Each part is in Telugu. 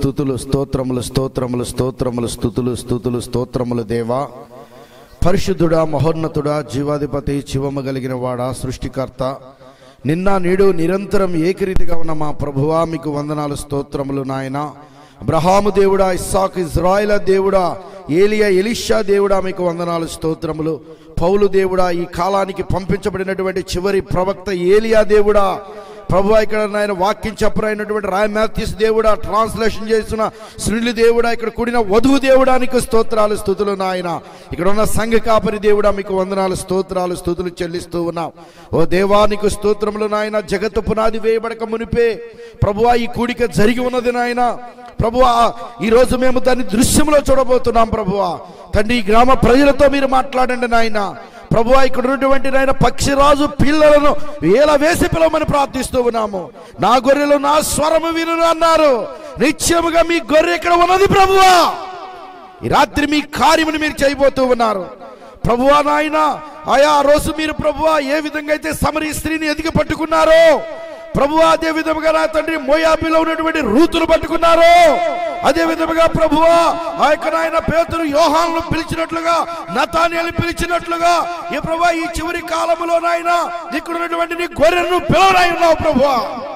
స్థుతులు స్తోత్రములు స్తోత్రములు స్తోత్రములు స్థుతులు స్థుతులు స్తోత్రములు దేవా పరిశుద్ధుడా మహోన్నతుడా జీవాధిపతి జీవము కలిగిన వాడా సృష్టికర్త నిన్న నేడు నిరంతరం ఏకరీతిగా ఉన్న మా ప్రభువా మీకు వందనాలు స్తోత్రములు నాయన అబ్రహాము దేవుడా ఇస్సాకు ఇజ్రాయిల దేవుడా ఏలియా ఎలిషా దేవుడా మీకు వందనాలు స్తోత్రములు పౌలు దేవుడా ఈ కాలానికి పంపించబడినటువంటి చివరి ప్రవక్త ఏలియా దేవుడా ప్రభు ఇక్కడ నాయన వాక్యం చెప్పరైనటువంటి రాయ మ్యాథ్యూస్ దేవుడా ట్రాన్స్లేషన్ చేస్తున్న శ్రీలు దేవుడా ఇక్కడ కూడిన వధువు దేవుడా నీకు స్తోత్రాలు స్థుతులు నాయన ఇక్కడ ఉన్న సంఘ కాపరి దేవుడా మీకు వందనాలు స్తోత్రాలు స్థుతులు చెల్లిస్తూ ఉన్నాం ఓ దేవా నీకు స్తోత్రములు నాయన జగత్తు పునాది వేయబడక మునిపే ప్రభువా ఈ కూడిక జరిగి ఉన్నది నాయన ప్రభువా ఈ రోజు మేము దాన్ని దృశ్యంలో చూడబోతున్నాం ప్రభువా తండ్రి ఈ గ్రామ ప్రజలతో మీరు మాట్లాడండి నాయన ప్రభువా ఇక్కడ ఉన్నటువంటి నాయన పక్షిరాజు పిల్లలను వేల వేసి పిలవమని ప్రార్థిస్తూ ఉన్నాము నా గొర్రెలు నా స్వరము విను అన్నారు నిత్యముగా మీ గొర్రె ఇక్కడ ఉన్నది ప్రభువా ఈ రాత్రి మీ కార్యముని మీరు చేయబోతూ ఉన్నారు ప్రభువా నాయన ఆయా ఆ రోజు మీరు ప్రభువా ఏ విధంగా అయితే సమరీ స్త్రీని ఎదిగి పట్టుకున్నారో ప్రభువా అదే విధముగా నా తండ్రి మోయాబిలో ఉన్నటువంటి రూతులు పట్టుకున్నారు అదే విధముగా ప్రభువా ఆ యొక్క నాయన పేతురు యోహాను పిలిచినట్లుగా నతానియలు పిలిచినట్లుగా ఈ ప్రభువా ఈ చివరి కాలములో నాయన ఇక్కడ ఉన్నటువంటి నీ గొర్రెను పిలవనై ఉన్నావు ప్రభువా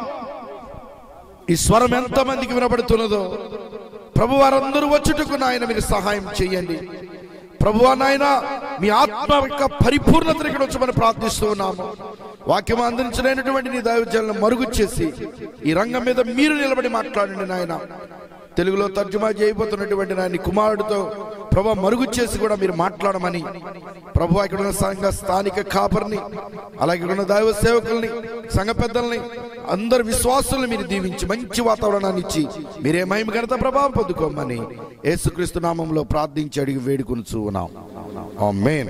ఈ స్వరం ఎంత మందికి వినబడుతున్నదో ప్రభు వారందరూ వచ్చుటకు నాయన మీరు సహాయం చేయండి ప్రభు నాయన మీ ఆత్మ యొక్క పరిపూర్ణతను ఇక్కడ వచ్చి మనం ప్రార్థిస్తూ ఉన్నాము వాక్యం అందించలేనటువంటి నీ దైవజలను మరుగు చేసి ఈ రంగం మీద మీరు నిలబడి మాట్లాడండి నాయన తెలుగులో తర్జుమా చేయబోతున్నటువంటి నాయన కుమారుడితో ప్రభు మరుగు చేసి కూడా మీరు మాట్లాడమని ప్రభు ఇక్కడ ఉన్న సంఘ స్థానిక కాపరిని అలాగే ఇక్కడ ఉన్న దైవ సేవకుల్ని సంఘ పెద్దల్ని అందరు విశ్వాసుల్ని మీరు దీవించి మంచి వాతావరణాన్ని ఇచ్చి మీరే మహిమ ఘనత ప్రభావం పొందుకోమని యేసుక్రీస్తు నామంలో ప్రార్థించి అడిగి వేడుకొనుచు ఉన్నాం ఆమేన్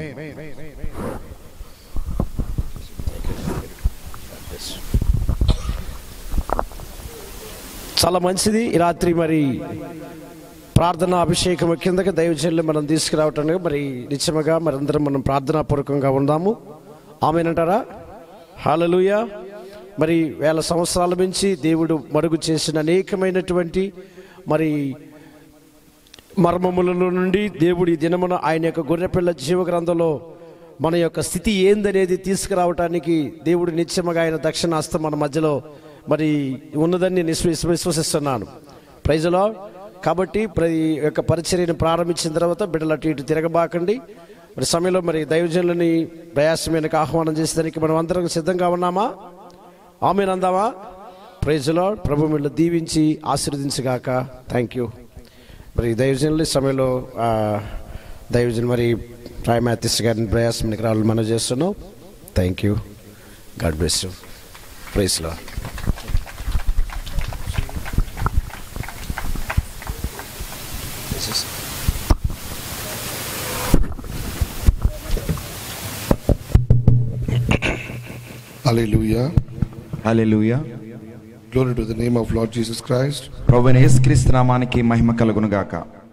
చాలా మంచిది ఈ రాత్రి మరి ప్రార్థన అభిషేకం కిందకి దైవజనులు మనం తీసుకురావటానికి మరి నిత్యముగా మరి అందరం మనం ప్రార్థనాపూర్వకంగా ఉందాము ఆమెనంటారా హాలలుయ మరి వేల సంవత్సరాల నుంచి దేవుడు మరుగు చేసిన అనేకమైనటువంటి మరి మర్మముల నుండి దేవుడి దినమున ఆయన యొక్క గొర్రెపిల్ల జీవ గ్రంథంలో మన యొక్క స్థితి ఏందనేది తీసుకురావటానికి దేవుడు నిత్యముగా ఆయన దక్షిణాస్తం మన మధ్యలో మరి ఉన్నదని నేను విశ్వ- విశ్వసిస్తున్నాను ప్రైజలో కాబట్టి ప్రతి యొక్క పరిచర్యను ప్రారంభించిన తర్వాత బిడ్డలు అటు ఇటు తిరగబాకండి మరి సమయంలో మరి దైవజనులని ప్రయాసమైనకు ఆహ్వానం చేసేదానికి మనం అందరం సిద్ధంగా ఉన్నామా ఆమెను అందామా ప్రైజ్లో ప్రభు మిమ్మల్ని దీవించి ఆశీర్వదించగాక థ్యాంక్ యూ మరి దైవజనులు ఈ సమయంలో ఆ, దైవజన్ మరి రాయ మ్యాథిస్ గారిని ప్రయాసం రావాలి మనం చేస్తున్నాం thank you God bless you ప్రైస్లో Hallelujah. Hallelujah Glory to the name of Lord Jesus Christ. ప్రభువైన యేసుక్రీస్తు నామానికి మహిమ కలుగును గాక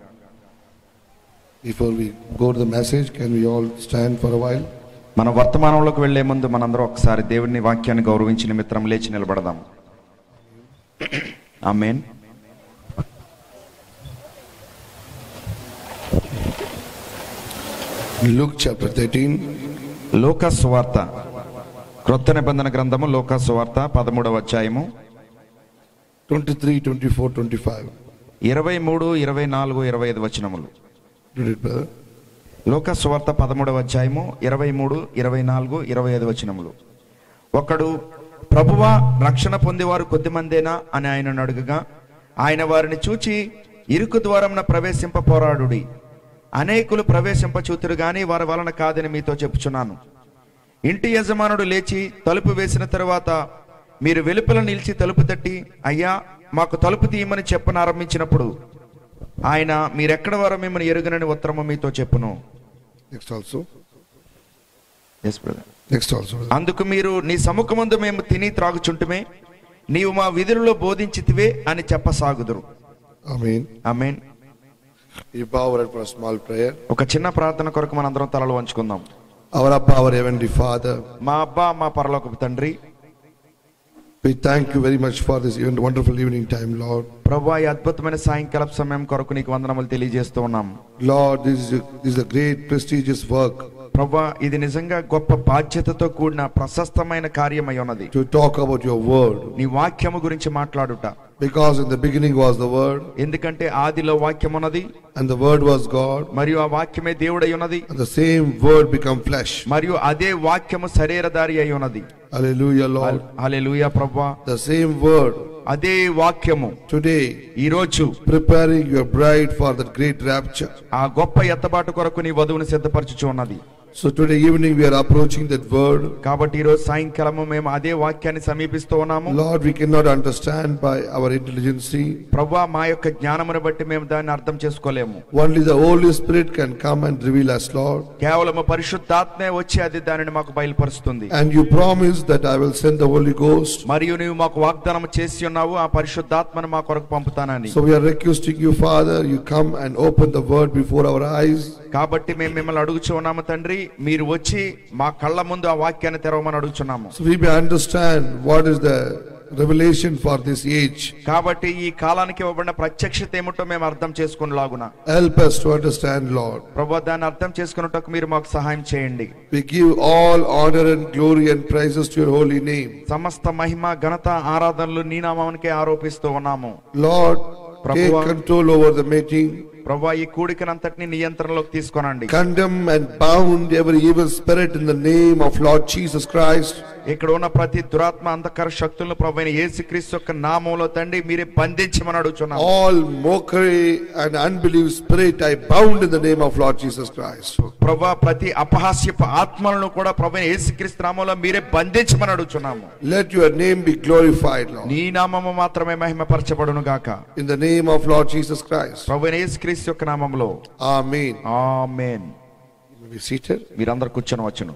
Before we go to the message, can we all stand for a while? మన వర్తమానంలోకి వెళ్లే ముందు మనందరం ఒకసారి దేవుని వాక్యాన్ని గౌరవించి నిమిత్తం లేచి నిలబడదాం ఆమేన్ Luke chapter 13, లోక సువార్త క్రొత్త నిబంధన గ్రంథము లోక సువార్త పదమూడవ అధ్యాయము 23, 24, 25. ఇరవై మూడు ఇరవై నాలుగు ఇరవై ఐదు వచనములు Read it, brother. లోక సువార్త పదమూడవ అధ్యాయము ఇరవై మూడు ఇరవై నాలుగు ఇరవై ఐదు వచనములు ఒకడు ప్రభువా రక్షణ పొందేవారు కొద్దిమందేనా అని ఆయనను అడుగగా ఆయన వారిని చూచి ఇరుకు ద్వారంన ప్రవేశింప పోరాడుడి అనేకులు ప్రవేశింప చూతురు గాని వారి వలన కాదని మీతో చెప్పుచున్నాను ఇంటి యజమానుడు లేచి తలుపు వేసిన తరువాత మీరు వెలుపల నిలిచి తలుపు తట్టి అయ్యా మాకు తలుపు తీయమని చెప్పనారంభించినప్పుడు ఆయన మీరెక్కడ వారో మిమ్మల్ని ఎరుగనని ఉత్తరము మీతో చెప్పును Next also. Yes brother Next also. brother. అందుకు మీరు నీ సముఖమందు మేము తిని త్రాగుచుంటుమే నీవు మా విధులలో బోధించితివే అని చెప్పసాగుదురు Amen. Amen You bow our head for a small prayer. ఒక చిన్న ప్రార్థన కొరకు మనందరం తలలు వంచుకుందాం Our Abba, our Heavenly Father, మా అబ్బా మా పరలోకపు తండ్రి We thank you very much for this even wonderful evening time, Lord. ప్రభా ఈ అద్భుతమైన సాయంకాల సమయం కొరకు నీకు వందనములు తెలియజేస్తూ ఉన్నాం Lord, this is, a, this is a great prestigious work ప్రభా ఇది నిజంగా గొప్ప బాధ్యతతో కూడిన ప్రశస్తమైన కార్యమై ఉన్నది to talk about your word. నీ వాక్యము గురించి మాట్లాడుట Because in the beginning was the word, ఎందుకంటే ఆదిలో వాక్యం ఉన్నది and the word was God, మరియు ఆ వాక్యమే దేవుడై ఉన్నది and the same word become flesh. మరియు అదే వాక్యము శరీరధారి అయి ఉన్నది Hallelujah, Lord. హల్లెలూయా ప్రభా The same word అదే వాక్యము today ఈ రోజు preparing your bride for that great rapture. ఆ గొప్ప ఎత్తబాటు కొరకు నీ వధువుని సిద్ధపరచుచు ఉన్నది So today evening we are approaching that word. కాబట్టి ఈ రోజు సాయంకాలము మేము అదే వాక్యాన్ని సమీపిస్తూ ఉన్నాము Lord, we cannot understand by our intelligence. ప్రభా మా యొక్క జ్ఞానమును బట్టి మేము దాన్ని అర్థం చేసుకోలేము Only the Holy Spirit can come and reveal us, Lord. కేవలము పరిశుద్ధాత్మే వచ్చి అది దానిని మాకు బయలుపరుస్తుంది And you promise that I will send the Holy Ghost. మరియు నీవు మాకు వాగ్దానం చేసి ఉన్నావు ఆ పరిశుద్ధాత్మను మా కొరకు పంపుతానని So we are requesting you, Father, you come and open the word before our eyes. కాబట్టి మేము మిమ్మల్ని అడుగుచు ఉన్నాము తండ్రి మీరు వచ్చి మా కళ్ళ ముందు ఆ వాక్యాన్ని తెరవమని అడుగుచున్నాము So we may understand what is the revelation for this age. కాబట్టి ఈ కాలానికి ఇవ్వబడిన ప్రత్యక్షత ఏమిటో మేము అర్థం చేసుకునేలాగున Help us to understand, Lord. ప్రభు దాన్ని అర్థం చేసుకున్నట్టుకు మీరు మాకు సహాయం చేయండి We give all honor and glory and praises to your holy name. సమస్త మహిమ ఘనత ఆరాధనలు నీ నామానికే ఆరోపిస్తూ ఉన్నాము Lord, take Prabhuva. control over the meeting. ప్రభు ఈ కూడికనంతటిని నియంత్రణలోకి తీసుకొనండి Condemn and bound every evil spirit in the name of Lord Jesus Christ. ఇక్కడ ఉన్న ప్రతి దురాత్మ అంధకార శక్తులను ప్రభు అయిన యేసుక్రీస్తు యొక్క నామంలో తండ్రి మీరే బంధించమని అడుగుచున్నాము All mockery and unbelief spirit I bound in the name of Lord Jesus Christ. ప్రభా ప్రతి అపహాస్యపు ఆత్మలను కూడా ప్రభు అయిన యేసుక్రీస్తు నామంలో మీరే బంధించమని అడుగుచున్నాము Let your name be glorified, Lord. నీ నామము మాత్రమే మహిమపరచబడును గాక In the name of Lord Jesus Christ. ప్రభు అయిన యేసుక్రీస్తు యొక్క నామంలో Amen. Amen You may Be seated. మీరందరూ కూర్చొని వచ్చును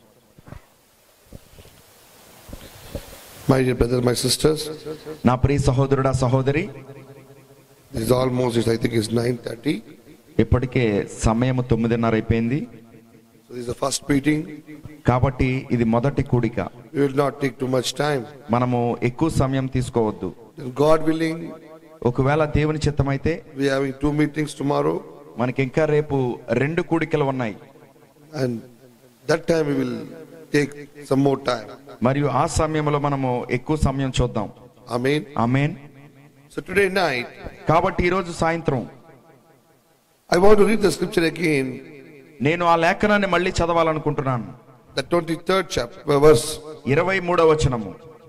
My dear brothers, my sisters, నా ప్రియ సహోదరుడా సహోదరి this is almost, I think it's 9.30. ఇప్పటికే సమయం తొమ్మిదిన్నర అయిపోయింది So this is the first meeting. కాబట్టి ఇది మొదటి కూడిక We will not take too much time. మనము ఎక్కువ సమయం తీసుకోవద్దు Then God willing, ఒకవేళ దేవుని చిత్తమైతే we are having two meetings tomorrow. మనకి ఇంకా రేపు రెండు కూడికలు ఉన్నాయి And that time we will take some more time. మరియు ఆ సమయంలో మనము ఎక్కువ సమయం చూద్దాం Amen. ఆమేన్ So today night, కాబట్టి ఈ రోజు సాయంత్రం I want to read the scripture again, నేను ఆ లేఖనాన్ని మళ్ళీ చదవాలనుకుంటున్నాను the 23rd chapter, verse. ఇరవై మూడవ వచనము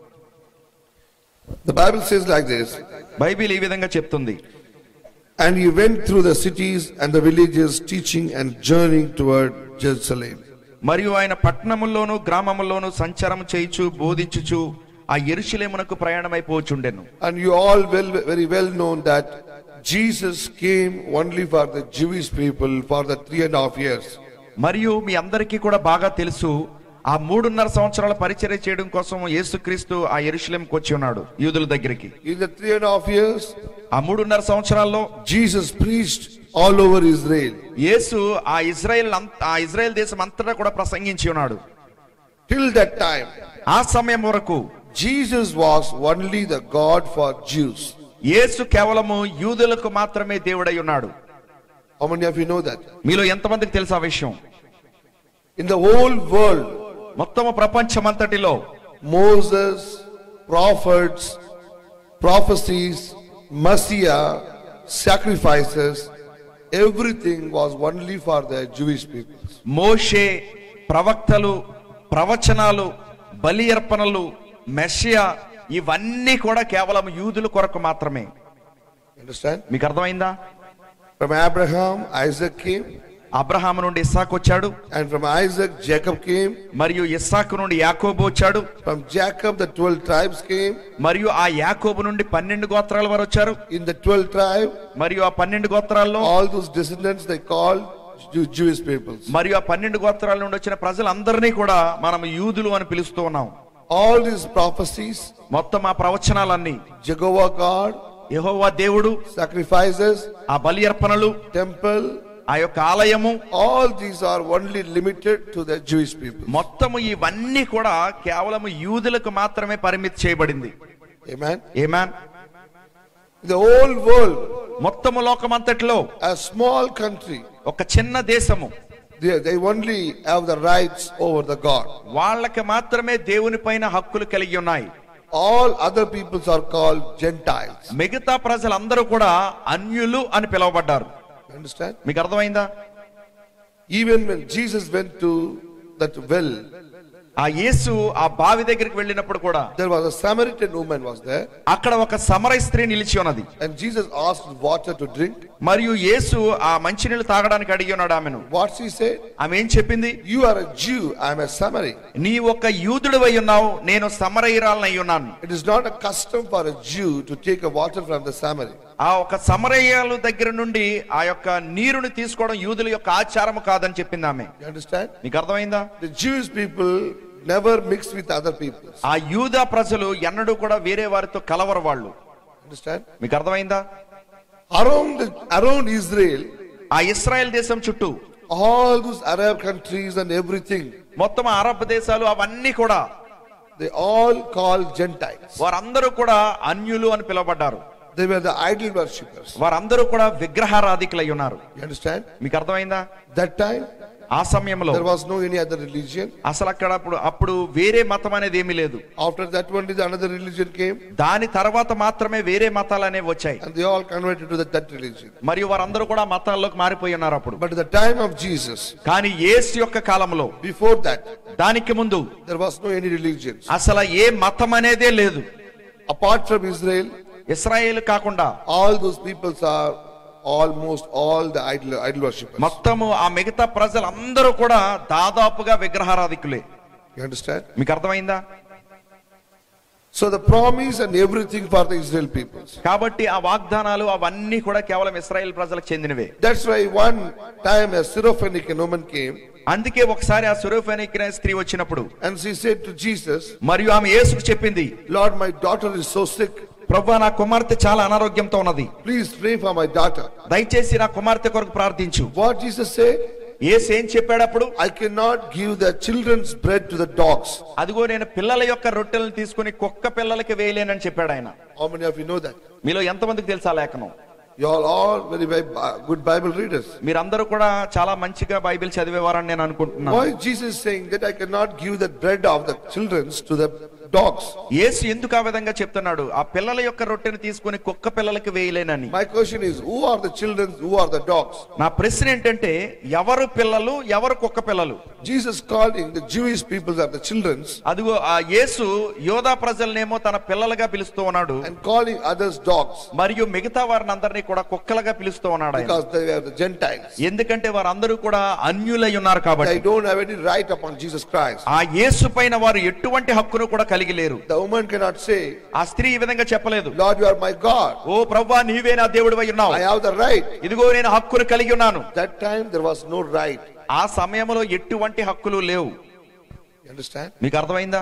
The Bible says like this Bible ఈ విధంగా చెప్తుంది And he went through the cities and the villages, teaching and journeying toward Jerusalem. మరియు ఆయన పట్టణముల్లోను గ్రామముల్లోను సంచారం చేయుచు బోధించుచు ఆ ఎరుషలేమునకు ప్రయాణమైపోచుండెను And you all well, very well known that Jesus came only for the Jewish people for the three and a half years. మరియు మీ అందరికీ కూడా బాగా తెలుసు ఆ మూడున్నర సంవత్సరాల పరిచర్య చేయడం కోసం యేసుక్రీస్తు ఆ ఎరుషలేంకి వచ్చి ఉన్నాడు యూదుల దగ్గరికి In the three and a half years, ఆ మూడున్నర సంవత్సరాల్లో Jesus preached all over Israel. యేసు ఆ ఇజ్రాయెల్ అంత ఆ ఇజ్రాయెల్ దేశం అంతటా కూడా ప్రసంగించి ఉన్నాడు Till that time, ఆ సమయం వరకు Jesus was only the God for Jews. యేసు కేవలము యూదులకు మాత్రమే దేవుడై ఉన్నాడు How many of you know that? మీలో ఎంతమందికి తెలుసు ఆ విషయం In the whole world, మొత్తము ప్రపంచమంతటిలో Moses, prophets, prophecies, Messiah, sacrifices, everything was only for the Jewish people. మోషే ప్రవక్తలు ప్రవచనాలు బలి అర్పణలు మెషియా ఇవన్నీ కూడా కేవలం యూదుల కొరకు మాత్రమే Understand? మీకు అర్థమైందా From Abraham, Isaac came, Abraham నుండి ఇస్సాకు వచ్చాడు and from Isaac, Jacob came. మరియు ఇస్సాకు నుండి యాకోబు వచ్చాడు From Jacob, the 12 tribes came. మరియు ఆ యాకోబు నుండి పన్నెండు గోత్రాల వారు వచ్చారు In the 12 tribe, మరియు ఆ పన్నెండు గోత్రాల్లో all those descendants they called Jew- Jewish peoples. మరియు ఆ పన్నెండు గోత్రాల నుండి వచ్చిన ప్రజలందరినీ కూడా మనం యూదులు అని పిలుస్తూ ఉన్నాం All these prophecies, మొత్తం ఆ ప్రవచనాలన్నీ Jehovah God, యెహోవా దేవుడు sacrifices, ఆ బలి అర్పణలు temple, ఆ యొక్క ఆలయము all these are only limited to the Jewish people. మొత్తము ఇవన్నీ కూడా కేవలం యూదులకు మాత్రమే పరిమితి చేయబడింది Amen. ఏమాన్ The whole world, మొత్తము లోకమంతటిలో a small country, ఒక చిన్న దేశము they, they only have the rights over the God. వాళ్ళకి మాత్రమే దేవుని పైన హక్కులు కలిగి ఉన్నాయి All other peoples are called Gentiles. మిగతా ప్రజలందరూ కూడా అన్యులు అని పిలువబడ్డారు Understand? మీకు అర్థమైందా Even when Jesus went to that well, ఆ యేసు ఆ బావి దగ్గరికి వెళ్ళినప్పుడు కూడా there was a Samaritan woman was there, అక్కడ ఒక సమరయ స్త్రీ నిలిచి ఉన్నది and Jesus asked water to drink. మరియు యేసు ఆ మంచినీళ్ళు తాగడానికి అడిగి ఉన్నాడు ఆమెను What she said? ఆమె ఏం చెప్పింది You are a Jew, I am a Samaritan. నీ ఒక యూదుడు ఉన్నావు నేను సమరయురాలనై ఉన్నాను It is not a custom for a Jew to take a water from the Samaritan. ఆ ఒక సమరయ్యాల దగ్గర నుండి ఆ యొక్క నీరుని తీసుకోవడం యూదుల యొక్క ఆచారం కాదని చెప్పింది ఆమె You understand? నీకు అర్థమైందా The Jewish people never mix with other peoples. ఆ యూదా ప్రజలు ఎన్నడూ కూడా వేరే వారితో కలవరు వాళ్ళు Understand? మీకు అర్థమైందా Around the, around Israel, ఆ ఇస్రాయెల్ దేశం చుట్టూ all those Arab countries and everything, మొత్తం అరబ్ దేశాలు అవన్నీ కూడా they all called Gentiles. వారందరూ కూడా అన్యులు అని పిలువబడ్డారు They were the idol worshippers. వారందరూ కూడా విగ్రహారాధికులై ఉన్నారు You understand? మీకు అర్థమైందా That time ఆ సమయంలో there was no any other religion. అసలు అక్కడ అప్పుడు అప్పుడు వేరే మతం అనేది ఏమీ లేదు After that only the another religion came దాని తర్వాత మాత్రమే వేరే మతాలు అనేవి వచ్చాయి and they all converted to the, that religion. మరియు వారందరూ కూడా మతాల్లోకి మారిపోయి ఉన్నారు అప్పుడు But at the time of Jesus, కానీ యేసు యొక్క కాలంలో before that, దానికి ముందు there was no any religions. అసలు ఏ మతం అనేదే లేదు Apart from Israel, ఇస్రాయేల్ కాకుండా all those peoples are almost all the idol, idol worshippers. మొత్తము ఆ మిగతా ప్రజలందరూ కూడా దాదాపుగా విగ్రహారాధికులే You understand? మీకు అర్థమైందా So the promise and everything for the Israel peoples. కాబట్టి ఆ వాగ్దానాలు అవన్నీ కూడా కేవలం ఇస్రాయేల్ ప్రజలకు చెందినవే That's why one time a Syrophoenician woman came అందుకే ఒకసారి ఆ సురూఫెనిక్కిన స్త్రీ వచ్చినప్పుడు and she said to Jesus, మరియు ఆమె యేసుకు చెప్పింది Lord, my daughter is so sick. ప్రభు నా కుమార్తె చాలా అనారోగ్యంతో ఉన్నది Please pray for my daughter. దయచేసి నా కుమార్తె కొరకు ప్రార్థించు What Jesus said? యేసు ఏం చెప్పాడప్పుడు I cannot give the children's bread to the dogs. అదిగో నేను పిల్లల యొక్క రొట్టెలను తీసుకుని కుక్క పిల్లలకి వేయలేనని చెప్పాడు ఆయన How many of you know that? మీలో ఎంతమందికి తెలుసా లేఖనం You all are very, very uh, good Bible readers. మీరందరూ కూడా చాలా మంచిగా బైబిల్ చదివేవారని నేను అనుకుంటున్నాను Why Jesus is saying that I cannot give the bread of the children's to the dogs? యేసు ఎందుకు ఆ విధంగా చెప్తున్నాడు ఆ పిల్లల యొక్క రొట్టెని తీసుకుని కుక్క పిల్లలకి వేయలేనని My question is, who are the children? Who are the dogs? నా ప్రశ్న ఏంటంటే ఎవరు పిల్లలు ఎవరు కుక్క పిల్లలు Jesus calling the Jewish people are the children's అదిగో ఆ యేసు యోధా ప్రజలనేమో తన పిల్లలుగా పిలుస్తూ ఉన్నాడు and calling others dogs మరియు మిగతా వారిని అందరినీ కూడా కుక్కలుగా పిలుస్తూ ఉన్నాడు ఆయన because they are the Gentiles. ఎందుకంటే వారందరూ కూడా అన్యులై ఉన్నారు కాబట్టి They don't have any right upon Jesus Christ. ఆ యేసు పైన వారు ఎటువంటి హక్కును కూడా కలిగి లేరు The woman cannot say, ఆ స్త్రీ ఈ విధంగా చెప్పలేదు Lord, you are my God. ఓ ప్రవ్వా నీవే నా దేవుడు ఉన్నావు I have the right. ఇదిగో నేను హక్కును కలిగి ఉన్నాను That time there was no right. ఆ సమయంలో ఎటువంటి హక్కులు లేవు You understand? మీకు అర్థమైందా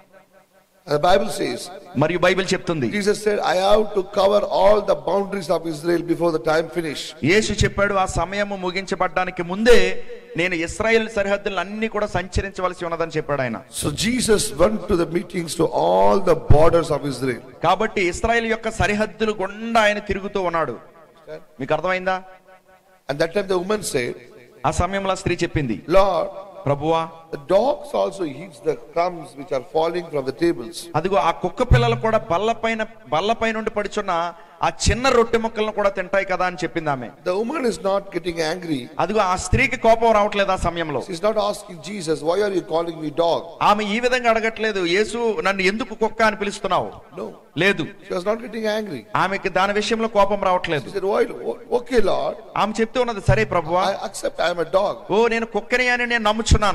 And the Bible says, మరియు బైబిల్ చెప్తుంది Jesus said, I have to cover all the boundaries of Israel before the time finish. యేసు చెప్పాడు ఆ సమయము ముగించబడ్డానికి ముందే నేను ఇస్రాయేల్ సరిహద్దులను అన్ని కూడా సంచరించవలసి ఉన్నదని చెప్పాడు ఆయన So Jesus went to the meetings to all the borders of Israel. కాబట్టి ఇస్రాయేల్ యొక్క సరిహద్దులు గుండా ఆయన తిరుగుతూ ఉన్నాడు మీకు అర్థమైందా And that time the woman said, ఆ సమయంలో ఆ స్త్రీ చెప్పింది Lord, ప్రభువా the dogs also eats the crumbs which are falling from the tables. అదిగో ఆ కుక్క పిల్లలు కూడా బల్ల పైన బల్ల పై నుండి పడుచున్న ఆ చిన్న రొట్టె ముక్కలను కూడా తింటాయి కదా అని చెప్పింది ఆమె The woman is not getting angry. అదిగో ఆ స్త్రీకి కోపం రావట్లేదు ఆ సమయంలో She's not asking Jesus, why are you calling me dog? ఆమె ఈ విధంగా అడగట్లేదు యేసు నన్ను ఎందుకు కుక్క అని పిలుస్తున్నావు No. లేదు She was not getting angry. ఆమెకి దాని విషయంలో కోపం రావట్లేదు She said, why? Okay, Lord, ఆమె చెప్తూ ఉన్నది సరే ప్రభువా I accept I am a dog. ఓ నేను కుక్కని అని నేను నమ్ముచున్నాను So the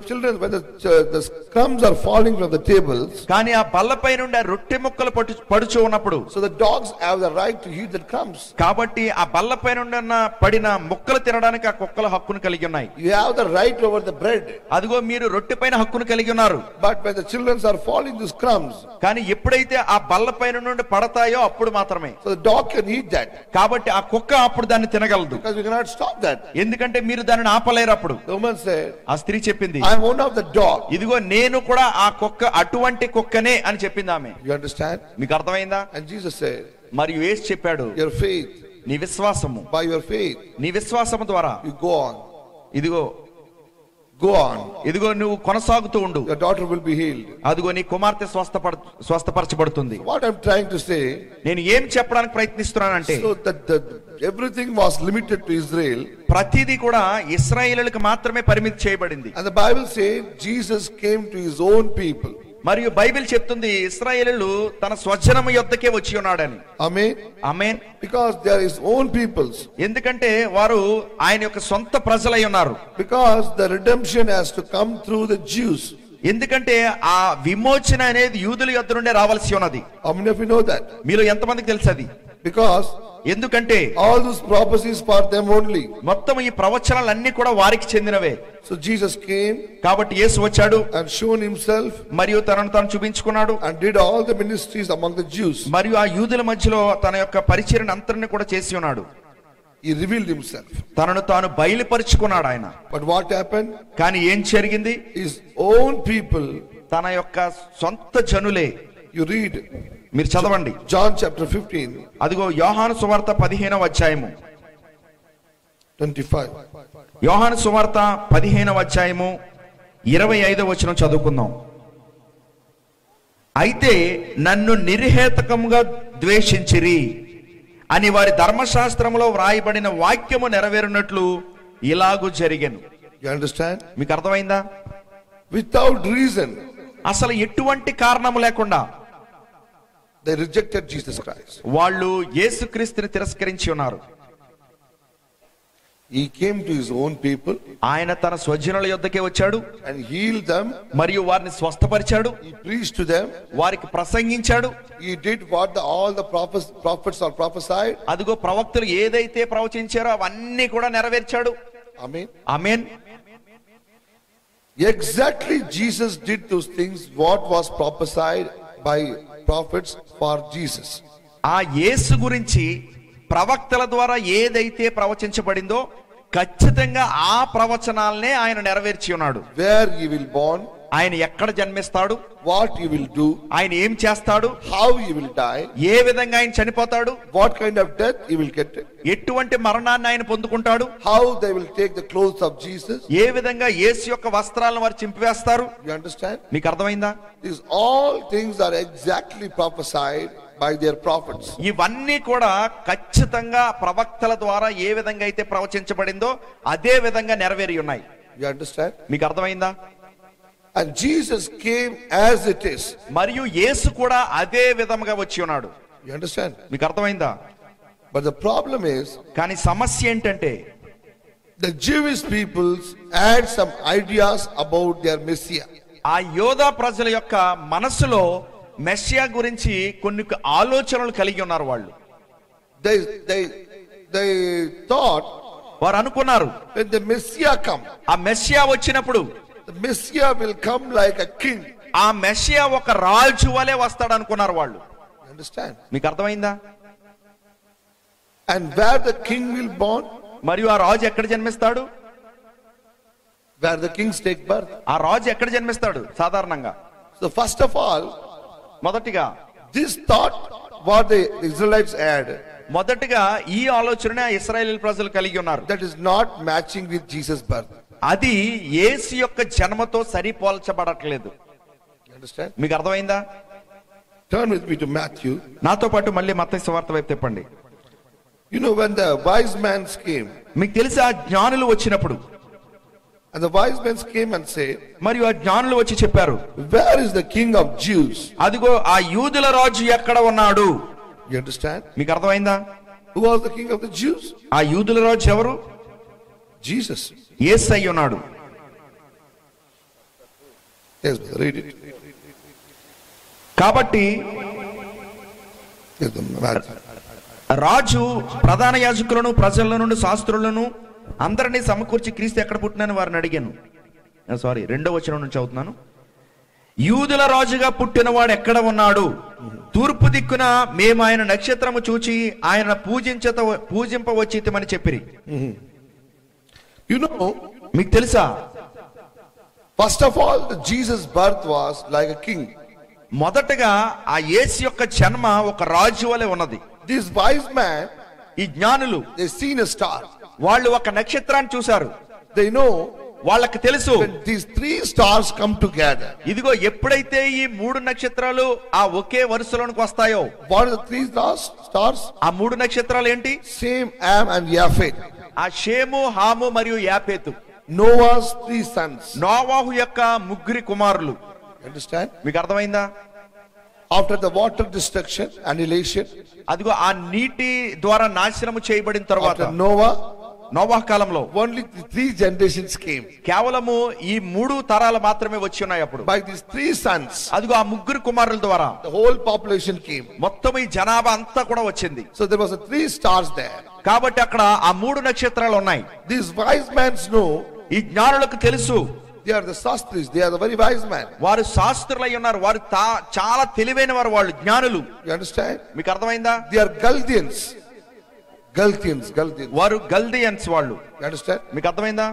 children, when the, uh, the crumbs are falling from the tables, కానీ ఆ బల్లపై నుండి ఆ రొట్టె ముక్కలు పట్టు పడుచు ఉన్నప్పుడు so the dogs have the right to eat the crumbs. కాబట్టి ఆ బల్లపై నుండి ఉన్న పడిన ముక్కలు తినడానికి ఆ కుక్కల హక్కును కలిగి ఉన్నాయి You have the right over the bread. అదిగో మీరు రొట్టె పైన హక్కును కలిగి ఉన్నారు But when the children are falling these crumbs, కానీ ఎప్పుడైతే ఆ బల్లపైన నుండి పడతాయో అప్పుడు మాత్రమే so the dog can eat that కాబట్టి ఆ కుక్క అప్పుడు దాన్ని తినగలదు because we cannot stop that. ఎందుకంటే మీరు దానిని ఆపలేరు అప్పుడు The woman said, ఆ స్త్రీ చెప్పింది I am one of the dog. ఇదిగో నేను కూడా ఆ కుక్క అటువంటి కుక్కనే అని చెప్పింది ఆమె You understand? మీకు అర్థమైందా And Jesus said, మరియు ఏసు చెప్పాడు Your faith, నీ విశ్వాసము by your faith, నీ విశ్వాసము ద్వారా you go on. ఇదిగో Go on. ఇదిగో నువ్వు కొనసాగుతూ ఉండు Your daughter will be healed. అదిగో నీ కుమార్తె స్వస్థపడ స్వస్థపరచబడుతుంది What I'm trying to say, నేను ఏం చెప్పడానికి ప్రయత్నిస్తున్నానంటే so that the, everything was limited to Israel, ప్రతిదీ కూడా ఇస్రాయేలులకు మాత్రమే పరిమితి చేయబడింది and the Bible says Jesus came to his own people. మరియు బైబిల్ చెప్తుంది ఇస్రాయేలు తన స్వజనము యొద్దకే వచ్చి ఉన్నాడని Amen. Amen Because they are his own peoples. ఎందుకంటే వారు ఆయన యొక్క సొంత ప్రజలై ఉన్నారు Because the redemption has to come through the Jews. ఎందుకంటే ఆ విమోచన అనేది యూదుల యొద్ద నుండే రావాల్సి ఉన్నది How many of you know that? మీరు ఎంతమందికి తెలుసు అది Because ఎందుకంటే all those prophecies for them only. మొత్తం ఈ ప్రవచనాలన్నీ కూడా వారికి చెందినవే So Jesus came కాబట్టి యేసు వచ్చాడు and shown himself మరియు తనను తాను చూపించుకున్నాడు and did all the ministries among the Jews. మరియు ఆ యూదుల మధ్యలో తన యొక్క పరిచయం అంతరిని కూడా చేసి ఉన్నాడు He revealed himself. తనను తాను బయలుపరుచుకున్నాడు ఆయన But what happened? కానీ ఏం జరిగింది His own people, తన యొక్క సొంత జనులే you read మీరు చదవండి John chapter 15, అదిగో యోహాను సువార్త పదిహేనవ అధ్యాయము 25. యోహాను సువార్త పదిహేనవ అధ్యాయము ఇరవై ఐదవ వచనం చదువుకుందాం అయితే నన్ను నిర్హేతకముగా ద్వేషించిరి అని వారి ధర్మశాస్త్రములో వ్రాయబడిన వాక్యము నెరవేరునట్లు ఇలాగు జరిగెను You understand? మీకు అర్థమైందా Without reason, అసలు ఎటువంటి కారణము లేకుండా they rejected Jesus Christ. వాళ్ళు యేసుక్రీస్తుని తిరస్కరించి ఉన్నారు He came to his own people ఆయన తన స్వజనుల యొద్దకే వచ్చాడు and healed them. మరియు వారిని స్వస్థపరిచాడు He preached to them. వారికి ప్రసంగించాడు He did what the, all the prophets, prophets are prophesied. అదిగో ప్రవక్తలు ఏదైతే ప్రవచించారో అవన్నీ కూడా నెరవేర్చాడు Amen. Amen Exactly Jesus did those things what was prophesied by prophets for Jesus. ఆ యేసు గురించి ప్రవక్తల ద్వారా ఏదైతే ప్రవచించబడిందో ఖచ్చితంగా ఆ ప్రవచనాలనే ఆయన నెరవేర్చి ఉన్నాడు Where he will born, ఆయన ఎక్కడ జన్మిస్తాడు what he will do, ఆయన ఏం చేస్తాడు how he will die, ఏ విధంగా ఆయన చనిపోతాడు what kind of death he will get, ఎటువంటి మరణాన్ని ఆయన పొందుకుంటాడు how they will take the clothes of Jesus. ఏ విధంగా యేసు యొక్క వస్త్రాలను వారు చింపివేస్తారు You understand? మీకు అర్థమైందా These all things are exactly prophesied by their prophets. ఇవన్నీ కూడా ఖచ్చితంగా ప్రవక్తల ద్వారా ఏ విధంగా అయితే ప్రవచించబడిందో అదే విధంగా నెరవేరి ఉన్నాయి You understand? మీకు అర్థమైందా And Jesus came as it is. మరియు యేసు కూడా అదే విధముగా వచ్చి ఉన్నాడు You understand? మీకు అర్థమైందా But the problem is, కానీ సమస్య ఏంటంటే the Jewish peoples had some ideas about their Messiah. ఆ యోధా ప్రజల యొక్క మనసులో మెస్సియా గురించి కొన్ని ఆలోచనలు కలిగి ఉన్నారు వాళ్ళు They, they, they thought వారు అనుకున్నారు when the Messiah come, ఆ మెస్సియా వచ్చినప్పుడు the Messiah will come like a king. ఆ మెస్సియా ఒక రాజు వలె వస్తాడు అనుకున్నారు వాళ్ళు You understand? మీకు అర్థమైందా And where the king will born, మరియు ఆ రాజు ఎక్కడ జన్మిస్తాడు where the kings take birth. ఆ రాజు ఎక్కడ జన్మిస్తాడు సాధారణంగా So first of all, మొదటిగా this thought what the Israelites had మొదటిగా ఈ ఆలోచన ఇస్రాయేల్ ప్రజలు కలిగి ఉన్నారు that is not matching with Jesus' birth. అది యేసు యొక్క జన్మతో సరిపోల్చబడట్లేదు You understand? మీకు అర్థమైందా Turn with me to Matthew. నాతో పాటు మళ్ళీ మత వార్త వైపు తిప్పండి You know, when the wise men came, మీకు తెలిసి ఆ జ్ఞానులు వచ్చినప్పుడు and the wise men came and said, మరియు ఆ జ్ఞానులు వచ్చి చెప్పారు Where is the king of Jews? అదిగో ఆ యూదుల రాజు ఎక్కడ ఉన్నాడు You understand? మీకు అర్థమైందా Who was the king of the Jews? ఆ యూదుల రాజు ఎవరు Jesus. యేసు అయి ఉన్నాడు Yes, brother, read it. కాబట్టి Yes, the man. రాజు ప్రధాన యాజకులను ప్రజల నుండి శాస్త్రులను అందరినీ సమకూర్చి క్రీస్తు ఎక్కడ పుట్టినని వారిని అడిగాను సారీ రెండో వచనం నుంచి చదువుతున్నాను యూదుల రాజుగా పుట్టినవాడు ఎక్కడ ఉన్నాడు తూర్పు దిక్కున మేము ఆయన నక్షత్రము చూచి ఆయన పూజించత పూజింపవచ్చితమని చెప్పిరి You know, మీకు తెలుసా first of all, the Jesus' birth was like a king. మొదటగా ఆ యేసు యొక్క జన్మ ఒక రాజు వలె ఉన్నది This wise man, ఈ జ్ఞానులు they seen a star. వాళ్ళు ఒక నక్షత్రాన్ని చూశారు They know వాళ్ళకి తెలుసు when these three stars come together. ఇదిగో ఎప్పుడైతే ఈ మూడు నక్షత్రాలు ఆ ఒకే వరుసలోనికి వస్తాయో What are the three stars? Stars? ఆ మూడు నక్షత్రాలు ఏంటి Same, Am, and Japheth. ఆ షేము హాము మరియు యాపేతు Noah's three sons. నోవాహు యొక్క ముగ్గురి కుమారులు Understand? మీకు అర్థమైందా After the water destruction, annihilation, అదిగో ఆ నీటి ద్వారా నాశనము చేయబడిన తర్వాత after Noah, నోవాహు కాలంలో only the three generations came. కేవలము ఈ మూడు తరాలు మాత్రమే వచ్చి ఉన్నాయి అప్పుడు By these three sons, అదిగో ఆ ముగ్గురు కుమారుల ద్వారా the whole population came. మొత్తం ఈ జనాభా అంతా కూడా వచ్చింది So there was a three stars there. కాబట్టి అక్కడ ఆ మూడు నక్షత్రాలు ఉన్నాయి These wise men know ఈ జ్ఞానులకు తెలుసు they are the sastris, they are the very wise men. వారు శాస్త్రులై ఉన్నారు వారు తా- చాలా తెలివైన వారు వాళ్ళు జ్ఞానులు You understand? మీకు అర్థమైందా They are Galdians. Galtians, Galtians. వారు గల్దియన్స్ వాళ్ళు You understand? మీకు అర్థమైందా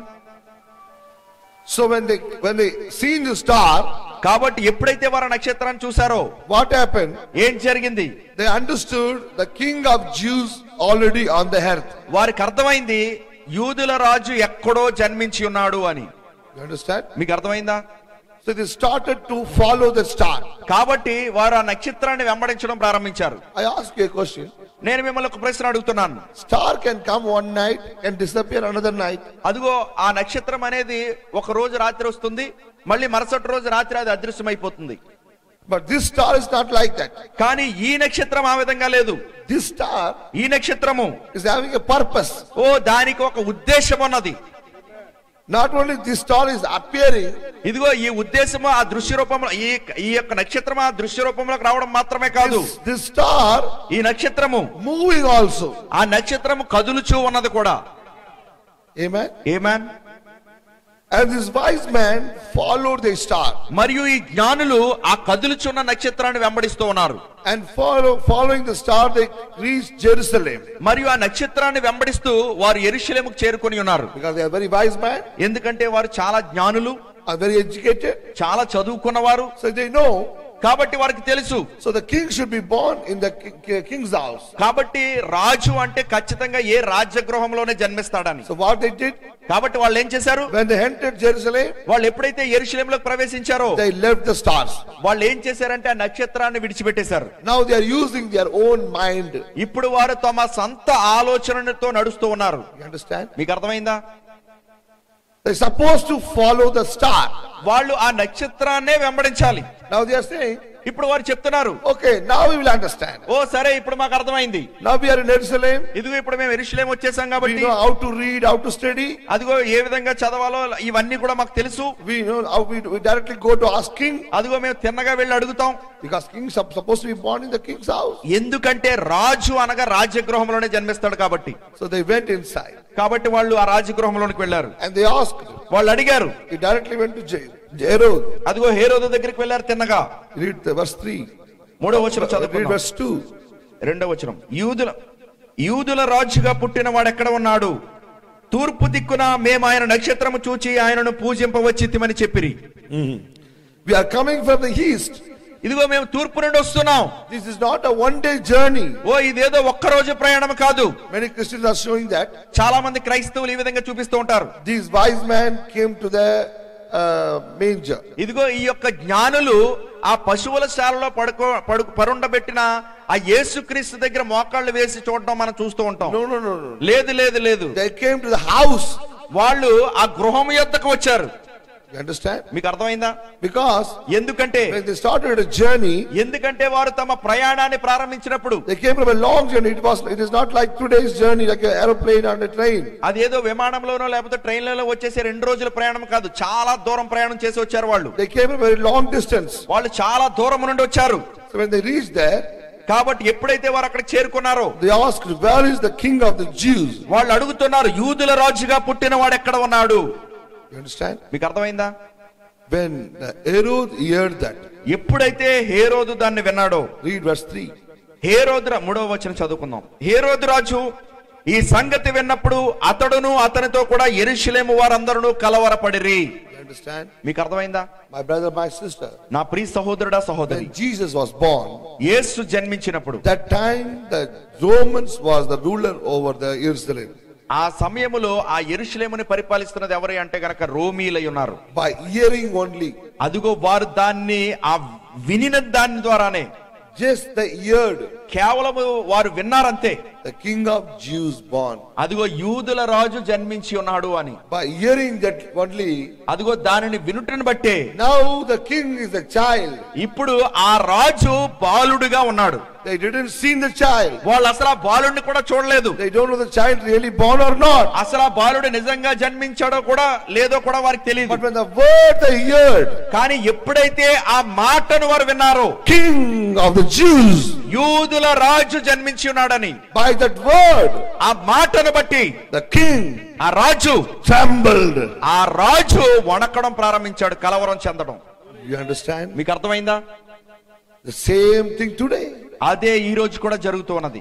So when they when they seen the star, కాబట్టి ఎప్పుడైతే వారు ఆ నక్షత్రాన్ని చూసారో what happened? ఏం జరిగింది They understood the king of Jews already on the earth. వారికి అర్థమైంది యూదుల రాజు ఎక్కడో జన్మించి ఉన్నాడు అని You understand? మీకు అర్థమైందా So they started to follow the star. కాబట్టి వారు ఆ నక్షత్రాన్ని వెంబడించడం ప్రారంభించారు I ask you a question. నేను మిమ్మల్ని ఒక ప్రశ్న అడుగుతున్నాను Star can come one night and disappear another night. అదిగో ఆ నక్షత్రం అనేది ఒక రోజు రాత్రి వస్తుంది మళ్ళీ మరుసటి రోజు రాత్రి అది అదృశ్యమైపోతుంది But this star is not like that. కానీ ఈ నక్షత్రం ఆ విధంగా లేదు This star ఈ నక్షత్రము is having a purpose. ఓ దానికి ఒక ఉద్దేశం ఉన్నది Not only this star is appearing, ఇదిగో ఈ ఉద్దేశము ఆ దృశ్య రూపంలో ఈ ఈ యొక్క నక్షత్రం ఆ దృశ్య రూపంలోకి రావడం మాత్రమే కాదు this, this star ఈ నక్షత్రము moving also. ఆ నక్షత్రము కదులుచూ ఉన్నది కూడా Amen. ఏమాన్ And this wise man followed the star మరియు ఈ జ్ఞానులు ఆ కదులుచున్న నక్షత్రాన్ని వెంబడిస్తూ ఉన్నారు and follow, following the star, they reached Jerusalem మరియు ఆ నక్షత్రాన్ని వెంబడిస్తూ వారు ఎరుషలేముకు చేరుకొని ఉన్నారు because they are very wise man, ఎందుకంటే వారు చాలా జ్ఞానులు are very educated, చాలా చదువుకున్నవారు so they know. కాబట్టి వారికి తెలుసు So the king should be born in the ki- ki- king's house. కాబట్టి రాజు అంటే ఖచ్చితంగా ఏ రాజ్యగృహంలోనే జన్మిస్తాడని So what they did కాబట్టి వాళ్ళు ఏం చేశారు when they entered Jerusalem, వాళ్ళు ఎప్పుడైతే ఎరుషలేంలోకి ప్రవేశించారో they left the stars. వాళ్ళు ఏం చేశారంటే ఆ నక్షత్రాన్ని విడిచిపెట్టేశారు Now they are using their own mind. ఇప్పుడు వారు తమ సొంత ఆలోచనతో నడుస్తూ ఉన్నారు You understand? మీకు అర్థమైందా They're supposed to follow the star. వాళ్ళు ఆ నక్షత్రాన్నే వెంబడించాలి Now they are saying, ఇప్పుడు వారు చెప్తున్నారు okay, now we will understand. ఓ సరే ఇప్పుడు మాకు అర్థమైంది Now we are in Jerusalem. ఇదిగో ఇప్పుడు మేము ఎరుషలేం వచ్చేసాం We కాబట్టి know how to read, how to study. అదిగో ఏ విధంగా చదవాలో ఇవన్నీ కూడా మాకు తెలుసు We know how we, we directly go to ask king అదిగో మేము తిన్నగా వెళ్ళి అడుగుతాం because king is supposed to be born in the king's house. ఎందుకంటే రాజు అనగా రాజ్యగృహంలోనే జన్మిస్తాడు కాబట్టి So they went inside కాబట్టి వాళ్ళు ఆ రాజగృహంలోనికి వెళ్ళారు and they asked. వాళ్ళు అడిగారు He directly went to jail. Herod. అదిగో హేరోదు దగ్గరికి వెళ్ళారు తిన్నగా Read the verse 3. మూడో వచనం Read చదువుకుందాం verse 2. రెండో వచనం యూదుల యూదుల రాజుగా పుట్టిన వాడు ఎక్కడ ఉన్నాడు తూర్పు దిక్కున మేము ఆయన నక్షత్రము చూచి ఆయనను పూజింపవచ్చితిమని చెప్పిరి We are coming from the east. ఇదిగో మేము తూర్పు నుండి వస్తున్నాం This is not a one day journey. ఓ ఇదేదో ఒక్క రోజు ప్రయాణం కాదు Many Christians are showing that. చాలా మంది క్రైస్తవులు ఈ విధంగా చూపిస్తూ ఉంటారు These wise men came to the uh, manger. ఇదిగో ఈ యొక్క జ్ఞానులు ఆ పశువుల శాలలో పడుకో పడు పరుండబెట్టిన ఆ యేసుక్రీస్తు దగ్గర మోకాళ్ళు వేసి చూడటం మనం చూస్తూ ఉంటాం No, no, no, no. లేదు లేదు లేదు They came to the house. వాళ్ళు ఆ గృహం యొద్దకు వచ్చారు You understand? మీకు అర్థమైందా Because ఎందుకంటే when they started a journey, ఎందుకంటే వారు తమ ప్రయాణాన్ని ప్రారంభించినప్పుడు they came from a long journey. It was it is not like today's journey, like an aeroplane and a train. అదేదో విమానంలోనో లేకపోతే ట్రైన్లలో వచ్చేసి రెండు రోజుల ప్రయాణం కాదు చాలా దూరం ప్రయాణం చేసి వచ్చారు వాళ్ళు They came from a very long distance. వాళ్ళు చాలా దూరం నుండి వచ్చారు So when they reached there, కాబట్టి ఎప్పుడైతే వారు అక్కడ చేరుకున్నారో they asked, Where is the king of the Jews? వాళ్ళు అడుగుతున్నారు యూదుల రాజుగా పుట్టిన వాడు ఎక్కడ ఉన్నాడు You understand? మీకు అర్థమైందా When the Herod heard that, ఎప్పుడైతే హేరోదు దాన్ని విన్నాడో read verse 3. హేరోదు రా- మూడవ వచనం చదువుకుందాం హేరోదు రాజు ఈ సంగతి విన్నప్పుడు అతడును అతనితో కూడా ఎరుషులేము వారందరూ కలవరపడిరి You understand? మీకు అర్థమైందా My brother, my sister, నా ప్రియ సహోదరుడా సహోదరి when Jesus was born, యేసు జన్మించినప్పుడు that time the Romans was the ruler over the Jerusalem. ఆ సమయములో ఆ ఎరుషులేముని పరిపాలిస్తున్నది ఎవరి అంటే గనక రోమీలై ఉన్నారు By hearing only, అదిగో వారు దాన్ని ఆ వినిన దాని ద్వారానే just the heard, కేవలము వారు విన్నారంతే the king of Jews born. అదిగో యూదుల రాజు జన్మించి ఉన్నాడు అని By hearing that only, అదిగో దానిని వినుటను బట్టే now the king is a child. ఇప్పుడు ఆ రాజు బాలుడుగా ఉన్నాడు They didn't see the child. వాళ్ళు అసలు ఆ బాలుడిని కూడా చూడలేదు They don't know the child really born or not. అసలు ఆ బాలుడు నిజంగా జన్మించాడో కూడా లేదో కూడా వారికి But తెలియదు when the word they heard, కానీ ఎప్పుడైతే ఆ మాటను వారు విన్నారో king of the Jews, యూదుల రాజు జన్మించి ఉన్నాడని by that word, ఆ మాటను బట్టి the king ఆ రాజు trembled. ఆ రాజు వణకడం ప్రారంభించాడు కలవరం చెందడం You understand? మీకు అర్థమైందా The same thing today. అదే ఈ రోజు కూడా జరుగుతూ ఉన్నది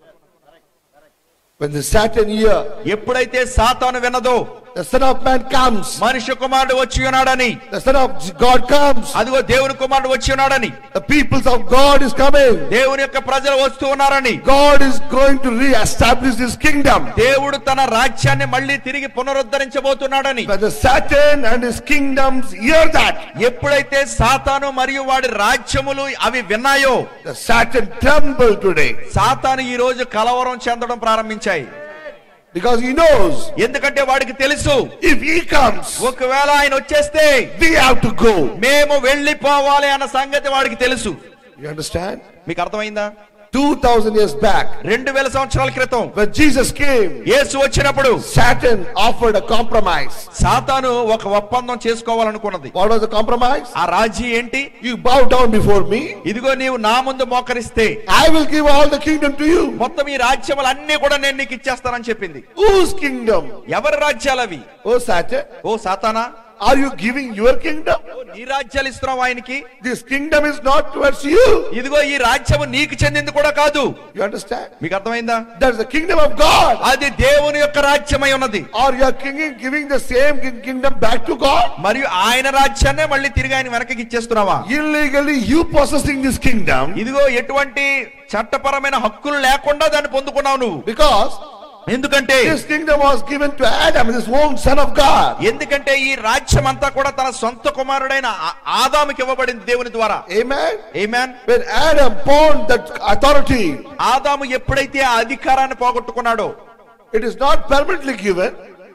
When the Satan hear, ఎప్పుడైతే సాతాను విన్నదో the Son of Man comes, మనిషి కుమారుడు వచ్చి ఉన్నాడని the Son of God comes, అదిగో దేవుని కుమారుడు వచ్చి ఉన్నాడని the peoples of God is coming. దేవుని యొక్క ప్రజలు వస్తూ ఉన్నారని God is going to re-establish His kingdom. దేవుడు తన రాజ్యాన్ని మళ్ళీ తిరిగి పునరుద్ధరించబోతున్నాడని When the Satan and his kingdoms hear that, ఎప్పుడైతే సాతాను మరియు వాడి రాజ్యములు అవి విన్నాయో the Satan trembled today సాతాను ఈ రోజు కలవరం చెందడం ప్రారంభించాయి because he knows ఎందుకంటే వాడికి తెలుసు if he comes, ఒకవేళ ఆయన వచ్చేస్తే we have to go. మేము వెళ్ళిపోవాలి అన్న సంగతి వాడికి తెలుసు You understand? మీకు అర్థమైందా 2000 years back, రెండు వేల సంవత్సరాల క్రితం when Jesus came, యేసు వచ్చినప్పుడు Satan offered a compromise. సాతాను ఒక ఒప్పందం చేసుకోవాలనుకున్నది What was the compromise? ఆ రాజీ ఏంటి You bow down before me, ఇదిగో నీవు నా ముందు మోకరిస్తే I will give all the kingdom to you. మొత్తం ఈ రాజ్యములు అన్ని కూడా నేను నీకు ఇచ్చేస్తానని చెప్పింది Whose kingdom? ఎవరి రాజ్యాలు అవి Oh, Satan, oh సాతానా are you giving your kingdom? ఓ నీ రాజ్యాలు ఇస్తున్నావు ఆయనకి This kingdom is not towards you. ఇదిగో ఈ రాజ్యము నీకు చెందింది కూడా కాదు You understand? మీకు అర్థమైందా That's the kingdom of God. అది దేవుని యొక్క రాజ్యమై ఉన్నది Or you are king, giving the same king- kingdom back to God? మరియు ఆయన రాజ్యాన్నే మళ్ళీ తిరిగి ఆయన వెనకకి ఇచ్చేస్తున్నావా Illegally, you possessing this kingdom ఇదిగో ఎటువంటి చట్టపరమైన హక్కులు లేకుండా దాన్ని పొందుకున్నావు నువ్వు because ఎందుకంటే this kingdom was given to Adam, his own son of God. ఎందుకంటే ఈ రాజ్యం అంతా కూడా తన సొంత కుమారుడైన ఆ- ఆదాముకి ఇవ్వబడింది దేవుని ద్వారా Amen. ఏమాన్ When Adam pawned that authority, ఆదాము ఎప్పుడైతే ఆ అధికారాన్ని పోగొట్టుకున్నాడో it is not permanently given,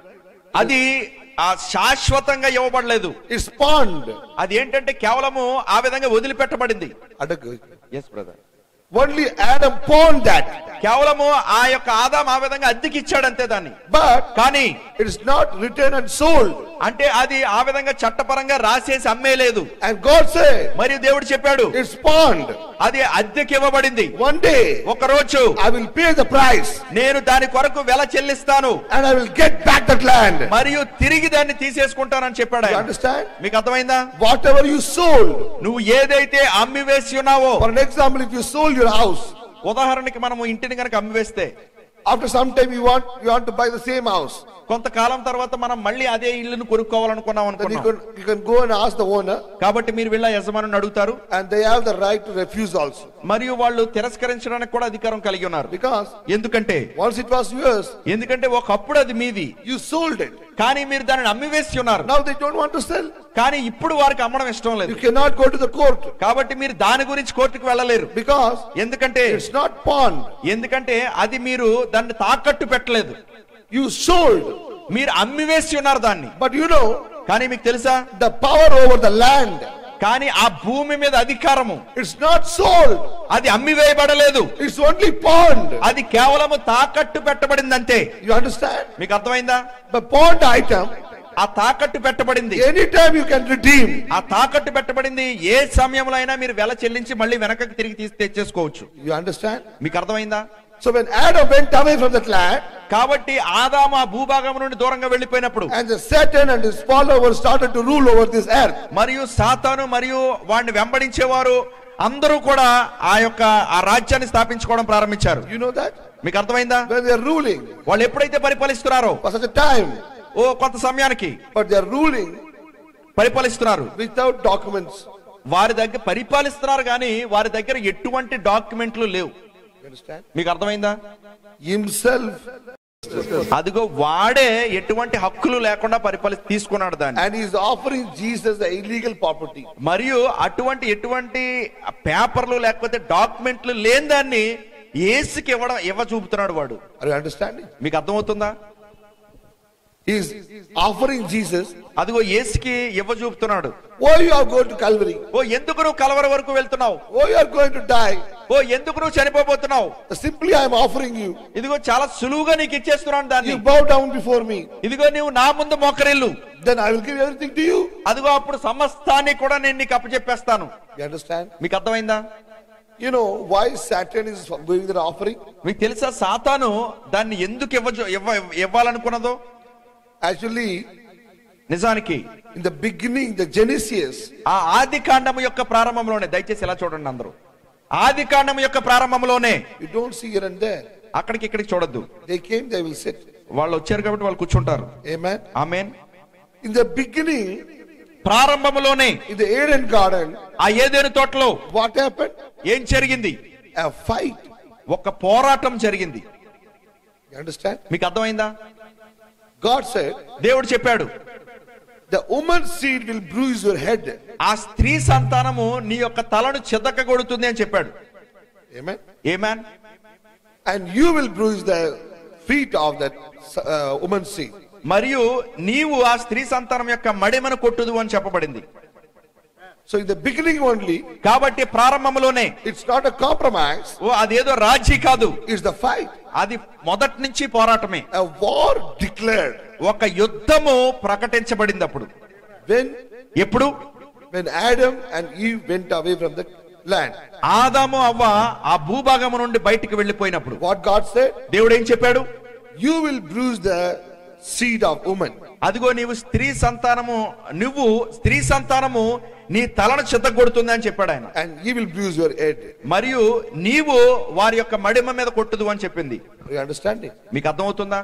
అది ఆ శాశ్వతంగా ఇవ్వబడలేదు it's pawned. అది ఏంటంటే కేవలము ఆ విధంగా వదిలిపెట్టబడింది Adagu. Yes brother Only Adam pawned that. కేవలము ఆ యొక్క ఆదాం ఆ విధంగా అద్దెకి ఇచ్చాడు అంతే దాన్ని But కానీ it is not written and sold. అంటే అది ఆ విధంగా చట్టపరంగా రాసేసి అమ్మేలేదు And God said, మరియు దేవుడు చెప్పాడు it's pawned. అది అద్దెకి ఇవ్వబడింది One day, ఒక రోజు I will pay the price నేను దాని కొరకు వెల చెల్లిస్తాను and I will get back that land. మరియు తిరిగి దాన్ని తీసేసుకుంటానని చెప్పాడు You ఆయన. understand? మీకు అర్థమైందా Whatever you sold, నువ్వు ఏదైతే అమ్మి వేసి ఉన్నావో for an example, if you sold your house, ఉదాహరణకి మనము ఇంటిని కనుక అమ్మి వేస్తే after some time you want you want to buy the same house, కొంతకాలం తర్వాత మనం మళ్ళీ అదే ఇల్లును కొనుక్కోవాలనుకున్నాం then you అనుకున్నాం can you can go and ask the owner, కాబట్టి మీరు వెళ్ళి ఆ యజమానుని అడుగుతారు and they have the right to refuse also. మరియు వాళ్ళు తిరస్కరించడానికి కూడా అధికారం కలిగి ఉన్నారు Because ఎందుకంటే once it was yours, ఎందుకంటే ఒకప్పుడు అది మీది you sold it. కానీ మీరు దానిని అమ్మివేసి ఉన్నారు Now they don't want to sell. కానీ ఇప్పుడు వారికి అమ్మడం ఇష్టం లేదు You cannot go to the court కాబట్టి మీరు దాని గురించి కోర్టుకు వెళ్ళలేరు because ఎందుకంటే it's not pawned. ఎందుకంటే అది మీరు దాన్ని తాకట్టు పెట్టలేదు You sold, మీరు అమ్మివేసి ఉన్నారు దాన్ని but you know కానీ మీకు తెలుసా the power over the land. కానీ ఆ భూమి మీద అధికారము It's not sold. అది అమ్మివేయబడలేదు It's only pawned. అది కేవలము తాకట్టు పెట్టబడింది అంతే You understand? మీకు అర్థమైందా The pawned item, ఆ తాకట్టు పెట్టబడింది anytime you can redeem. ఆ తాకట్టు పెట్టబడింది ఏ సమయంలో అయినా మీరు వెల చెల్లించి మళ్ళీ వెనకకి తిరిగి తీసి తెచ్చేసుకోవచ్చు You understand? మీకు అర్థమైందా So when Adam went away from that land, కాబట్టి ఆదాము ఆ భూభాగం నుండి దూరంగా వెళ్ళిపోయినప్పుడు and the Satan and his followers started to rule over this earth, మరియు సాతాను మరియు వాడిని వెంబడించేవారు అందరూ కూడా ఆ యొక్క ఆ రాజ్యాన్ని స్థాపించుకోవడం ప్రారంభించారు you know that? మీకు అర్థమైందా When they are ruling వాళ్ళు ఎప్పుడైతే పరిపాలిస్తున్నారో for such a time, ఓ కొంత సమయానికి but they are ruling పరిపాలిస్తున్నారు without documents. వారి దగ్గర పరిపాలిస్తున్నారు కానీ వారి దగ్గర ఎటువంటి డాక్యుమెంట్లు లేవు You understand? మీకు అర్థమైందా Himself, అదిగో వాడే ఎటువంటి హక్కులు లేకుండా పరిపాలి తీసుకున్నాడు దాన్ని and he is offering Jesus the illegal property. మరియు అటువంటి ఎటువంటి పేపర్లు లేకపోతే డాక్యుమెంట్లు లేని దాన్ని ఏసుకి ఇవ్వడం ఇవ్వ చూపుతున్నాడు వాడు Are you understanding? మీకు అర్థమవుతుందా He is offering Jesus. అదిగో ఏసుకి ఇవ్వ చూపుతున్నాడు Why you are going to Calvary? ఓ ఎందుకు నువ్వు కలవర వరకు వెళ్తున్నావు Why you are going to die? ఓ ఎందుకు నువ్వు చనిపోబోతున్నావు Simply I am offering you. ఇదిగో చాలా సులువుగా నీకు ఇచ్చేస్తున్నాను దాన్ని You bow down before me. ఇదిగో నువ్వు నా ముందు మోకరిల్లు Then I will give everything to you. అదిగో అప్పుడు సమస్తాన్ని కూడా నేను నీకు అప్పచెప్పేస్తాను You understand? మీకు అర్థమైందా You know why Satan is going that offering? మీకు తెలుసా సాతాను దాన్ని ఎందుకు ఇవ్వ ఇవ్వ ఇవ్వాలనుకున్నదో Actually, నిజానికి in the beginning, the Genesis, ఆ ఆది కాండము యొక్క ప్రారంభంలోనే దయచేసి ఇలా చూడండి అందరూ ఆది కాండము యొక్క ప్రారంభంలోనే you don't see here and there. అక్కడికి ఇక్కడికి చూడొద్దు They came, they will sit. వాళ్ళు వచ్చారు కాబట్టి వాళ్ళు కూర్చుంటారు Amen. Amen In the beginning, ప్రారంభంలోనే in the Eden garden, ఆ ఏదేను తోటలో what happened? ఏం జరిగింది A fight. ఒక పోరాటం జరిగింది You understand? మీకు అర్థమైందా God said, దేవుడు చెప్పాడు the woman's seed will bruise your head. ఆ స్త్రీ సంతానము నీ యొక్క తలను చెదకగొడుతుంది అని చెప్పాడు Amen. ఏమాన్ And you will bruise the feet of that uh, woman's seed. మరియు నీవు ఆ స్త్రీ సంతానం యొక్క మడిమను కొట్టుదు అని చెప్పబడింది So in the beginning only, కాబట్టి ప్రారంభంలోనే it's not a compromise, ఓ అదేదో రాజీ కాదు it's the fight. అది మొదటి నుంచి పోరాటమే A war declared. ఒక యుద్ధము ప్రకటించబడింది అప్పుడు When, ఎప్పుడు when Adam and Eve went away from the land. ఆదాము అవ్వ ఆ భూభాగము నుండి బయటికి వెళ్ళిపోయినప్పుడు What God said? దేవుడు ఏం చెప్పాడు You will bruise the seed of woman. అదిగో నీవు స్త్రీ సంతానము నువ్వు స్త్రీ సంతానము నీ తలను చిత్తగొడుతుంది అని చెప్పాడు ఆయన and he will bruise your head. మరియు నీవు వారి యొక్క మడిమ మీద కొట్టుదు అని చెప్పింది Are you understanding? మీకు అర్థమవుతుందా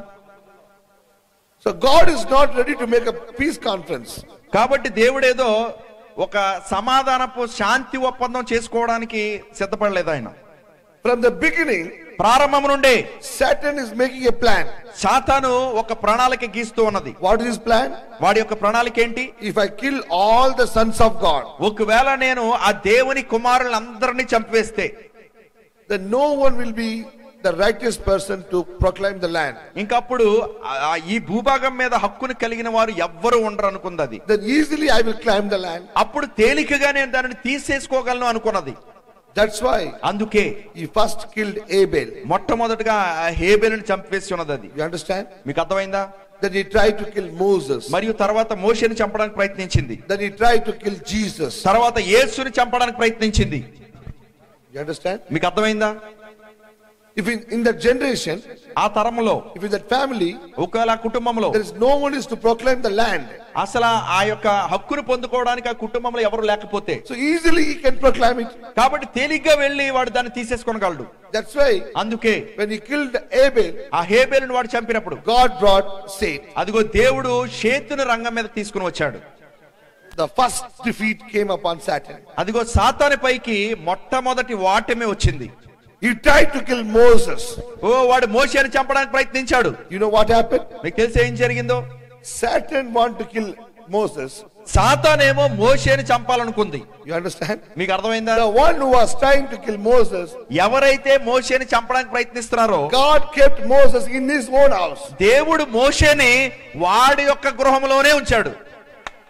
So God is not ready to make a peace conference. కాబట్టి దేవుడేదో ఒక సమాధానపు శాంతి ఒప్పందం చేసుకోవడానికి సిద్ధపడలేదు ఆయన From the beginning, ప్రారంభం నుండే Satan is making a plan. సాతాను ఒక ప్రణాళిక గీస్తూ ఉన్నది What is his plan? వాడి యొక్క ప్రణాళిక ఏంటి If I kill all the sons of God, ఒకవేళ నేను ఆ దేవుని కుమారులందరినీ చంపివేస్తే then no one will be the righteous person to proclaim the land. ఇంకప్పుడు ఆ- ఆ ఈ భూభాగం మీద హక్కును కలిగిన వారు ఎవ్వరు ఉండరు అనుకుంది అది Then easily I will claim the land. అప్పుడు తేలికగా నేను దానిని తీసేసుకోగలను అనుకున్నది That's why అందుకే he first killed Abel. మొట్టమొదటిగా ఆ హేబెలుని చంపేసి ఉన్నది అది You understand? మీకు అర్థమైందా Then he tried to kill Moses. మరియు తర్వాత మోషేని చంపడానికి ప్రయత్నించింది Then he tried to kill Jesus. తర్వాత యేసుని చంపడానికి ప్రయత్నించింది You understand? మీకు అర్థమైందా If in, in that generation, ఆ తరంలో if in that family, ఒకవేళ ఆ కుటుంబంలో there is no one is to proclaim the land. అసలు ఆ యొక్క హక్కును పొందుకోవడానికి ఆ కుటుంబంలో ఎవరు లేకపోతే So easily he can proclaim it. కాబట్టి తేలిగ్గా వెళ్ళి వాడు దాన్ని తీసేసుకోగలడు That's why అందుకే when he killed Abel, ఆ హేబేలుని వాడు చంపినప్పుడు God brought Satan. అదిగో దేవుడు షేతుని రంగం మీద తీసుకుని వచ్చాడు The first defeat came upon Satan. అదిగో సాతాని పైకి మొట్టమొదటి వాటమే వచ్చింది He tried to kill Moses. ఓ వాడు మోషేని చంపడానికి ప్రయత్నించాడు You know what happened? మీకు తెలిసి ఏం జరిగిందో Satan wanted to kill Moses. సాతానేమో మోషేని చంపాలనుకుంది You understand? మీకు అర్థమైందా The one who was trying to kill Moses, ఎవరైతే మోషేని చంపడానికి ప్రయత్నిస్తున్నారో God kept Moses in his own house. దేవుడు మోషేని వాడి యొక్క గృహంలోనే ఉంచాడు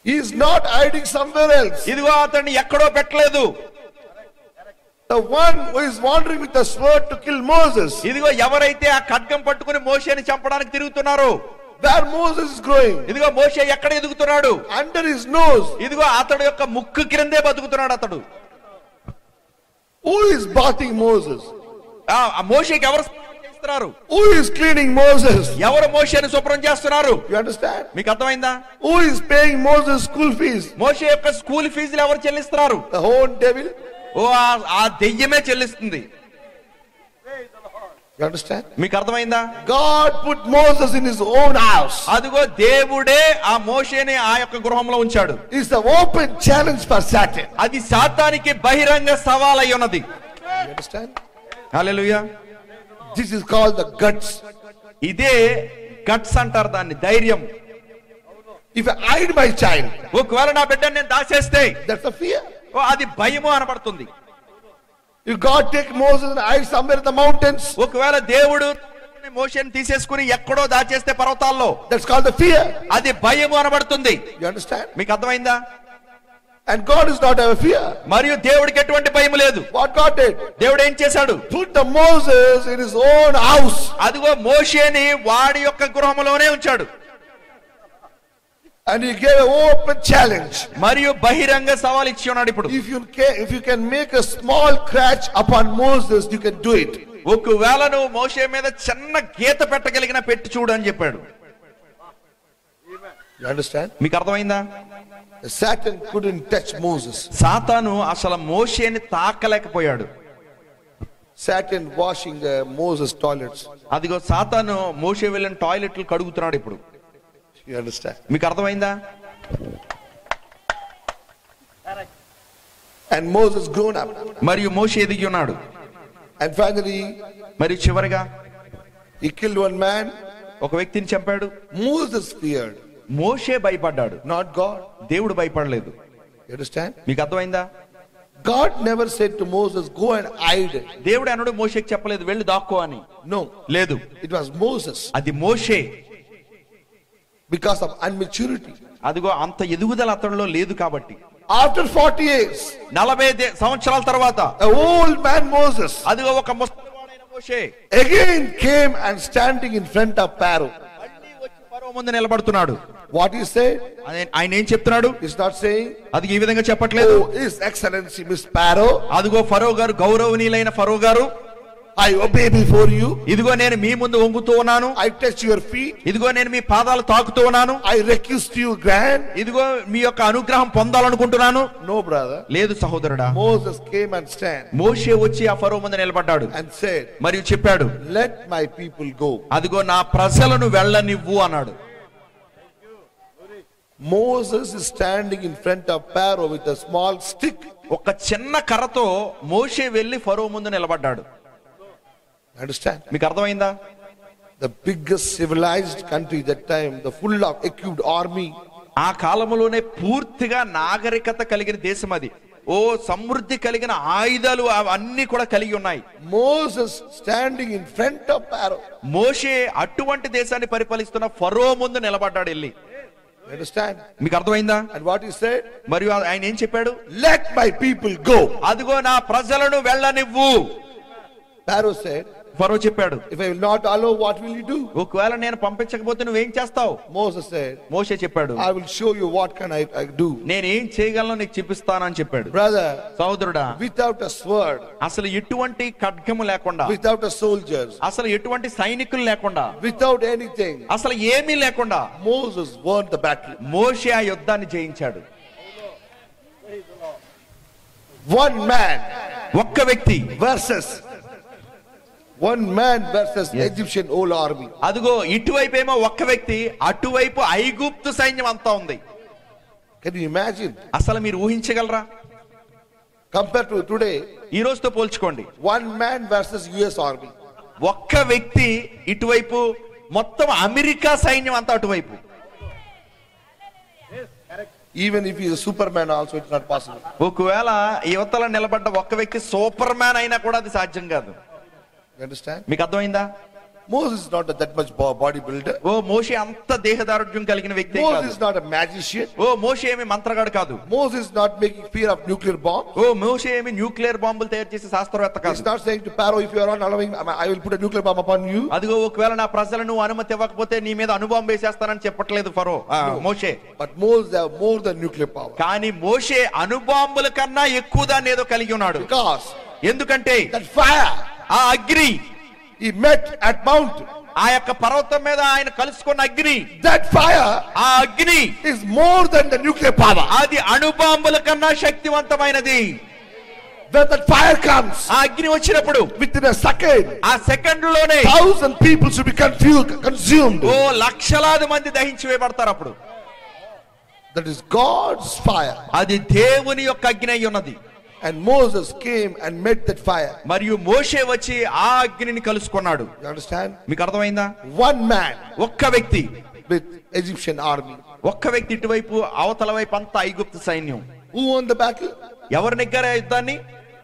He is not hiding somewhere else. ఇదిగో అతన్ని ఎక్కడో పెట్టలేదు The one who is wandering with the sword to kill Moses, ఇదిగో ఎవరైతే ఆ ఖడ్గం పట్టుకుని మోషేని చంపడానికి తిరుగుతున్నారో where Moses is growing, ఇదిగో మోషే ఎక్కడ ఎదుగుతున్నాడు under his nose, ఇదిగో అతడు యొక్క ముక్కు క్రిందే బతుకుతున్నాడు అతడు who is bathing Moses? ఆ ఆ మోషేకి ఎవరు స్నానం చేస్తున్నారు Who is cleaning Moses? ఎవరు మోషేని శుభ్రం చేస్తున్నారు You understand? మీకు అర్థమైందా Who is paying Moses school fees? మోషే యొక్క స్కూల్ ఫీజులు ఎవరు చెల్లిస్తున్నారు The own devil? ఓ ఆ- ఆ దెయ్యమే చెల్లిస్తుంది You understand? మీకు అర్థమైందా God put Moses in his own house. అదిగో దేవుడే ఆ మోషేని ఆ యొక్క గృహంలో ఉంచాడు It's the open challenge for Satan. అది శాతానికి బహిరంగ సవాల్ అయి ఉన్నది You understand? Hallelujah This is called the guts. ఇదే గట్స్ అంటారు దాన్ని ధైర్యం If I hide my child, ఒకవేళ నా బిడ్డని నేను దాచేస్తే that's a fear. ఓ అది భయము అనబడుతుంది If God take Moses and hide somewhere in the mountains, ఒకవేళ దేవుడు మోషేని తీసేసుకుని ఎక్కడో దాచేస్తే పర్వతాల్లో that's called the fear. అది భయము అనబడుతుంది You understand? మీకు అర్థమైందా And God is not have a fear. మరియు దేవుడికి ఎటువంటి భయం లేదు What God did? దేవుడు ఏం చేశాడు Put the Moses in his own house. అదిగో మోషేని వాడి యొక్క గృహంలోనే ఉంచాడు And he gave an open challenge. మరియు బహిరంగ సవాల్ ఇచ్చి ఉన్నాడు ఇప్పుడు If you can, if you can make a small scratch upon Moses, you can do it. ఒకవేళ నువ్వు మోషే మీద చిన్న గీత పెట్టగలిగిన పెట్టి చూడు అని చెప్పాడు You understand? మీకు అర్థమైందా Satan couldn't touch Moses. సాతాను అసలు మోషేని తాకలేకపోయాడు Satan washing uh, Moses' toilets. అదిగో సాతాను మోషే వెళ్ళిన టాయిలెట్లు కడుగుతున్నాడు ఇప్పుడు You understand? మీకు అర్థమైందా And Moses grown up. మరియు మోషే ఎదిగి ఉన్నాడు And finally, మరియు చివరిగా he killed one man. ఒక వ్యక్తిని చంపాడు Moses feared, మోషే భయపడ్డాడు not God. దేవుడు భయపడలేదు You understand? మీకు అర్థమైందా God never said to Moses, Go and hide. దేవుడు అనడు మోషేకి చెప్పలేదు వెళ్ళి దాక్కో అని No, లేదు it was Moses అది మోషే because of unmaturity. అదిగో అంత ఎదుగుదల అతనిలో లేదు కాబట్టి After 40 years, నలభై దే- సంవత్సరాల తర్వాత a old man Moses అదిగో ఒక ముసలివాడైన మోషే again came and standing in front of Pharaoh. మళ్ళీ వచ్చి ఫరో ముందు నిలబడుతున్నాడు What he said? అదే- ఆయన ఏం చెప్తున్నాడు He's not saying, అది ఈ విధంగా చెప్పట్లేదు Oh, His Excellency Miss Pharaoh, అదిగో ఫరో గారు గౌరవనీయులైన ఫరో గారు I obey before you. ఇదిగో నేను మీ ముందు వంగుతూ ఉన్నాను I touch your feet. ఇదిగో నేను మీ పాదాలు తాకుతూ ఉన్నాను I request you, grand. ఇదిగో మీ యొక్క అనుగ్రహం పొందాలనుకుంటున్నాను No, brother. లేదు సహోదరుడా Moses came and stand మోషే వచ్చి ఆ ఫరో ముందు నిలబడ్డాడు and said, మరియు చెప్పాడు Let my people go. అదిగో నా ప్రజలను వెళ్ళనివ్వు అన్నాడు Moses is standing in front of Pharaoh with a small stick. ఒక చిన్న కర్రతో మోషే వెళ్లి ఫరో ముందు నిలబడ్డాడు Understand? మీకు అర్థమైందా The biggest civilized country that time, the full of equipped army. ఆ కాలంలోనే పూర్తిగా నాగరికత కలిగిన దేశం అది ఓ సమృద్ధి కలిగిన ఆయుధాలు అవన్నీ కూడా కలిగి ఉన్నాయి Moses standing in front of Pharaoh. మోషే అటువంటి దేశాన్ని పరిపాలిస్తున్న ఫరో ముందు నిలబడ్డాడు వెళ్ళి Understand? మీకు అర్థమైందా And what he said? మరియు ఆయన ఏం చెప్పాడు Let my people go. అదిగో నా ప్రజలను వెళ్ళనివ్వు Pharaoh said, ఫరో చెప్పాడు If I will not allow, what will you do? ఒకవేళ నేను పంపించకపోతే నువ్వేం చేస్తావు Moses said, మోషే చెప్పాడు I will show you what can I, I do. నేనేం చేయగలను నీకు చూపిస్తానని చెప్పాడు Brother, సహోదరుడా without a sword, అసలు ఎటువంటి ఖడ్గము లేకుండా without a soldiers, అసలు ఎటువంటి సైనికులు లేకుండా without anything, అసలు ఏమీ లేకుండా Moses won the battle. మోషే ఆ యుద్ధాన్ని జయించాడు One man ఒక్క వ్యక్తి versus one man versus Egyptian whole army. అదిగో ఇటువైపు ఏమో ఒక్క వ్యక్తి అటువైపు ఐగుప్తు సైన్యం అంతా ఉంది Can you imagine? అసలు మీరు ఊహించగలరా Compared to today, ఈ రోజుతో పోల్చుకోండి one man versus US army. ఒక్క వ్యక్తి ఇటువైపు మొత్తం అమెరికా సైన్యం అంతా అటువైపు Even if he is a superman, also it's not possible. ఒకవేళ యువతలో నిలబడ్డ ఒక్క వ్యక్తి సూపర్ మ్యాన్ అయినా కూడా అది సాధ్యం కాదు You understand? మీకు అర్థమైందా Moses is not a, that much bo- bodybuilder. ఓ మోషే అంత దేహదారుఢ్యం కలిగిన వ్యక్తి Moses కాదు is not a magician. ఓ మోషే ఏమి మంత్రగాడు కాదు Moses is not making fear of nuclear bomb. ఓ మోషే ఏమి న్యూక్లియర్ బాంబులు తయారు చేసే శాస్త్రవేత్త He's కాదు not saying to Pharaoh, if you are not allowing, I will put a nuclear bomb upon you. అదిగో ఒకవేళ నా ప్రజలను అనుమతి ఇవ్వకపోతే నీ మీద అనుభవం వేసేస్తానని చెప్పట్లేదు ఫరో ఆ, మోషే But Moses have more than nuclear power. కానీ మోషే అనుబాంబుల కన్నా ఎక్కువ దాన్ని ఏదో కలిగి ఉన్నాడు Because ఎందుకంటే that fire ఆ అగ్ని he met at Mount, ఆ యొక్క పర్వతం మీద ఆయన కలుసుకున్న అగ్ని that fire ఆ అగ్ని is more than the nuclear power. అది అణుబాంబుల కన్నా శక్తివంతమైనది When that fire comes, ఆ అగ్ని వచ్చినప్పుడు within a second, ఆ సెకండ్ లోనే thousand people should be confused, consumed. ఓ లక్షలాది మంది దహించి వేయబడతారు అప్పుడు That is God's fire. అది దేవుని యొక్క అగ్ని అయి ఉన్నది And Moses came and met that fire. మరియు మోషే వచ్చి ఆ అగ్నిని కలుసుకున్నాడు You understand? మీకు అర్థమైందా One man ఒక్క వ్యక్తి with Egyptian army. ఒక్క వ్యక్తి ఇటువైపు అవతల వైపు అంతా ఐగుప్తు సైన్యం Who won the battle? ఎవరు నెగ్గారు ఆ యుద్ధాన్ని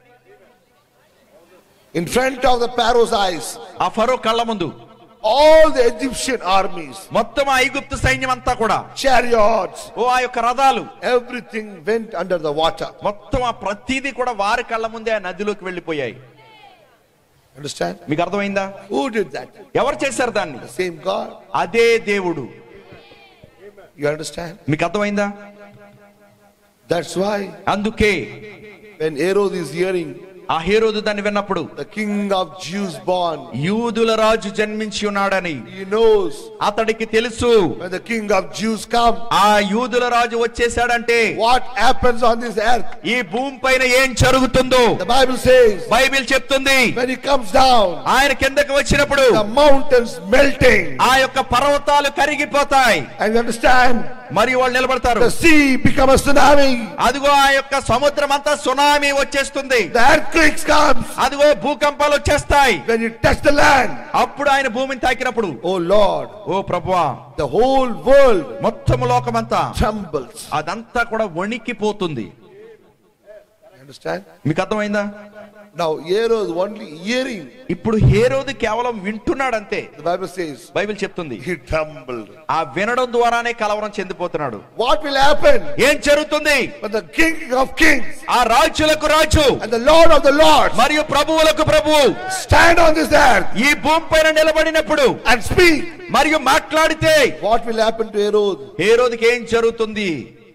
In front of the Pharaoh's eyes, ఆ ఫరో కళ్ళ ముందు all the Egyptian armies, మొత్తం ఆ ఐగుప్తు సైన్యం అంతా కూడా chariots, ఓ ఆ యొక్క రథాలు everything went under the water. మొత్తం ఆ ప్రతిదీ కూడా వారి కళ్ళ ముందే ఆ నదిలోకి వెళ్ళిపోయాయి Understand? మీకు అర్థమైందా Who did that? ఎవరు చేశారు దాన్ని The same God. అదే దేవుడు You understand? మీకు అర్థమైందా That's why అందుకే when Herod is hearing ఆ హేరోదు దాన్ని విన్నప్పుడు the king of Jews born, యూదుల రాజు జన్మించి ఉన్నాడని he knows అతడికి తెలుసు when the king of Jews come, ఆ యూదుల రాజు వచ్చేసాడంటే what happens on this earth. ఈ భూమి పైన ఏం జరుగుతుందో The Bible says బైబిల్ చెప్తుంది when he comes down, ఆయన కిందకి వచ్చినప్పుడు the mountains melting. ఆ యొక్క పర్వతాలు కరిగిపోతాయి And you understand? మరి వాళ్ళు నిలబడతారు The sea become a tsunami. అదిగో ఆ యొక్క సముద్రం అంతా సునామీ వచ్చేస్తుంది The earthquakes comes అదిగో భూకంపాలు వచ్చేస్తాయి when you touch the land. అప్పుడు ఆయన భూమిని తాకినప్పుడు Oh Lord, ఓ ప్రభువా the whole world మొత్తం లోకమంతా trembles. అదంతా కూడా వణికిపోతుంది You understand? మీకు అర్థమైందా Now Herod only hearing, ఇప్పుడు హేరోది కేవలం వింటున్నాడు అంతే the Bible says, బైబిల్ చెప్తుంది he trembled. ఆ వినడం ద్వారానే కలవరం చెందిపోతున్నాడు What will happen ఏం జరుగుతుంది when the King of Kings ఆ రాజులకు రాజు and the Lord of the Lords మరియు ప్రభువులకు ప్రభువు stand on this earth ఈ భూమి పైన నిలబడినప్పుడు and speak? మరియు మాట్లాడితే What will happen to Herod? హేరోదికి ఏం జరుగుతుంది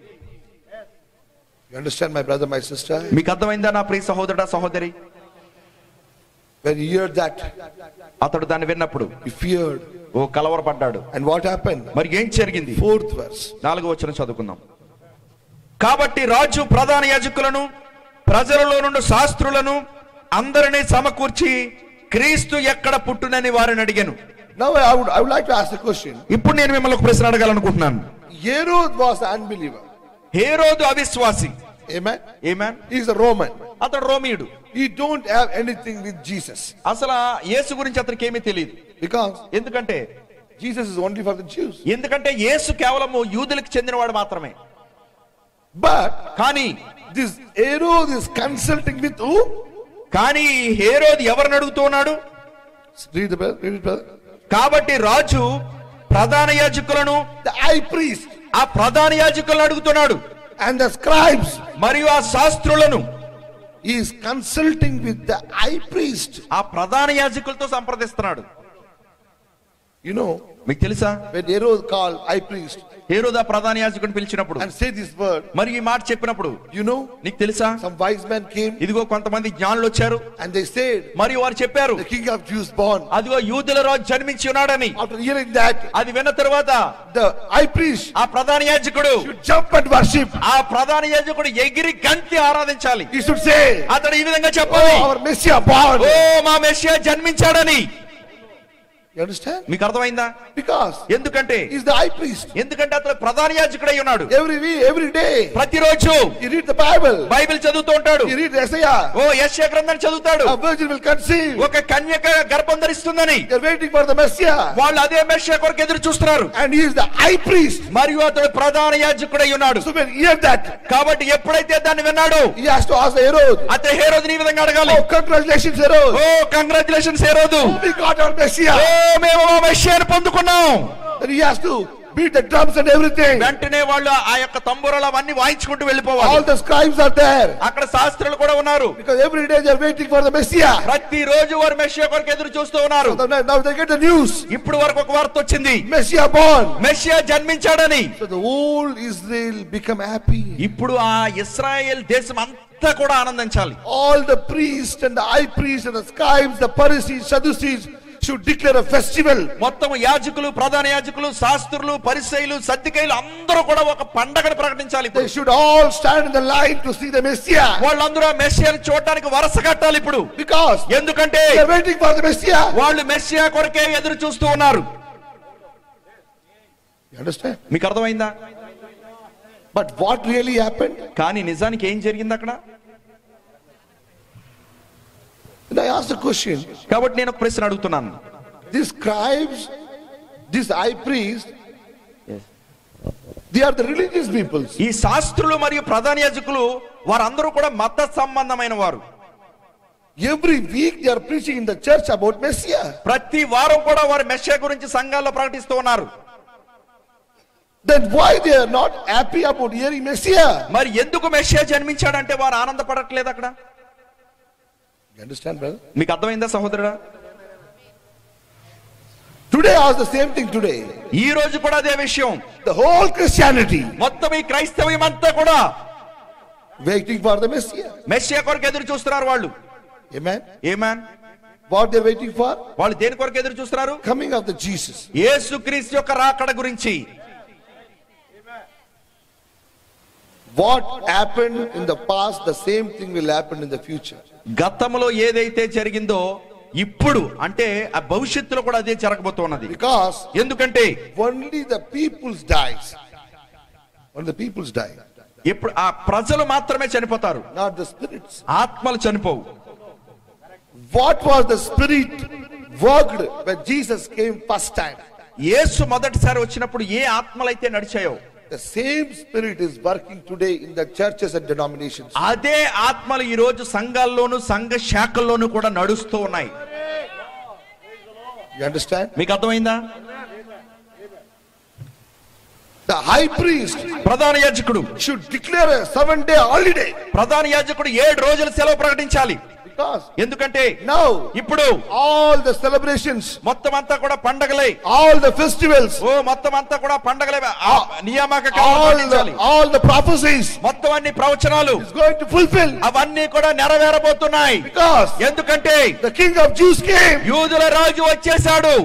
You understand, my brother, my sister? మీకు అర్థమైందా నా ప్రియ సహోదరుడా సహోదరి When he heard that, అతడు దాన్ని విన్నప్పుడు he feared. Oh కలవరపడ్డాడు And what happened? మరి ఏం జరిగింది Fourth verse. నాలుగో వచ్చిన చదువుకుందాం కాబట్టి రాజు ప్రధాన యాజకులను ప్రజలలో నుండి శాస్త్రులను అందరినీ సమకూర్చి క్రీస్తు ఎక్కడ పుట్టునని వారిని అడిగాను Now I would, I would like to ask a question. ఇప్పుడు నేను మిమ్మల్ని ఒక ప్రశ్న అడగాలనుకుంటున్నాను Herod was an unbeliever. Herod అవిశ్వాసి Amen. ఏమాన్ He's a Roman. అతడు రోమియుడు He don't have anything with Jesus అసలు ఆ యేసు గురించి అతనికి ఏమీ తెలియదు because ఎందుకంటే Jesus is only for the Jews. ఎందుకంటే యేసు కేవలము యూదులకు చెందినవాడు మాత్రమే But కానీ this Herod is consulting with who? కానీ హేరోదు ఎవరిని అడుగుతూ ఉన్నాడు Read the brother. Read it, brother. కాబట్టి రాజు ప్రధాన యాజకులను The high priest ఆ ప్రధాన యాజకులను అడుగుతున్నాడు and the scribes. మరియు ఆ శాస్త్రులను He is consulting with the high priest. ఆ ప్రధాన యాజకులతో సంప్రదిస్తున్నాడు You know, మీకు తెలుసా when Herod called high priest హేరోదు ఆ ప్రధాన యాజకుని పిలిచినప్పుడు and said this word, మరి ఈ మాట చెప్పినప్పుడు you know, నీకు తెలుసా some wise men came ఇదిగో కొంతమంది జ్ఞానులు వచ్చారు and they said, మరియు వారు చెప్పారు the king of Jews born. అదిగో యూదుల రాజు జన్మించి ఉన్నాడని After hearing that, అది విన్న తరువాత the high priest ఆ ప్రధాన యాజకుడు should jump and worship. ఆ ప్రధాన యాజకుడు ఎగిరి గంతి ఆరాధించాలి He should say, అతడు ఈ విధంగా Oh, చెప్పాలి our Messiah born. ఓ మా మెస్సియా జన్మించాడని You understand? మీకు అర్థమైందా Because ఎందుకంటే he's the high priest. ఎందుకంటే అతడు ప్రధాన యాజకుడై ఉన్నాడు Every week, every day, ప్రతిరోజు you read the Bible, Bible చదువుతూ ఉంటాడు you read Isaiah, ఓ యశ్యా గ్రంథాన్ని చదువుతాడు a virgin will conceive. ఒక కన్యక గర్భం ధరిస్తుందని They're waiting for the Messiah. వాళ్ళు అదే మెస్సియా కొరకు ఎదురు చూస్తున్నారు And he is the high priest. మరియు అతడు ప్రధాన యాజకుడై ఉన్నాడు So when he heard that, కాబట్టి ఎప్పుడైతే దాన్ని విన్నాడు he has to ask Herod, అతడు హేరోదుని ఈ విధంగా అడగాలి Oh, congratulations, Herod. ఓ congratulations Herod We got our Messiah. ఓ మేము ఆ మెషియాను పొందుకున్నాం Then he has to beat the drums and everything. వెంటనే వాళ్ళు ఆ యొక్క తంబూరాలు అవన్నీ వాయించుకుంటూ వెళ్ళిపోవాలి All the scribes are there. అక్కడ శాస్త్రులు కూడా ఉన్నారు Because every day they are waiting for the Messiah. ప్రతి రోజు వారు మెషియా కొరకు ఎదురు చూస్తూ ఉన్నారు So now now they get the news. ఇప్పుడు వరకు ఒక వార్త వచ్చింది Messiah born. మెషియా జన్మించాడని So the whole Israel become happy. ఇప్పుడు ఆ ఇస్రాయేల్ దేశం అంతా కూడా ఆనందించాలి All the priests and the high priests and the scribes, the Pharisees, Sadducees should declare a festival. మొత్తం యాజకులు ప్రధాన యాజకులు శాస్త్రులు పరిసయులు సర్దికైలు అందరూ కూడా ఒక పండగను ప్రకటించాలి They ఇప్పుడు should all stand in the line to see the Messiah. వాళ్ళందరూ ఆ మెస్సియాని చూడటానికి వరస కట్టాలి ఇప్పుడు Because ఎందుకంటే they are waiting for the Messiah. వాళ్ళు మెస్సియా కొరకే ఎదురు చూస్తూ ఉన్నారు You understand? మీకు అర్థమైందా But what really happened? కానీ నిజానికి ఏం జరిగింది అక్కడ And I asked the question. కాబట్టి నేను ఒక ప్రశ్న అడుగుతున్నాను These scribes, these high priests, they are the religious peoples. ఈ శాస్త్రులు మరియు ప్రధాన యాజకులు వారందరూ కూడా మత సంబంధమైన వారు Every week they are preaching in the church about Messiah. ప్రతి వారం కూడా వారు మెస్సియా గురించి సంఘాల్లో ప్రకటిస్తూ ఉన్నారు Then why they are not happy about hearing Messiah? మరి ఎందుకు మెస్సియా జన్మించాడంటే వారు ఆనందపడట్లేదు అక్కడ You understand, brother? మీకు అర్థమైందా సహోదరుడా Today I ask the same thing today. ఈ రోజు కూడా అదే విషయం The whole Christianity మొత్తం ఈ క్రైస్తవ్యం అంతా కూడా waiting for the Messiah. Messiah కొరకు ఎదురు చూస్తున్నారు వాళ్ళు Amen. ఏమాన్ What they're waiting for? వాళ్ళు దేని కొరకు ఎదురు చూస్తున్నారు Coming of the Jesus. యేసుక్రీస్తు యొక్క రాకడ గురించి What happened in the past, the same thing will happen in the future. గతంలో ఏదైతే జరిగిందో ఇప్పుడు అంటే ఆ భవిష్యత్తులో కూడా అదే జరగబోతున్నది Because ఎందుకంటే only the peoples dies. When the peoples die, ఇప్పుడు ఆ ప్రజలు మాత్రమే చనిపోతారు not the spirits. ఆత్మలు చనిపోవు What was the spirit worked when Jesus came first time? యేసు మొదటిసారి వచ్చినప్పుడు ఏ ఆత్మలైతే నడిచాయో The same spirit is working today in the churches and denominations. అదే ఆత్మలు ఈ రోజు సంఘాల్లోను సంఘ శాఖల్లోనూ కూడా నడుస్తూ ఉన్నాయి You understand? మీకు అర్థమైందా The high priest ప్రధాన యాజకుడు should declare a seven day holiday ప్రధాన యాజకుడు ఏడు రోజుల సెలవు ప్రకటించాలి because ఎందుకంటే now ఇప్పుడు all the celebrations, మొత్తం అంతా కూడా పండగలే all the festivals, ఓ మొత్తం అంతా కూడా పండగలే ఆ నియామక కాలం all పాటించాలి. the, all the prophecies మొత్తం అన్ని ప్రవచనాలు is going to fulfill అవన్నీ కూడా నెరవేరబోతున్నాయి because ఎందుకంటే the king of Jews came. యూదుల రాజు వచ్చేసాడు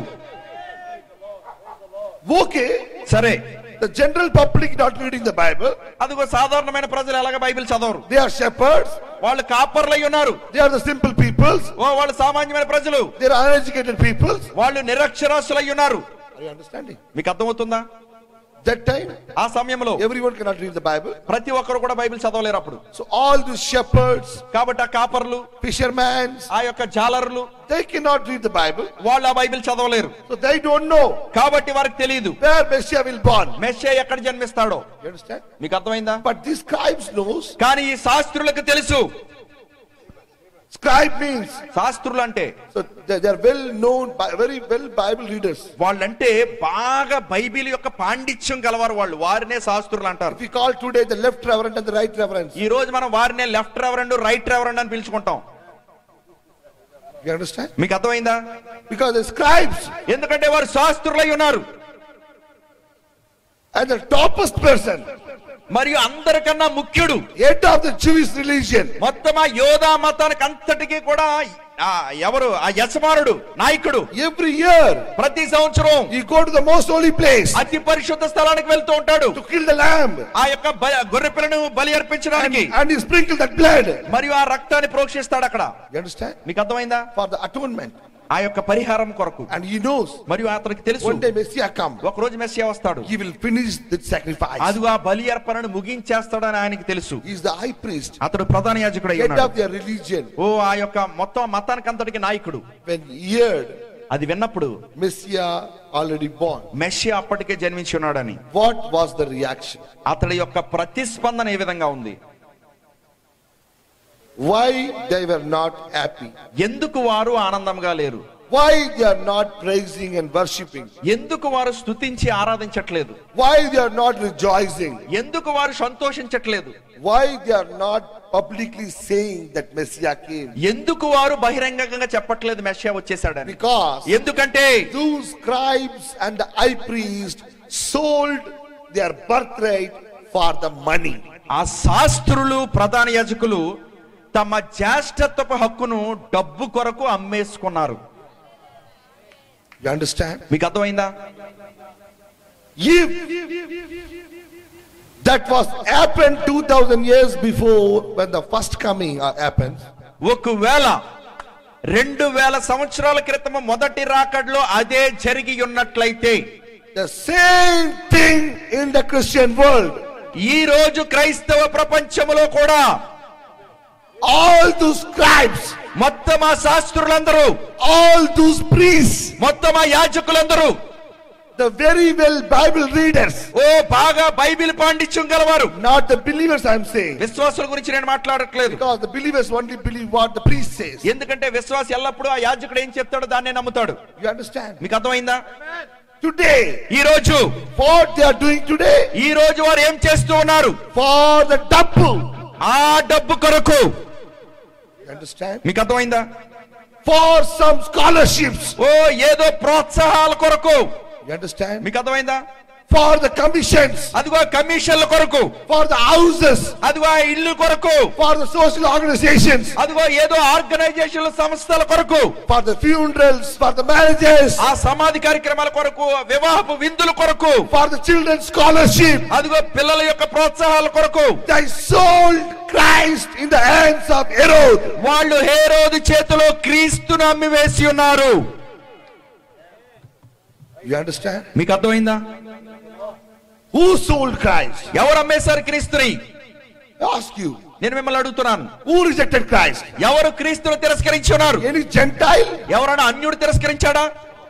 Okay, సరే the general public not reading the Bible. అదిగో సాధారణమైన ప్రజలు ఎలాగ బైబిల్ చదవరు They are shepherds. వాళ్ళు కాపర్లై ఉన్నారు They are the simple peoples. ఓ వాళ్ళు సామాన్యమైన ప్రజలు They are uneducated peoples. వాళ్ళు నిరక్షరాస్యులై ఉన్నారు Are you understanding? మీకు అర్థమవుతుందా That time, ఆ సమయంలో everyone cannot read the Bible. ప్రతి ఒక్కరు కూడా బైబిల్ చదవలేరు అప్పుడు So all these shepherds, కాబట్టి ఆ కాపర్లు fishermen, ఆ యొక్క జాలరులు they cannot read the Bible. వాళ్ళు ఆ బైబిల్ చదవలేరు So they don't know కాబట్టి వారికి తెలియదు where Messiah will born. మెస్సే ఎక్కడ జన్మిస్తాడో You understand? మీకు అర్థమైందా But these scribes knows. కానీ ఈ శాస్త్రులకు తెలుసు Scribe means శాస్త్రులు అంటే so they, they are well known, by, very well Bible readers. వాళ్ళంటే బాగా బైబిల్ యొక్క పాండిత్యం గలవారు వాళ్ళు వారినే శాస్త్రులు అంటారు If we call today the left reverend and the right reverend, ఈ రోజు మనం వారినే లెఫ్ట్ రెవరెండ్ రైట్ రెవరెండ్ అని పిలుచుకుంటాం you understand? మీకు అర్థమైందా Because the scribes ఎందుకంటే వారు శాస్త్రులై ఉన్నారు and the topmost person, మరియు అందరికన్నా ముఖ్యుడు head of the Jewish religion, మొత్తం ఆ యోధా మతానికి అంతటికి కూడా ఆ ఎవరు ఆ యజమానుడు నాయకుడు every year ప్రతి సంవత్సరం he go to the most holy place అతి పరిశుద్ధ స్థలానికి వెళ్తూ ఉంటాడు to kill the lamb ఆ యొక్క బ- గొర్రె పిల్లను బలి and, అర్పించడానికి and he sprinkle that blood. మరియు ఆ రక్తాన్ని ప్రోక్షిస్తాడు అక్కడ You understand? మీకు అర్థమైందా For the atonement. ఆ యొక్క పరిహారం కొరకు And he knows మరియు అతనికి తెలుసు one day Messiah come, ఒక రోజు మెస్సియా వస్తాడు he will finish the sacrifice. అది ఆ బలి అర్పణను ముగించేస్తాడని ఆయనకి తెలుసు He is the high priest, అతడు ప్రధాన యాజకుడు అయి head ఉన్నాడు of their religion. ఓ ఆ యొక్క మొత్తం మతానికి అంతటికి నాయకుడు When he heard అది విన్నప్పుడు Messiah already born, మెస్సియా అప్పటికే జన్మించి ఉన్నాడని what was the reaction? అతడి యొక్క ప్రతిస్పందన ఏ విధంగా ఉంది Why they were not happy? ఎందుకు వారు ఆనందంగా లేరు Why they are not praising and worshipping? ఎందుకు వారు స్తుతించి ఆరాధించట్లేదు Why they are not rejoicing? ఎందుకు వారు సంతోషించట్లేదు Why they are not publicly saying that Messiah came? ఎందుకు వారు బహిరంగంగా చెప్పట్లేదు మెషియా వచ్చేసాడని Because ఎందుకంటే those scribes and the high priest sold their birthright for the money. ఆ శాస్త్రులు ప్రధాన యాజకులు తమ జ్యేష్ఠత్వపు హక్కును డబ్బు కొరకు అమ్మేసుకున్నారు You understand? మీకు అర్థమైందా If that was happened 2000 years before when the first coming uh, happens, ఒకవేళ రెండు వేల సంవత్సరాల క్రితం మొదటి రాకడ్లో అదే జరిగి ఉన్నట్లయితే the same thing in the Christian world. ఈ రోజు క్రైస్తవ ప్రపంచములో కూడా All those scribes, మొత్తం ఆ శాస్త్రులందరూ all those priests, మొత్తం ఆ యాజకులందరూ the very well Bible readers, ఓ బాగా బైబిల్ పాండిత్యం గలవారు not the believers I'm saying. విశ్వాసుల గురించి నేను మాట్లాడట్లేదు Because the believers only believe what the priest says. ఎందుకంటే విశ్వాసి ఎల్లప్పుడూ ఆ యాజకుడు ఏం చెప్తాడో దాన్నే నమ్ముతాడు You understand? మీకు అర్థమైందా Today, ఈ రోజు what they are doing today, ఈ రోజు వారు ఏం చేస్తూ ఉన్నారు for the double. ఆ డబ్బు కొరకు You understand? మీకు అర్థమైందా For some scholarships. ఓ ఏదో ప్రోత్సాహాల కొరకు You understand? మీకు అర్థమైందా For the commissions, అదిగో కమిషన్ల కొరకు for the houses, అదిగో ఆ ఇల్లు కొరకు for the social organizations, అదిగో ఏదో ఆర్గనైజేషన్ సంస్థల కొరకు for the funerals, for the marriages, ఆ సమాధి కార్యక్రమాల కొరకు వివాహపు విందుల కొరకు for the children's scholarship. అదిగో పిల్లల యొక్క ప్రోత్సాహాల కొరకు They sold Christ in the hands of Herod. వాళ్ళు హేరోదు చేతిలో క్రీస్తును అమ్మివేసి ఉన్నారు You understand? మీకు అర్థమైందా Who sold Christ? ఎవరు అమ్మేశారు క్రీస్తుని I ask you. నేను మిమ్మల్ని అడుగుతున్నాను Who rejected Christ? ఎవరు క్రీస్తును తిరస్కరించి ఉన్నారు Any Gentile? ఎవరైనా అన్యుడు తిరస్కరించాడా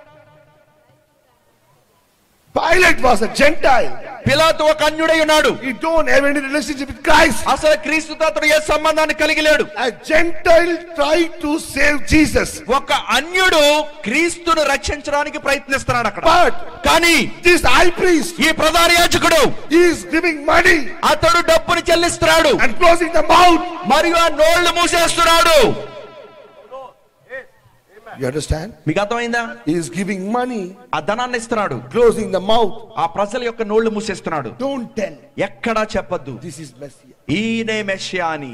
Pilate was a Gentile. పిలాతు ఒక అన్యుడై ఉన్నాడు He don't have any relationship with Christ. అసలు క్రీస్తుతో అతడు ఏ సంబంధాన్ని కలిగి లేడు A Gentile tried to save Jesus. ఒక అన్యుడు క్రీస్తును రక్షించడానికి ప్రయత్నిస్తున్నాడు అక్కడ But కానీ this high priest, ఈ ప్రధాన యాజకుడు he is giving money అతడు డబ్బుని చెల్లిస్తున్నాడు and closing the mouth. మరియు ఆ నోళ్లు మూసేస్తున్నాడు You understand? మీకు అర్థమైందా He is giving money, ఆ ధనాన్ని ఇస్తున్నాడు closing the mouth. ఆ ప్రజల యొక్క నోళ్లు మూసేస్తున్నాడు Don't tell. ఎక్కడా చెప్పద్దు This is Messiah. ఈయనే మెస్సియా అని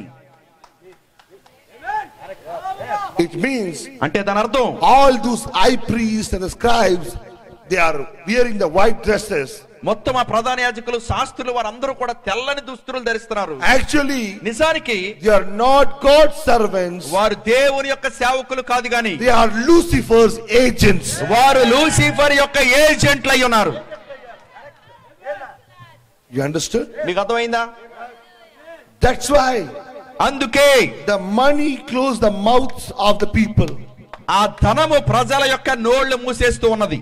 It means అంటే దాని అర్థం all those high priests and the scribes, they are wearing the white dresses. మొత్తం ఆ ప్రధాన యాజకులు శాస్త్రులు వారందరూ కూడా తెల్లని దుస్తులు ధరిస్తున్నారు Actually, నిజానికి they are not God's servants. వారు దేవుని యొక్క సేవకులు కాదు గాని They are Lucifer's agents. వారు లూసిఫర్ యొక్క ఏజెంట్లు అయి ఉన్నారు You understood? మీకు అర్థమైందా That's why అందుకే the money closed the mouths of the people. ఆ ధనము ప్రజల యొక్క నోళ్లు మూసేస్తూ ఉన్నది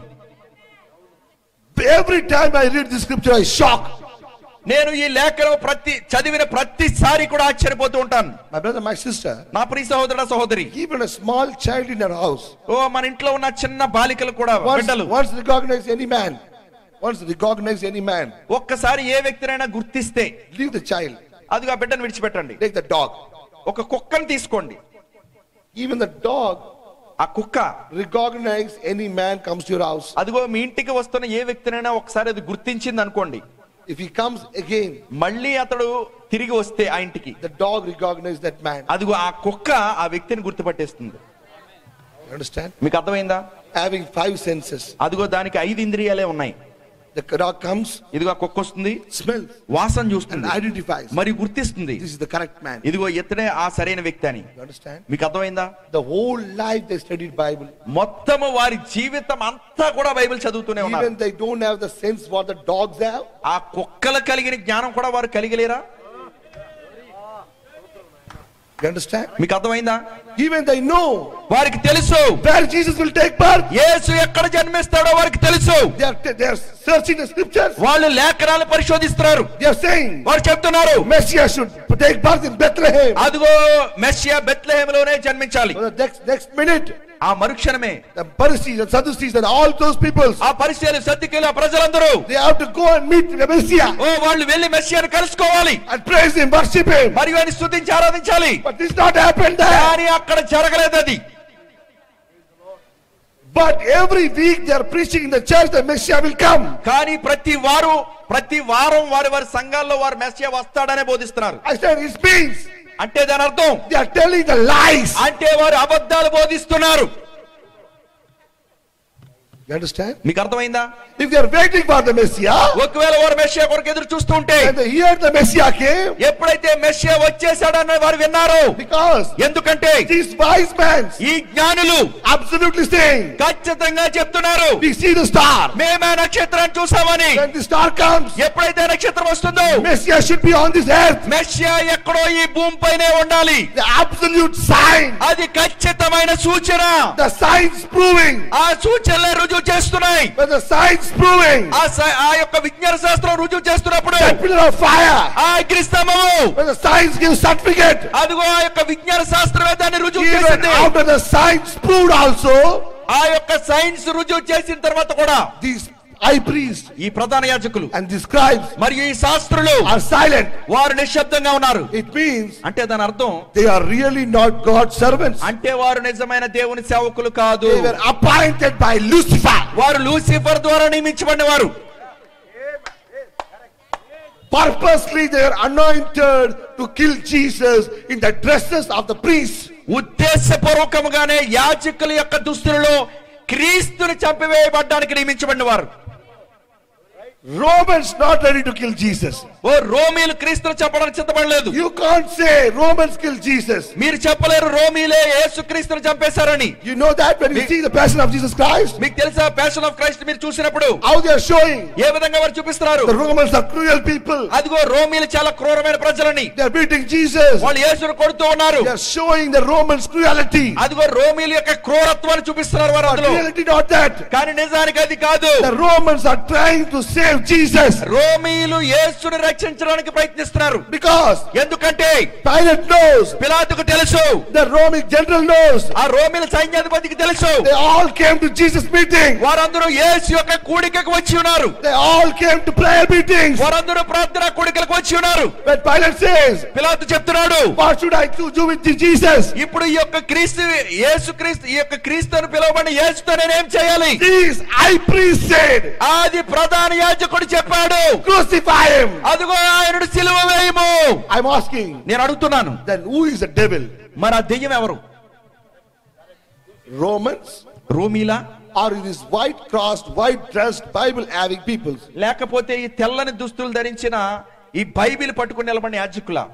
Every time I read this scripture, I shock. నేను ఈ లేఖనం ప్రతి చదివిన ప్రతిసారి కూడా ఆశ్చర్యపోతూ ఉంటాను My brother, my sister, నా ప్రియ సహోదరుడ సహోదరి even a small child in her house, ఓ మన ఇంట్లో ఉన్న చిన్న బాలికలు కూడా once, బిడ్డలు once recognize any man, once recognize any man, ఒక్కసారి ఏ వ్యక్తినైనా గుర్తిస్తే leave the child, అదిగో ఆ బిడ్డను విడిచిపెట్టండి take the dog. ఒక కుక్కను తీసుకోండి Even the dog ఆ కుక్క recognize any man comes to your house. అదిగో మీ ఇంటికి వస్తున్న ఏ వ్యక్తినైనా ఒకసారి అది గుర్తించింది అనుకోండి If he comes again, మళ్ళీ అతడు తిరిగి వస్తే ఆ ఇంటికి the dog recognize that man. అదిగో ఆ కుక్క ఆ వ్యక్తిని గుర్తుపట్టేస్తుంది You understand? మీకు అర్థమైందా Having five senses. అదిగో దానికి ఐదు ఇంద్రియాలే ఉన్నాయి The dog comes, ఇదిగో ఆ కుక్క వస్తుంది smells, వాసన and చూస్తుంది identifies. మరి గుర్తిస్తుంది This is the correct man. ఇదిగో ఇతనే ఆ సరైన వ్యక్తి అని You understand? మీకు అర్థమైందా The whole life they studied Bible. మొత్తము వారి జీవితం అంతా కూడా బైబిల్ చదువుతూనే ఉన్నారు Even they don't have the sense what the dogs have. ఆ కుక్కలు కలిగిన జ్ఞానం కూడా వారు కలిగలేరా You understand? మీకు అర్థమైందా Even they know వారికి తెలుసు where Jesus will take birth. యేసు ఎక్కడ జన్మిస్తాడో వారికి తెలుసు They are, they are searching the scriptures. వాళ్ళు లేఖనాలు పరిశోధిస్తున్నారు They are saying వారు చెప్తున్నారు Messiah should take birth in Bethlehem. అదిగో మెస్సియా బెత్లహేములోనే జన్మించాలి For the next, next minute, ఆ మరుక్షణమే the Pharisees and Sadducees and all those people, ఆ పరిచయాలు సర్దికేలు ఆ ప్రజలందరూ they have to go and meet the Messiah ఓ వాళ్ళు వెళ్లి మెస్సియాను కలుసుకోవాలి and praise him, worship him. మరియు ఆయన స్తుతించి ఆరాధించాలి But this not happened there. కానీ అక్కడ జరగలేదు అది But every week they are preaching in the church the Messiah will come. కానీ ప్రతి వారు ప్రతి వారం వారి వారి సంఘాల్లో వారు మెస్సియా వస్తాడనే బోధిస్తున్నారు I said it means అంటే దాని అర్థం they are telling the lies. అంటే వారు అబద్ధాలు బోధిస్తున్నారు You understand? మీకు అర్థమైందా If they are waiting for the Messiah, ఒకవేళ వారు మెస్సియా కొరకు ఎదురు చూస్తూ ఉంటే and they hear the Messiah came, ఎప్పుడైతే మెస్సియా వచ్చేసాడని వారు విన్నారు because ఎందుకంటే these wise men ఈ జ్ఞానులు absolutely saying, ఖచ్చితంగా చెప్తున్నారు we see the star. మేమే నక్షత్రాన్ని చూసామని When the star comes, ఎప్పుడైతే నక్షత్రం వస్తుందో Messiah should be on this earth. Messiah ఎక్కడో ఈ భూమిపైనే ఉండాలి The absolute sign. అది ఖచ్చితమైన సూచన The signs proving. ఆ సూచనలే రుజువు చేస్తున్నాయి When the signs proving. ఆ స- ఆ యొక్క విజ్ఞాన శాస్త్రం రుజువు చేస్తున్నప్పుడు That pillar of fire. ఆ అగ్నిస్తంభము When the signs give certificate. అదిగో ఆ యొక్క విజ్ఞాన శాస్త్రమే దాన్ని రుజువు Even చేసింది after the signs proved also, ఆ యొక్క సైన్స్ రుజువు చేసిన తర్వాత కూడా these high priests ఈ ప్రధాన యాజకులు and the scribes మరియు ఈ శాస్త్రులు are silent. వారు నిశ్శబ్దంగా ఉన్నారు It means అంటే దాని అర్థం they are really not God's servants. అంటే వారు నిజమైన దేవుని సేవకులు కాదు They were appointed by Lucifer. వారు లూసిఫర్ ద్వారా నియమించబడిన వారు Purposely they are anointed to kill Jesus in the dresses of the priests. ఉద్దేశపూర్వకముగానే యాజకుల యొక్క దుస్తులలో క్రీస్తుని చంపివేయబడ్డానికి నియమించబడిన వారు Romans not ready to kill Jesus. ఓ రోమీలు క్రీస్తుని చంపడానికి సిద్ధపడలేదు You can't say Romans kill Jesus. మీరు చెప్పలేరు రోమీలే యేసు క్రీస్తుని చంపేశారని You know that when you see the passion of Jesus Christ, మీకు తెలుసా ప్యాషన్ ఆఫ్ క్రైస్ట్ మీరు చూసినప్పుడు how they are showing ఏ విధంగా వారు చూపిస్తున్నారు the Romans are cruel people. అదిగో రోమీలు చాలా క్రూరమైన ప్రజలని They are beating Jesus. వాళ్ళు యేసును కొడుతూ ఉన్నారు They are showing the Romans cruelty. అదిగో రోమీల యొక్క క్రూరత్వాన్ని చూపిస్తున్నారు వారు But అందులో reality not that. కానీ నిజానికి అది కాదు The Romans are trying to save Jesus రోమీలు యేసుని రక్షించడానికి ప్రయత్నిస్తున్నారు because ఎందుకంటే Pilate knows, పిలాతుకు తెలుసు the Roman general knows. ఆ రోమిల సైన్యాధిపతికి తెలుసు They all came to Jesus meeting. వారందరూ యేసు యొక్క కూడికకు వచ్చి ఉన్నారు They all came to prayer meetings. వారందరూ ప్రార్థన కూడికలకు వచ్చి ఉన్నారు When Pilate says, పిలాతు చెప్తున్నాడు what should I do do with Jesus? ఇప్పుడు ఈ యొక్క క్రీస్తు యేసు క్రీస్తు ఈ యొక్క క్రీస్తు అని పిలువబడిన యేసుతో నేనేం చేయాలి These high priest said, ఆది ప్రధాన యాజకుడు చెప్పాడు crucify him. అదిగో ఆయనను సిలువ వేయము I'm asking, నేను అడుగుతున్నాను then who is the devil? మరి ఆ దెయ్యం ఎవరు Romans? రోమీలా Or these white crossed, white dressed, Bible having people? లేకపోతే ఈ తెల్లని దుస్తులు ధరించిన ఈ బైబిల్ పట్టుకుని నిలబడిన యాజకులా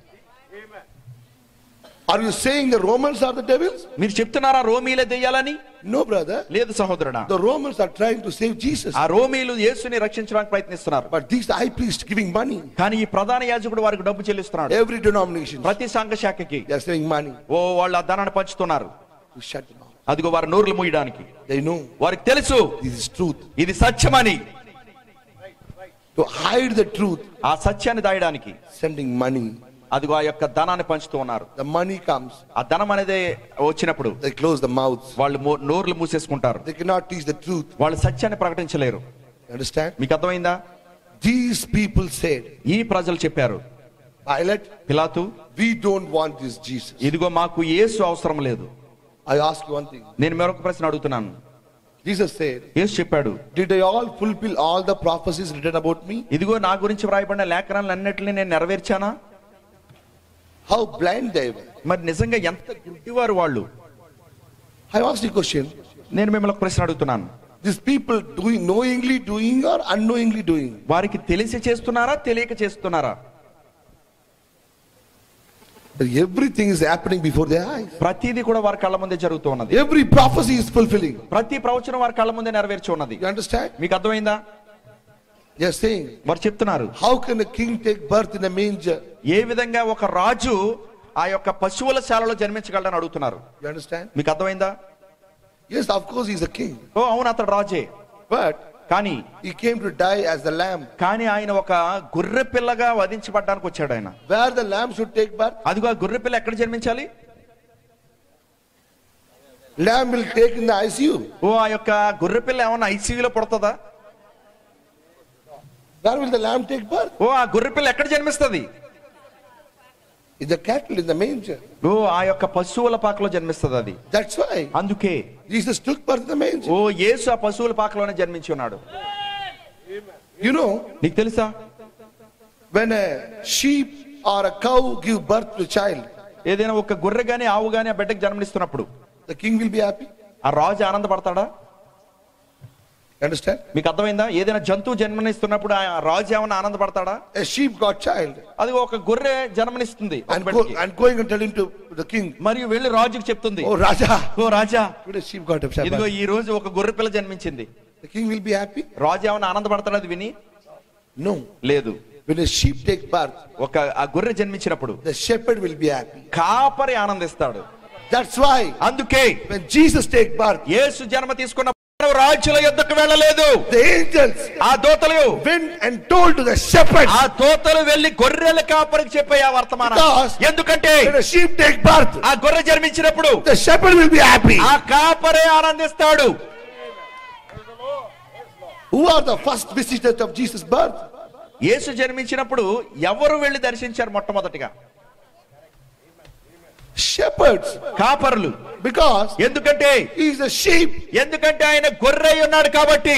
Are you saying the Romans are the devils? మీరు చెప్తున్నారా రోమీలే దెయ్యాలని No, brother. లేదు సహోదరుడా The Romans are trying to save Jesus. ఆ రోమీలు యేసుని రక్షించడానికి ప్రయత్నిస్తున్నారు But these high priests giving money. కానీ ఈ ప్రధాన యాజకుడు వారికి డబ్బు చెల్లిస్తున్నాడు Every denomination, ప్రతి సంఘ శాఖకి they are saving money ఓ వాళ్ళు ఆ ధనాన్ని పంచుతున్నారు to shut them out. అదిగో వారి నోర్లు మూయడానికి They know వారికి తెలుసు this is truth. ఇది సత్యమని To hide the truth, ఆ సత్యాన్ని దాయడానికి sending money. అదిగో ఆ యొక్క ధనాన్ని పంచుతూ ఉన్నారు The money comes, ఆ ధనం అనేది వచ్చినప్పుడు they close the mouths. వాళ్ళు మో- నోర్లు మూసేసుకుంటారు They cannot teach the truth. వాళ్ళు సత్యాన్ని ప్రకటించలేరు You understand? మీకు అర్థమైందా These people said, ఈ ప్రజలు చెప్పారు Pilate, పిలాతు we don't want this Jesus. ఇదిగో మాకు యేసు అవసరం లేదు I ask you one thing. నేను మరొక ప్రశ్న అడుగుతున్నాను Jesus said, యేసు చెప్పాడు Did I all fulfill all the prophecies written about me? ఇదిగో నా గురించి వ్రాయబడిన లేఖనాలన్నింటినీ నేను నెరవేర్చానా How blind they were. మరి నిజంగా ఎంత గుడ్డివారు వాళ్ళు I asked you a question. నేను మిమ్మల్ని ఒక ప్రశ్న అడుగుతున్నాను These people doing knowingly doing or unknowingly doing? వారికి తెలిసి చేస్తున్నారా తెలియక చేస్తున్నారా Everything is happening before their eyes. ప్రతిదీ కూడా వారి కళ్ళ ముందే జరుగుతూ ఉన్నది Every prophecy is fulfilling. ప్రతి ప్రవచనం వారి కళ్ళ ముందే నెరవేర్చి ఉన్నది You understand? మీకు అర్థమైందా They are saying, వారు చెప్తున్నారు How can a king take birth in a manger? ఏ విధంగా ఒక రాజు ఆ యొక్క పశువుల శాలలో జన్మించగలడని అడుగుతున్నారు You understand? మీకు అర్థమైందా Yes, of course, he's a king. ఓ అవును అతడు రాజే But కానీ he came to die as the lamb. కానీ ఆయన ఒక గొర్రె పిల్లగా వధించబడ్డానికి వచ్చాడు ఆయన Where the lamb should take birth? అదిగో ఆ గొర్రె పిల్ల ఎక్కడ జన్మించాలి lamb will take in the ICU. ఓ ఆ యొక్క గొర్రెపిల్ల ఏమన్నా ఐసీయూలో పుడుతుందా Where will the lamb take birth? ఓ ఆ గొర్రెపిల్ల ఎక్కడ జన్మిస్తుంది In the cattle, in the manger. ఓ ఆ యొక్క పశువుల పాకలో జన్మిస్తుంది అది That's why అందుకే Jesus took birth in the manger. ఓ యేసు ఆ పశువుల పాకలోనే జన్మించి ఉన్నాడు You know, నీకు తెలుసా when a sheep or a cow give birth to a child, ఏదైనా ఒక గొర్రె గాని ఆవు గాని ఆ బిడ్డకు జన్మనిస్తున్నప్పుడు the king will be happy. ఆ రాజు ఆనందపడతాడా Understand? మీకు అర్థమైందా ఏదైనా జంతువు జన్మనిస్తున్నప్పుడు ఆ రాజు ఏమన్నా ఆనందపడతాడా A sheep got child అది ఒక గొర్రె జన్మనిస్తుంది ఒక and, go, బిడ్డకి. and going and telling to the king, మరియు వెళ్ళి రాజుకు చెప్తుంది Oh Raja, oh Raja today sheep got a ఇదిగో child. ఈ రోజు ఒక గొర్రె పిల్ల జన్మించింది The king will be happy? రాజు ఏమన్నా ఆనందపడతాడు అది విని No. లేదు When a sheep take birth, ఒక ఆ గొర్రె జన్మించినప్పుడు the shepherd will be happy. కాపరి ఆనందిస్తాడు That's why అందుకే when Jesus take birth, యేసు జన్మ తీసుకున్న రాజుల యుద్ధకు వెళ్ళలేదు the angels ఆ దోతలు went and told to the shepherd, ఆ దోతలు వెళ్లి గొర్రెల కాపరికి చెప్పే ఆ వర్తమానం Because- ఎందుకంటే when a sheep take birth, ఆ గొర్రె జన్మించినప్పుడు the shepherd will be happy. ఆ కాపరే ఆనందిస్తాడు Who are the first visitors of Jesus' birth? యేసు జన్మించినప్పుడు ఎవరు వెళ్లి దర్శించారు మొట్టమొదటిగా Shepherds. కాపరులు Because ఎందుకంటే he is a sheep. ఎందుకంటే ఆయన గొర్రె అయి ఉన్నాడు కాబట్టి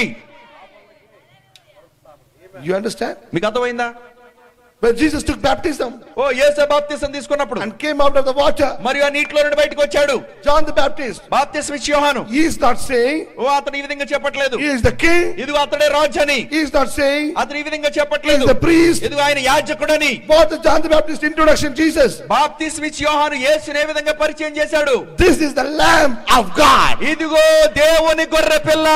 You understand? మీకు అర్థమైందా When Jesus took baptism ఓ యేసు బాప్తిసం తీసుకున్నప్పుడు and came out of the water, మరియు ఆ నీటిలో నుండి బయటకు వచ్చాడు John the Baptist, బాప్తిసం ఇచ్చి యోహాను he is not saying ఓ అతను ఈ విధంగా చెప్పట్లేదు he is the king. ఇదిగో అతడే రాజు అని He is not saying అతను ఈ విధంగా he is చెప్పట్లేదు the priest. ఇదిగో ఆయన యాజకుడని What the John the Baptist introduction, Jesus. బాప్తిసం ఇచ్చి యోహాను యేసుని ఏ విధంగా పరిచయం చేశాడు This is the Lamb of God. ఇదిగో దేవుని గొర్రె పిల్ల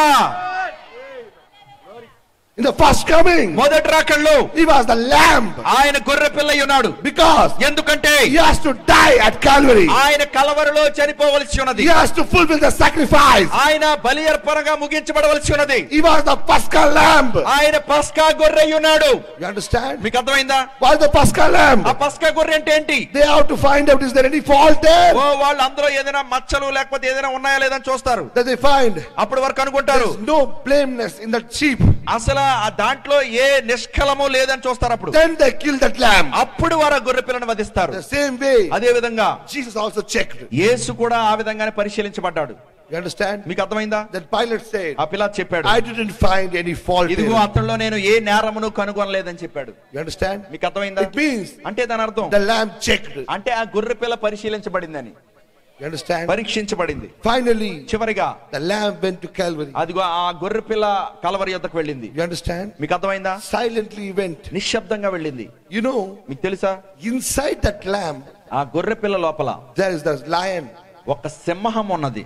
In the first coming, మొదటి రాకళ్ళు he was the Lamb ఆయన గొర్రె పిల్ల అయి ఉన్నాడు because ఎందుకంటే he has to die at Calvary. ఆయన కలవరలో చనిపోవలసి ఉన్నది He has to fulfill the sacrifice. ఆయన బలి అర్పణగా ముగించబడవలసి ఉన్నది He was the Paschal Lamb. ఆయన పస్కా గొర్రె అయి ఉన్నాడు You understand? మీకు అర్థమైందా Why the Paschal Lamb? ఆ పస్కా గొర్రె అంటే ఏంటి They have to find out is there any fault there ఓ వాళ్ళు అందులో ఏదైనా మచ్చలు లేకపోతే ఏదైనా ఉన్నాయా లేదని చూస్తారు that they find. అప్పటి వరకు There అనుకుంటారు is no blameless in that sheep. అసలు ఆ దాంట్లో ఏ నిష్కలము లేదని చూస్తారు అప్పుడు Then they kill that lamb. అప్పుడు వారు ఆ గొర్రె పిల్లను వధిస్తారు The same way, అదే విధంగా Jesus also checked. యేసు కూడా ఆ విధంగానే పరిశీలించబడ్డాడు You understand? మీకు అర్థమైందా Then Pilate said, ఆ పిల్ల చెప్పాడు I didn't find any fault ఇదిగో there. అతనిలో నేను ఏ నేరమును కనుగొనలేదని చెప్పాడు You understand? మీకు అర్థమైందా It means అంటే దాని అర్థం the lamb checked. అంటే ఆ గొర్రె పిల్ల పరిశీలించబడిందని You understand? పరీక్షించబడింది Finally, చివరిగా the lamb went to Calvary. అదిగో ఆ గొర్రె పిల్ల కలవరి యొద్దకు వెళ్ళింది You understand? మీకు అర్థమైందా Silently he went. నిశ్శబ్దంగా వెళ్ళింది You know, మీకు తెలుసా inside that lamb, ఆ గొర్రె పిల్ల లోపల there is the lion. ఒక సింహం ఉన్నది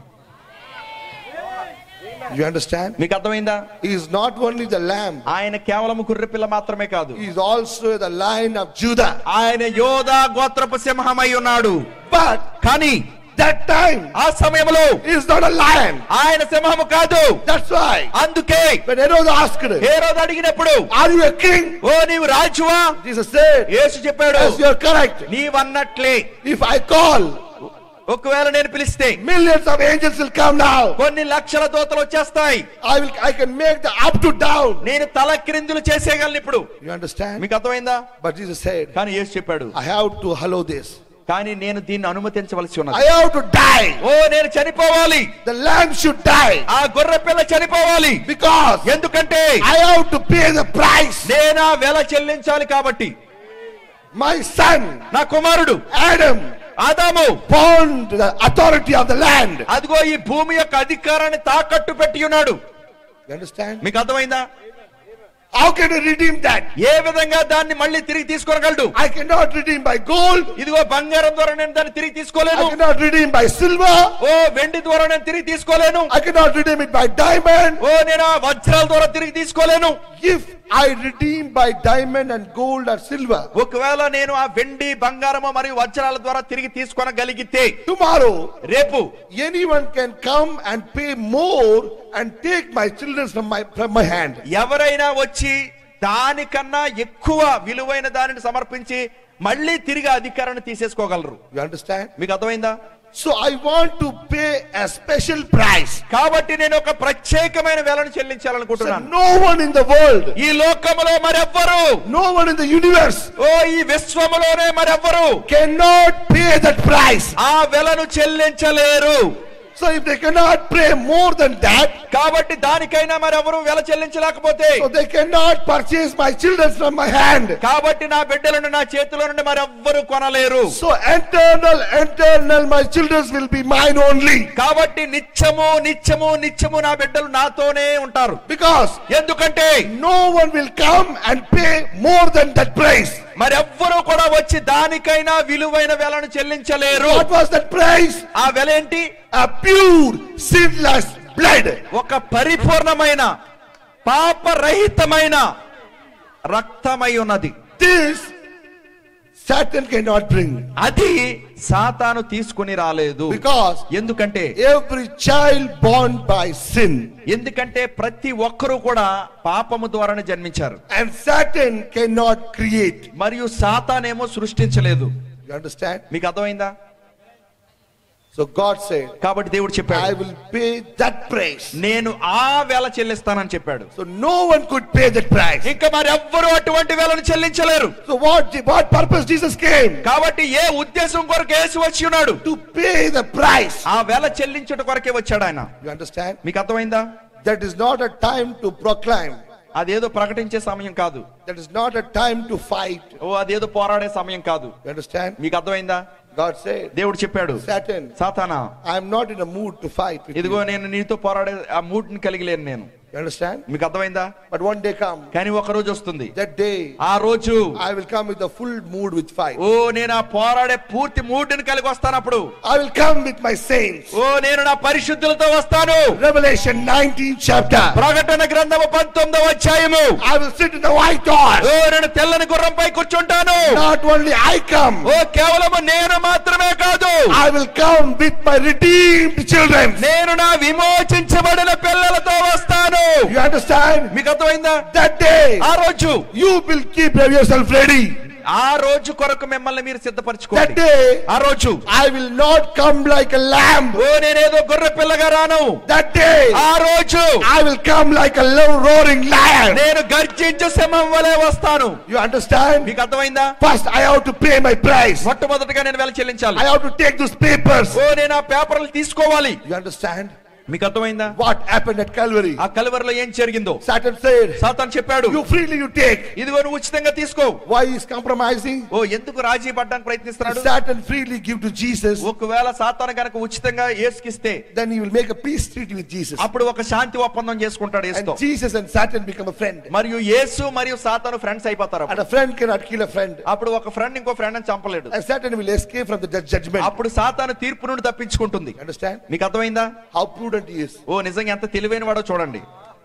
You understand? మీకు అర్థమైందా He is not only the lamb, ఆయన కేవలం గొర్రె పిల్ల మాత్రమే కాదు he is also the lion of Judah. ఆయన యోధా గోత్రపు సింహమై ఉన్నాడు But కానీ that time, ఆ సమయంలో he is not a lion. ఆయన సింహము కాదు That's why అందుకే when Herod asked, ఏ రోజు అడిగినప్పుడు Are you a king? ఓ నీవు రాజువా Jesus said, యేసు చెప్పాడు Yes, you are correct. నీవన్నట్లే If I call, ఒకవేళ నేను పిలిస్తే millions of angels will come now. కొన్ని లక్షల దోతలు వచ్చేస్తాయి I will I can make the up to down. నేను తల క్రిందులు చేసేయగలను ఇప్పుడు You understand? మీకు అర్థమైందా But Jesus said, కానీ యేసు చెప్పాడు I have to allow this. కానీ నేను దీన్ని అనుమతించవలసి I ఉన్నది have to die. ఓ నేను చనిపోవాలి The lamb should die. ఆ గొర్రె పిల్ల చనిపోవాలి Because ఎందుకంటే I have to pay the price. నేను ఆ వెల చెల్లించాలి కాబట్టి My son, నా కుమారుడు Adam, ఆదాము pawned the authority of the land. అదిగో ఈ భూమి యొక్క అధికారాన్ని తాకట్టు పెట్టి ఉన్నాడు You understand? మీకు అర్థమైందా How can I redeem that? ఏ విధంగా దాన్ని మళ్ళీ తిరిగి తీసుకోగలడు I cannot redeem by gold. ఇదిగో బంగారం ద్వారా నేను దాన్ని తిరిగి తీసుకోలేను I cannot redeem by silver. ఓ వెండి ద్వారా నేను తిరిగి తీసుకోలేను I cannot redeem it by diamond. ఓ నేను ఆ వజ్రాల ద్వారా తిరిగి తీసుకోలేను If I redeem by diamond and gold or silver, ఒకవేళ నేను ఆ వెండి బంగారము మరియు వజ్రాల ద్వారా తిరిగి తీసుకొనగలిగితే tomorrow రేపు anyone can come and pay more and take my children from my from my hand. ఎవరైనా వచ్చి దానికన్నా ఎక్కువ విలువైన దానిని సమర్పించి మళ్ళీ తిరిగి అధికారాన్ని తీసేసుకోగలరు You understand? మీకు అర్థమైందా So I want to pay a special price. కాబట్టి నేను ఒక ప్రత్యేకమైన వేలను So చెల్లించాలనుకుంటున్నాను no one in the world, ఈ లోకములో మరెవ్వరు no one in the universe ఓ ఈ విశ్వములోనే మరెవ్వరు cannot pay that price. ఆ వెలను చెల్లించలేరు So if they cannot pay more than that, కాబట్టి దానికైనా మరెవరు వెల చెల్లించలేకపోతే so they cannot purchase my children from my hand. కాబట్టి నా బిడ్డలను నా చేతిలో నుండి మరెవ్వరు కొనలేరు So eternal, eternal, my children will be mine only. కాబట్టి నిత్యము నిత్యము నిత్యము నా బిడ్డలు నాతోనే ఉంటారు Because ఎందుకంటే no one will come and pay more than that price. మరెవ్వరూ కూడా వచ్చి దానికైనా విలువైన వెలను చెల్లించలేరు What was that price? ఆ వెల ఏంటి A pure, sinless blood. ఒక పరిపూర్ణమైన పాపరహితమైన రక్తమై ఉన్నది This Satan cannot bring. అది సాతాను తీసుకుని రాలేదు Because ఎందుకంటే every child born by sin ఎందుకంటే ప్రతి ఒక్కరూ కూడా పాపము ద్వారానే జన్మించారు and Satan cannot create. మరియు సాతానేమో సృష్టించలేదు You understand? మీకు అర్థమైందా So God said, కాబట్టి దేవుడు I చెప్పాడు will pay that price. నేను ఆ వేల చెల్లిస్తానని చెప్పాడు So no one could pay that price. ఇంకా మరి ఎవ్వరు అటువంటి వేలను చెల్లించలేరు So what, what purpose Jesus came? కాబట్టి ఏ ఉద్దేశం కొరకు యేసు వచ్చి ఉన్నాడు To pay the price. ఆ వేల చెల్లించుట కొరకే వచ్చాడు ఆయన You understand? మీకు అర్థమైందా That is not a time to proclaim. అదేదో ప్రకటించే సమయం కాదు That is not a time to fight. ఓ అదేదో పోరాడే సమయం కాదు You understand? మీకు అర్థమైందా God said, దేవుడు చెప్పాడు Satan, సాతానా I am not in a mood to fight with ఇదిగో you. నేను నీతో పోరాడే ఆ మూడ్ ని కలిగి లేను నేను You understand? మీకు అర్థమైందా But one day come, కానీ ఒక రోజు వస్తుంది that day ఆ రోజు I will come with a full mood with fight. ఓ నేను ఆ పోరాడే పూర్తి మూడ్ ని కలిగి వస్తాను అప్పుడు I will come with my saints. ఓ నేను నా పరిశుద్ధులతో వస్తాను Revelation 19 chapter. ప్రకటన గ్రంథము పంతొమ్మిదవ అధ్యాయము I will sit in the white horse. ఓ నేను తెల్లని గుర్రంపై కూర్చుంటాను Not only I come, ఓ కేవలము నేను మాత్రమే కాదు I will come with my redeemed children. నేను నా విమోచించబడిన పిల్లలతో వస్తాను You understand? మీకు అర్థమైందా That day, ఆ రోజు you will keep yourself ready. ఆ రోజు కొరకు మిమ్మల్ని మీరు That సిద్ధపరచుకోండి day, ఆ రోజు I will not come like a lamb. ఓ నేనేదో గొర్రె పిల్లగా రాను That day, ఆ రోజు I will come like a low roaring lion. నేను గర్జించు సింహం వలె వస్తాను You understand? మీకు అర్థమైందా First, I have to pay my price. మొట్టమొదటిగా నేను వెల చెల్లించాలి I have to take those papers. ఓ నేను ఆ పేపర్లు తీసుకోవాలి You understand? మీకు అర్థమైందా What happened at Calvary? ఆ కలువరిలో ఏం జరిగిందో Satan said, సాతాన్ చెప్పాడు You freely you take. ఇదిగో నువ్వు ఉచితంగా తీసుకో Why he is compromising? ఓ ఎందుకు రాజీ పడ్డానికి ప్రయత్నిస్తున్నాడు Satan freely give to Jesus, ఒకవేళ సాతాను గనక ఉచితంగా ఏసుకిస్తే then he will make a peace treaty with Jesus. అప్పుడు ఒక శాంతి ఒప్పందం చేసుకుంటాడు And యేసుతో Jesus and Satan become a friend. మరియు యేసు మరియు సాతాను ఫ్రెండ్స్ అయిపోతారు And అప్పుడు. a friend cannot kill a friend. అప్పుడు ఒక ఫ్రెండ్ ఇంకో ఫ్రెండ్ అని చంపలేడు And Satan will escape from the judge- judgment. అప్పుడు సాతాను తీర్పు నుండి తప్పించుకుంటుంది You understand? మీకు అర్థమైందా How prudent he is. ఓ నిజంగా ఎంత తెలివైన వాడో చూడండి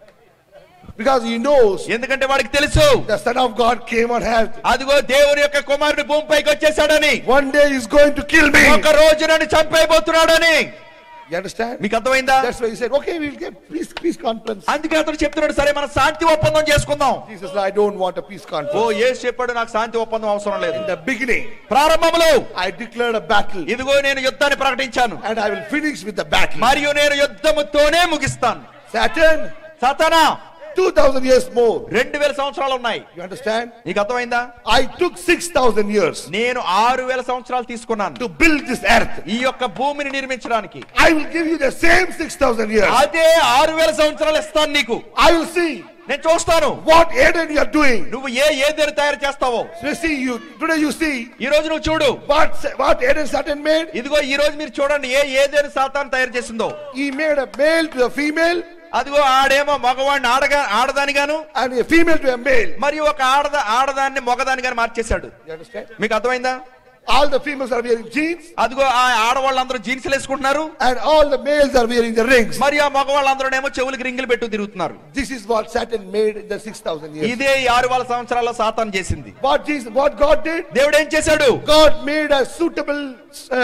Because he knows ఎందుకంటే వాడికి తెలుసు the Son of God came on earth. అదిగో దేవుని యొక్క కుమారుడు భూమిపైకి వచ్చేసాడని One day he's going to kill me. ఒక రోజు నన్ను చంపైపోతున్నాడని You understand? మీకు అర్థమైందా That's why he said, okay, we'll get peace, peace conference. అందుకే అతను చెప్తున్నాడు సరే మన శాంతి ఒప్పందం చేసుకుందాం Jesus said, I don't want a peace oh conference. యేసు చెప్పాడు నాకు శాంతి ఒప్పందం అవసరం లేదు In the beginning, ప్రారంభంలో I declared a battle ఇదిగో నేను యుద్ధాన్ని ప్రకటించాను and I will finish with the battle. మరియు నేను యుద్ధముతోనే ముగిస్తాను Satan, సతనా 2000 years more. రెండు వేల సంవత్సరాలు ఉన్నాయి You understand? నీకు అర్థమైందా I took 6,000 years నేను ఆరు వేల సంవత్సరాలు తీసుకున్నాను to build this earth. ఈ యొక్క భూమిని నిర్మించడానికి I will give you the same 6,000 years. అదే ఆరు వేల సంవత్సరాలు ఇస్తాను నీకు I will see నేను చూస్తాను what Eden you are doing. నువ్వు ఏ ఏదేని తయారు చేస్తావో You see, you today you see ఈ రోజు నువ్వు చూడు what what Eden Satan made. ఇదిగో ఈ రోజు మీరు చూడండి ఏ ఏదేని సాతాను తయారు చేసిందో He made a male to a female అదిగో ఆడేమో మగవాడిని ఆడగా ఆడదానిగాను and a female to a male. మరియు ఒక ఆడద ఆడదాన్ని మగదానిగాను మార్చేశాడు You understand? మీకు అర్థమైందా All the females are wearing jeans అదిగో ఆ ఆడవాళ్ళందరూ జీన్స్లు వేసుకుంటున్నారు and all the males are wearing the rings. మరియు ఆ మగవాళ్ళందరూ ఏమో చెవులకి రింగులు పెట్టు తిరుగుతున్నారు This is what Satan made in the 6,000 years. ఇదే ఈ ఆరు వేల సంవత్సరాల్లో సాతాను చేసింది What Jesus, what God did? దేవుడు ఏం చేశాడు God made a suitable uh,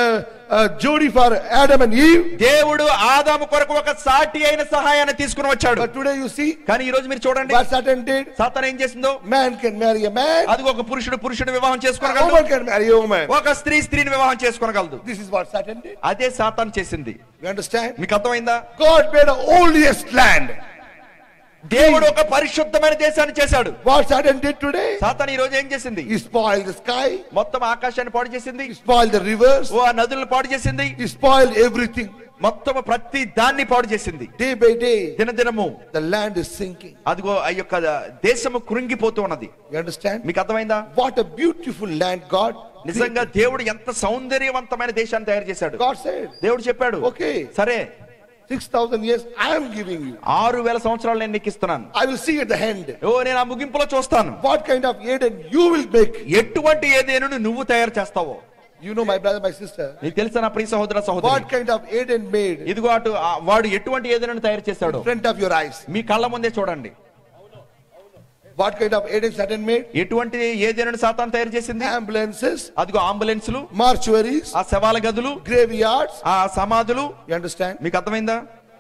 a Jody for Adam and Eve. దేవుడు ఆదాము కొరకు ఒక సాటి అయిన సహాయాన్ని తీసుకుని వచ్చాడు But today you see కానీ ఈ రోజు మీరు చూడండి what Satan did. సాతాన్ ఏం చేసిందో Man can marry a man. అది ఒక పురుషుడు పురుషుడు వివాహం A చేసుకోనగలదు woman can marry a woman. ఒక స్త్రీ స్త్రీని వివాహం చేసుకోనగలదు This is what Satan did. అదే సాతాన్ చేసింది You understand? మీకు అర్థమైందా God made a holiest land. దేవుడు ఒక పరిశుద్ధమైన దేశాన్ని చేశాడు What Satan did today? Satan ఈ రోజు ఏం చేసింది He spoiled the sky. మొత్తం ఆకాశాన్ని పాడు చేసింది He spoiled the rivers. ఓ ఆ నదులను పాడు చేసింది He spoiled everything. మొత్తం ప్రతి దాన్ని పాడు చేసింది Day by day, దినదినము the land is sinking. అదిగో ఆ యొక్క దేశము కృంగిపోతూ ఉన్నది You understand? మీకు అర్థమైందా What a beautiful land God. నిజంగా దేవుడు ఎంత సౌందర్యవంతమైన దేశాన్ని తయారు చేశాడు God said, దేవుడు చెప్పాడు Okay. సరే 6,000 years I am giving you. ఆరు వేల సంవత్సరాలు నేను నీకు ఇస్తున్నాను I will see at the end ఓ నేను ఆ ముగింపులో చూస్తాను what kind of Eden you will make. ఎటువంటి ఏదేను నువ్వు తయారు చేస్తావో You know, my brother, my sister, నీకు తెలుసా నా ప్రియ సహోదర what సహోదరి kind of Eden made in ఇదిగో అటు ఆ వాడు ఎటువంటి ఏదైనా తయారు చేశాడు front of your eyes. మీ కళ్ళ ముందే చూడండి What kind of Eden Satan made? ఎటువంటి ఏదైనా సాతాన్ తయారు చేసింది Ambulances, అదిగో అంబులెన్సులు mortuaries, ఆ శవాల గదులు graveyards. ఆ సమాధులు You understand? మీకు అర్థమైందా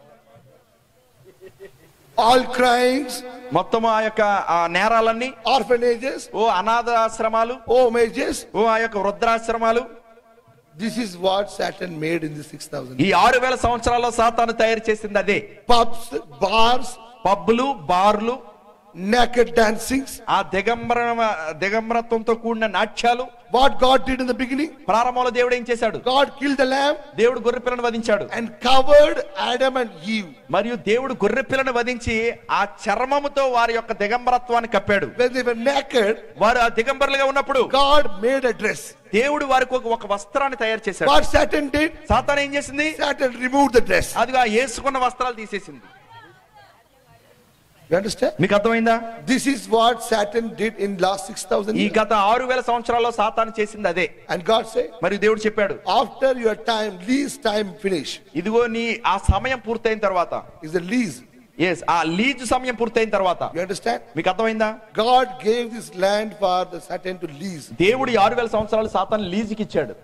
All crimes, మొత్తం ఆ యొక్క ఆ నేరాలన్నీ orphanages, ఓ అనాథాశ్రమాలు homages. ఓ ఆ యొక్క వృద్ధాశ్రమాలు This is what Satan made in the 6,000. ఈ ఆరు వేల సంవత్సరాల్లో సాతాను తయారు చేసింది అదే Pubs, bars, పబ్బులు బార్లు naked dancings. ఆ దిగంబర దిగంబరత్వంతో కూడిన నాట్యాలు What God did in the beginning, ప్రారంభంలో దేవుడు ఏం చేశాడు God killed the lamb దేవుడు గొర్రె పిల్లను వధించాడు and covered Adam and Eve. మరియు దేవుడు గొర్రె పిల్లను వధించి ఆ చర్మముతో వారి యొక్క దిగంబరత్వాన్ని కప్పాడు When they were naked, వారు ఆ దిగంబరులుగా ఉన్నప్పుడు God made a dress. దేవుడు వారికి ఒక- ఒక వస్త్రాన్ని తయారు చేశాడు What Satan did, సాతాన్ ఏం చేసింది Satan removed the dress. అదిగా వేసుకున్న వస్త్రాలు తీసేసింది You understand? మీకు అర్థమైందా This is what Satan did in last 6,000 ఈ years. గత ఆరు వేల సంవత్సరాల్లో సాతాను చేసింది అదే And God said, మరి దేవుడు చెప్పాడు after your time, lease time finish, ఇదిగో నీ ఆ సమయం పూర్తయిన తర్వాత is the lease. ఎస్ ఆ లీజు సమయం పూర్తయిన తర్వాత You understand? మీకు అర్థమైందా God gave this land for the Satan to lease. దేవుడు ఈ ఆరు వేల సంవత్సరాలు సాతాను లీజుకి ఇచ్చాడు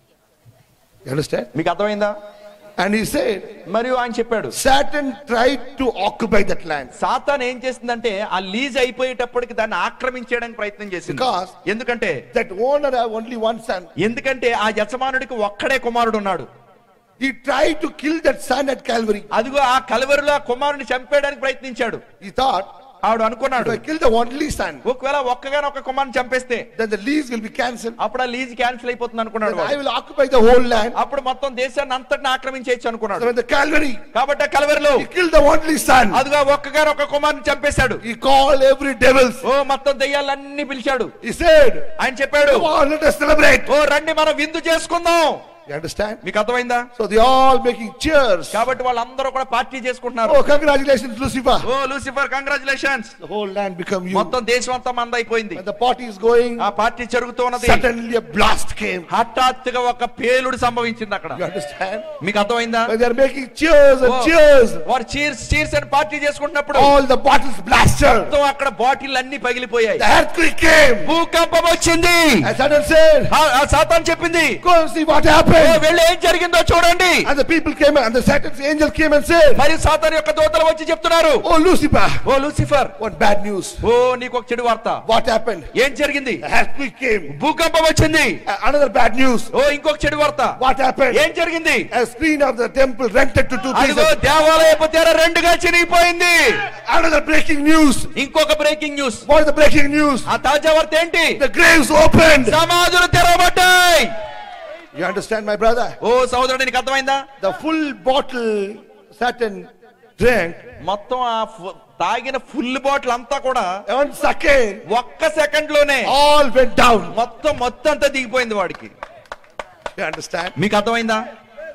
You understand? మీకు అర్థమైందా And he said, మరియు ఆయన చెప్పాడు Satan tried to occupy that land. Satan ఏం చేసిందంటే ఆ లీజ్ అయిపోయేటప్పటికి దాన్ని ఆక్రమించేయడానికి ప్రయత్నం చేసింది Because- ఎందుకంటే That owner have only one son. ఎందుకంటే ఆ యజమానుడికి ఒక్కడే కుమారుడు ఉన్నాడు He tried to kill that son at Calvary. అదిగో ఆ కలవరిలో ఆ కుమారుని చంపేయడానికి ప్రయత్నించాడు He thought, ఆవిడ if అనుకున్నాడు I kill the only son, ఒకవేళ ఒక్కగానే ఒక కుమారుని చంపేస్తే then the lease will be cancelled. అప్పుడు ఆ లీజ్ క్యాన్సిల్ అయిపోతుంది అనుకున్నాడు Then I వాడు. will occupy the whole land. అప్పుడు మొత్తం దేశాన్ని అంతటిని ఆక్రమించేయచ్చు So అనుకున్నాడు when the Calvary, కాబట్టి ఆ కలవరిలో he killed the only son. అదిగా ఒక్కగానే ఒక కుమారుని చంపేశాడు He called every devils. ఓ మొత్తం దెయ్యాలన్నీ పిలిచాడు He said, ఆయన చెప్పాడు Come on, let us celebrate. ఓ రండి మనం విందు చేసుకుందాం You understand? మీకు అర్థమైందా So they all making cheers. కాబట్టి వాళ్ళందరూ కూడా పార్టీ చేసుకుంటున్నారు Oh, congratulations, Lucifer. ఓ Lucifer congratulations The whole land become you. మొత్తం దేశం అంతా మందైపోయింది When the party is going, ఆ పార్టీ జరుగుతూ ఉన్నది suddenly a blast came. హఠాత్తుగా ఒక పేలుడు సంభవించింది అక్కడ You understand? మీకు అర్థమైందా When they are making cheers and ఓ, cheers, వారు చీర్స్ చీర్స్ అని పార్టీ చేసుకుంటున్నప్పుడు all the bottles blasted. మొత్తం అక్కడ బాటిల్ అన్ని పగిలిపోయాయి The earthquake came. భూకంపం వచ్చింది And Satan said, ఆ- ఆ సాతాన్ చెప్పింది Go and see what oh, happened. వెళ్ళి ఏం జరిగిందో చూడండి And the people came and the Satan's angel came and said, మరి సాతాన్ యొక్క దూతలు వచ్చి చెప్తున్నారు Oh, Lucifer, ఓ లూసిఫర్ what bad news. ఓ నీకు ఒక చెడు వార్త What happened? ఏం జరిగింది The earthquake came. భూకంపం వచ్చింది Uh, Another bad news. ఓ ఇంకొక చెడు వార్త What happened? ఏం జరిగింది A screen of the temple rented to two అదిగో pieces. దేవాలయపు తెర రెండుగా చిరిగిపోయింది Another breaking news. ఇంకొక breaking news What is the breaking news? ఆ తాజా వార్త ఏంటి The graves opened. సమాధులు తెరవబడ్డాయి You understand, my brother? ఓ సహోదరుడు నీకు అర్థమైందా The full bottle Satan drank. మొత్తం ఆ ఫు- తాగిన ఫుల్ బాటిల్ అంతా కూడా One second, ఒక్క సెకండ్ లోనే all went down. మొత్తం మొత్తం అంతా దిగిపోయింది వాడికి You understand? మీకు అర్థమైందా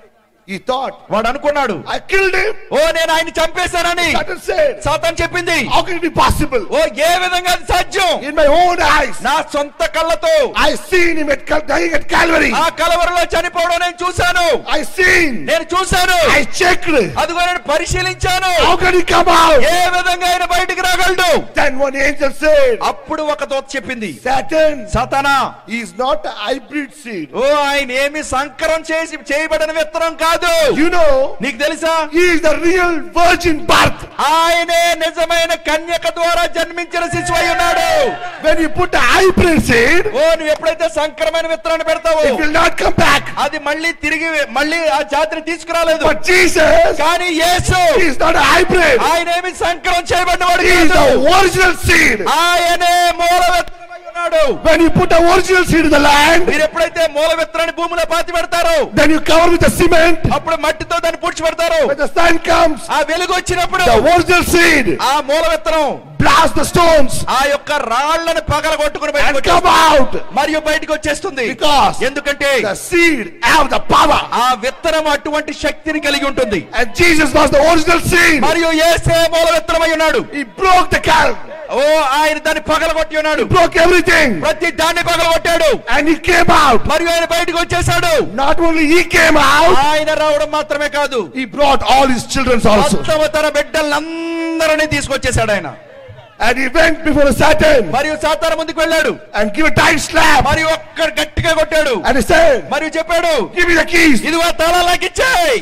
He thought, వాడు అనుకున్నాడు I killed him. ఓ నేను ఆయన చంపేశానని Satan said, సాతాన్ చెప్పింది How can it be possible? ఓ ఏ విధంగా అది సాధ్యం In my own eyes, నా సొంత కళ్ళతో I seen him at Cal- dying at Calvary. ఆ కలవరలో చనిపోవడం నేను చూశాను I seen. నేను చూశాను I checked. అదిగో నేను పరిశీలించాను How can he come out? ఏ విధంగా ఆయన బయటికి రాగలడు Then one angel said, అప్పుడు ఒక దోత చెప్పింది Satan, సాతానా he is not a hybrid seed. ఓ ఆయన ఏమి సంకరం చేసి చేయబడిన విత్తనం కాదు You know, నీకు తెలుసా he is the real virgin birth. ఆయనే నిజమైన కన్యక ద్వారా జన్మించిన శిశువు అయి ఉన్నాడు When you put a hybrid seed, ఓ నువ్వు ఎప్పుడైతే సంకరమైన విత్తనాన్ని పెడతావో it will not come back. అది మళ్ళీ తిరిగి మళ్ళీ ఆ జాతిని తీసుకురాలేదు But Jesus, కానీ యేసు he is not a hybrid. ఆయన ఏమి సంకరం చేయబడిన వాడు He is కాదు the original seed. ఆయనే మూల విత్తనమై ఉన్నాడు When you put a original seed in the land, మీరు ఎప్పుడైతే మూల విత్తనాన్ని భూమిలో పాతి పెడతారో then you cover with the cement. అప్పుడు మట్టితో దాన్ని పూడ్చి పెడతారు When the sun comes, ఆ వెలుగు వచ్చినప్పుడు the original seed ఆ మూల విత్తనం blast the stones ఆ యొక్క రాళ్లను పగల కొట్టుకుని and బయటకు come out. మరియు బయటకు వచ్చేస్తుంది Because ఎందుకంటే the seed have the power. ఆ విత్తనం అటువంటి శక్తిని కలిగి ఉంటుంది And Jesus was the original seed. మరియు ఏసే మూల విత్తనమై ఉన్నాడు He broke the calf. ఓ ఆయన దాన్ని పగలగొట్టి ఉన్నాడు broke everything. ప్రతి దాన్ని పగలగొట్టాడు And he came out. మరియు ఆయన బయటకు వచ్చేసాడు Not only he came out, ఆయన రావడం మాత్రమే కాదు he brought all his children also. మొత్తం తన బిడ్డలందరినీ తీసుకొచ్చేసాడు ఆయన And he went before Satan మరియు సాతాన ముందుకు వెళ్ళాడు and give a tight slap. మరియు ఒక్క గట్టిగా కొట్టాడు And he said, మరియు చెప్పాడు Give me the keys. ఇదిగో తాళాలకి ఇచ్చాయి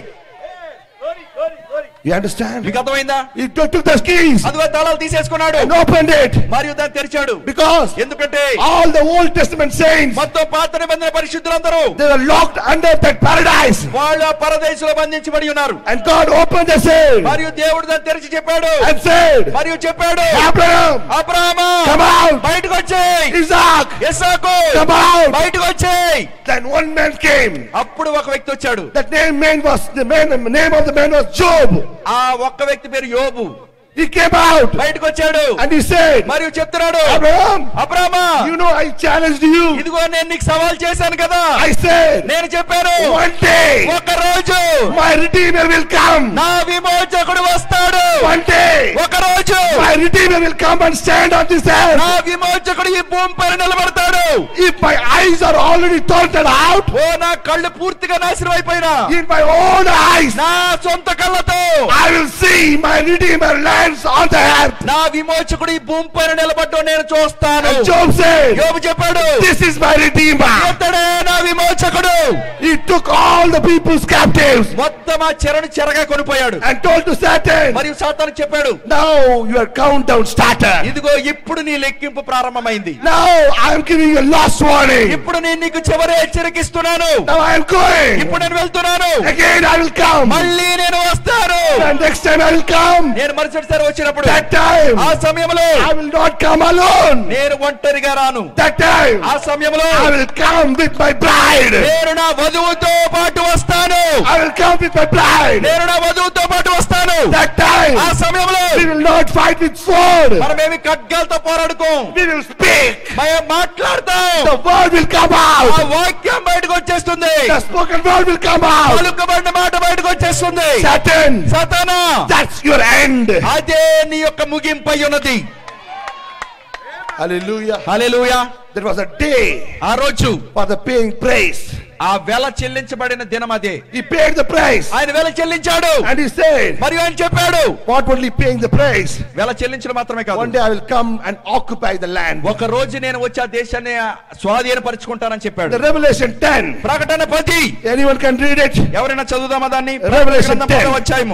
You understand? మీకు అర్థమైందా He took took the keys అదిగో తాళాలు తీసేసుకున్నాడు and opened it. మరియు దాన్ని తెరిచాడు Because ఎందుకంటే all the Old Testament saints, మొత్తం పాత నిబంధన పరిశుద్ధులందరూ they were locked under that paradise. వాళ్ళు ఆ పరదేశంలో బంధించబడి ఉన్నారు And God opened the seal మరియు దేవుడు దాన్ని తెరిచి చెప్పాడు and said, మరియు చెప్పాడు Abraham, అబ్రాహ్మా come out. బయటకు వచ్చేయ్ Isaac, ఇస్సాకు come out. బయటకు వచ్చేయ్ Then one man came. అప్పుడు ఒక వ్యక్తి వచ్చాడు That name man was the man. The name of the man was Job. ఆ ఒక్క వ్యక్తి పేరు యోబు He came out బయటకు వచ్చాడు and he said, మరియు చెప్తున్నాడు Abraham, అబ్రామా you know I challenged you. ఇదిగో నేను నీకు సవాల్ చేశాను కదా I said, నేను చెప్పాను one day ఒక రోజు my redeemer will come. నా విమోచకుడు వస్తాడు One day ఒక రోజు my redeemer will come and stand on this నా earth. విమోచకుడు ఈ భూమి పైన నిలబడతాడు If my eyes are already tortured out, ఓ నా కళ్ళు పూర్తిగా నాశనం అయిపోయినా in my own eyes, నా సొంత కళ్ళతో I will see my redeemer lands on the earth. నా విమోచకుడు ఈ భూమి పైన నిలబడ్డం నేను చూస్తాను And Job said, యోబు చెప్పాడు This is my redeemer. ఇతడే నా విమోచకుడు He took all the people's captives మొత్తం ఆ చెరను చెరగా కొనిపోయాడు and told to Satan, మరియు సాతాను చెప్పాడు Now your countdown started. ఇదిగో ఇప్పుడు నీ లెక్కింపు ప్రారంభమైంది Now I am giving you a last warning. ఇప్పుడు నేను నీకు చివరి హెచ్చరికిస్తున్నాను Now I am going. ఇప్పుడు నేను వెళ్తున్నాను Again I will come. మళ్ళీ నేను వస్తాను And next time I will come. నేను మరుసటిసారి వచ్చినప్పుడు That time ఆ సమయంలో I will not come alone. నేను ఒంటరిగా రాను That time ఆ సమయంలో I will come with my bride. నేను నా వధువుతో పాటు వస్తాను I will come with my bride. నేను నా వధువుతో పాటు వస్తాను That time ఆ సమయంలో we will not fight with sword. మనమేమి ఖడ్గాలతో పోరాడుకోం We will speak. మనం మాట్లాడతాం The word will come ఆ out. వాక్యం బయటకు వచ్చేస్తుంది The spoken word will come out. పలుకబడిన మాట బయటకు వచ్చేస్తుంది Satan, సతానా that's your end. అదే నీ యొక్క ముగింపై ఉన్నది Hallelujah. Hallelujah There was a day ఆ రోజు for the paying praise. ఆ వెల చెల్లించబడిన దినం అదే He paid the price. ఆయన వెల చెల్లించాడు And he said, మరియు ఆయన చెప్పాడు not only paying the price, వెల చెల్లించడం మాత్రమే one కాదు day I will come and occupy the land. ఒక రోజు నేను వచ్చి ఆ దేశాన్ని స్వాధీనపరుచుకుంటానని చెప్పాడు The Revelation 10. ప్రకటన పది Anyone can read it? ఎవరైనా చదువుదామా దాన్ని Revelation గ్రంథం 10. పదవ అధ్యాయము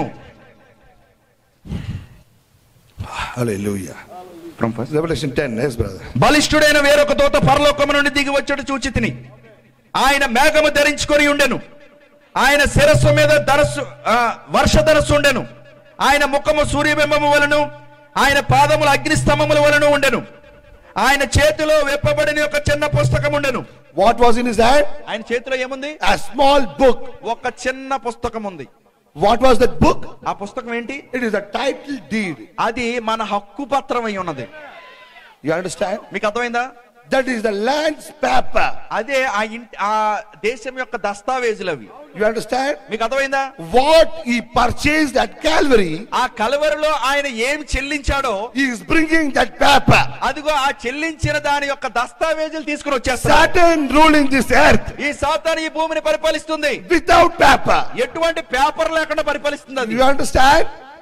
Hallelujah. Revelation 10, yes, brother. బలిష్ఠుడైన వేరొక దూత పరలోకము నుండి దిగి వచ్చాడు చూచి తిని ఆయన మేఘము ధరించుకొని ఉండెను ఆయన శిరస్సు మీద ధరస్సు ఆ, వర్ష ధరస్సు ఉండెను ఆయన ముఖము సూర్యబింబము వలను ఆయన పాదములు అగ్నిస్తంభముల వలను ఉండెను ఆయన చేతిలో విప్పబడిన ఒక చిన్న పుస్తకం ఉండెను What was in his hand? ఆయన చేతిలో ఏముంది A small book. ఒక చిన్న పుస్తకం ఉంది What was that book? ఆ పుస్తకం ఏంటి It is a title deed. అది మన హక్కు పత్రం అయి ఉన్నది You understand? మీకు అర్థమైందా That is the land's paper. అదే ఆ ఇంటి ఆ దేశం యొక్క దస్తావేజులు అవి You understand? మీకు అర్థమైందా What he purchased at Calvary, ఆ కలవరిలో ఆయన ఏం చెల్లించాడో he is bringing that paper. అదిగో ఆ చెల్లించిన దాని యొక్క దస్తావేజులు తీసుకుని వచ్చేస్తారు Saturn ruling this earth ఈ సాతాను ఈ భూమిని పరిపాలిస్తుంది without paper. ఎటువంటి పేపర్ లేకుండా పరిపాలిస్తుంది అది You understand?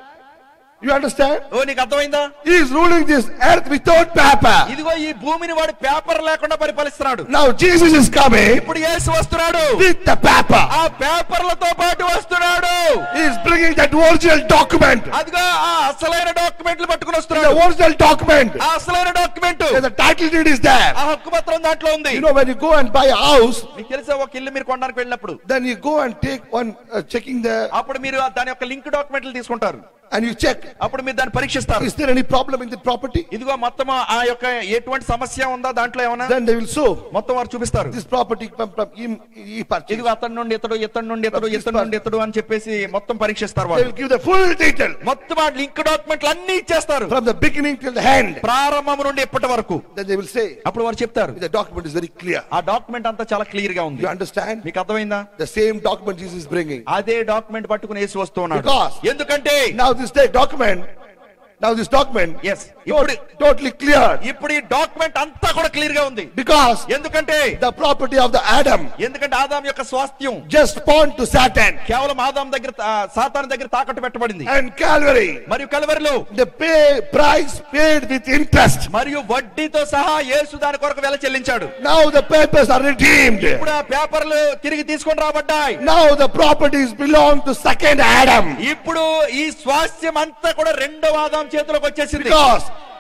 You understand? ఓ నీకు అర్థమైందా He is ruling this earth without paper. ఇదిగో ఈ భూమిని వాడు పేపర్ లేకుండా పరిపాలిస్తున్నాడు Now Jesus is coming ఇప్పుడు యేసు వస్తున్నాడు with the paper. ఆ పేపర్లతో పాటు వస్తున్నాడు He is bringing that original document. అదిగో ఆ అసలైన డాక్యుమెంట్లు పట్టుకుని The వస్తున్నాడు original document. ఆ అసలైన document The title deed is there. ఆ హక్కు పత్రం దాంట్లో ఉంది You know, when you go and buy a house, మీకు తెలుసా ఒక ఇల్లు మీరు కొనడానికి వెళ్ళినప్పుడు then you go and take one, uh, checking the, అప్పుడు మీరు ఆ దాని యొక్క లింక్ డాక్యుమెంట్లు తీసుకుంటారు and you check, అప్పుడు మీరు దాన్ని పరీక్షిస్తారు is there any problem in the property? ఇదిగో మొత్తం ఆ యొక్క ఎటువంటి సమస్య ఉందా దాంట్లో ఏమన్నా Then they will show మొత్తం వారు చూపిస్తారు this property from, from him, he purchased. ఇదిగో అతని నుండి ఇతడు ఇతడి నుండి ఇతడు ఇతడి నుండి ఇతడు అని చెప్పేసి మొత్తం పరీక్షిస్తారు They వాళ్ళు will give the full detail మొత్తం ఆ లింక్ డాక్యుమెంట్లు అన్ని ఇచ్చేస్తారు from the beginning till the end. ప్రారంభం నుండి ఇప్పటి వరకు Then they will say, అప్పుడు వారు చెప్తారు the document is very clear. ఆ డాక్యుమెంట్ అంతా చాలా క్లియర్ గా ఉంది You understand? మీకు అర్థమైందా The same document Jesus is bringing. అదే డాక్యుమెంట్ పట్టుకుని వేసి వస్తూ ఉన్నాడు Because- ఎందుకంటే Now this day document, now this document, Yes. tot- totally clear. ఇప్పుడు ఈ డాక్యుమెంట్ అంతా కూడా క్లియర్ గా ఉంది Because ఎందుకంటే the property of the Adam ఎందుకంటే ఆదాం యొక్క స్వాస్థ్యం just pawned to Satan కేవలం ఆదాం దగ్గర ఆ, సాతాను దగ్గర తాకట్టు పెట్టబడింది and Calvary. మరియు కలవరిలో The pay price paid with interest. మరియు వడ్డీతో సహా యేసు దాని కొరకు వెల చెల్లించాడు Now the papers are redeemed. ఇప్పుడు ఆ పేపర్లు తిరిగి తీసుకొని రాబడ్డాయి Now the properties belong to second Adam. ఇప్పుడు ఈ స్వాస్థ్యం అంతా కూడా రెండవ ఆదాం చేతిలోకి వచ్చేసింది Because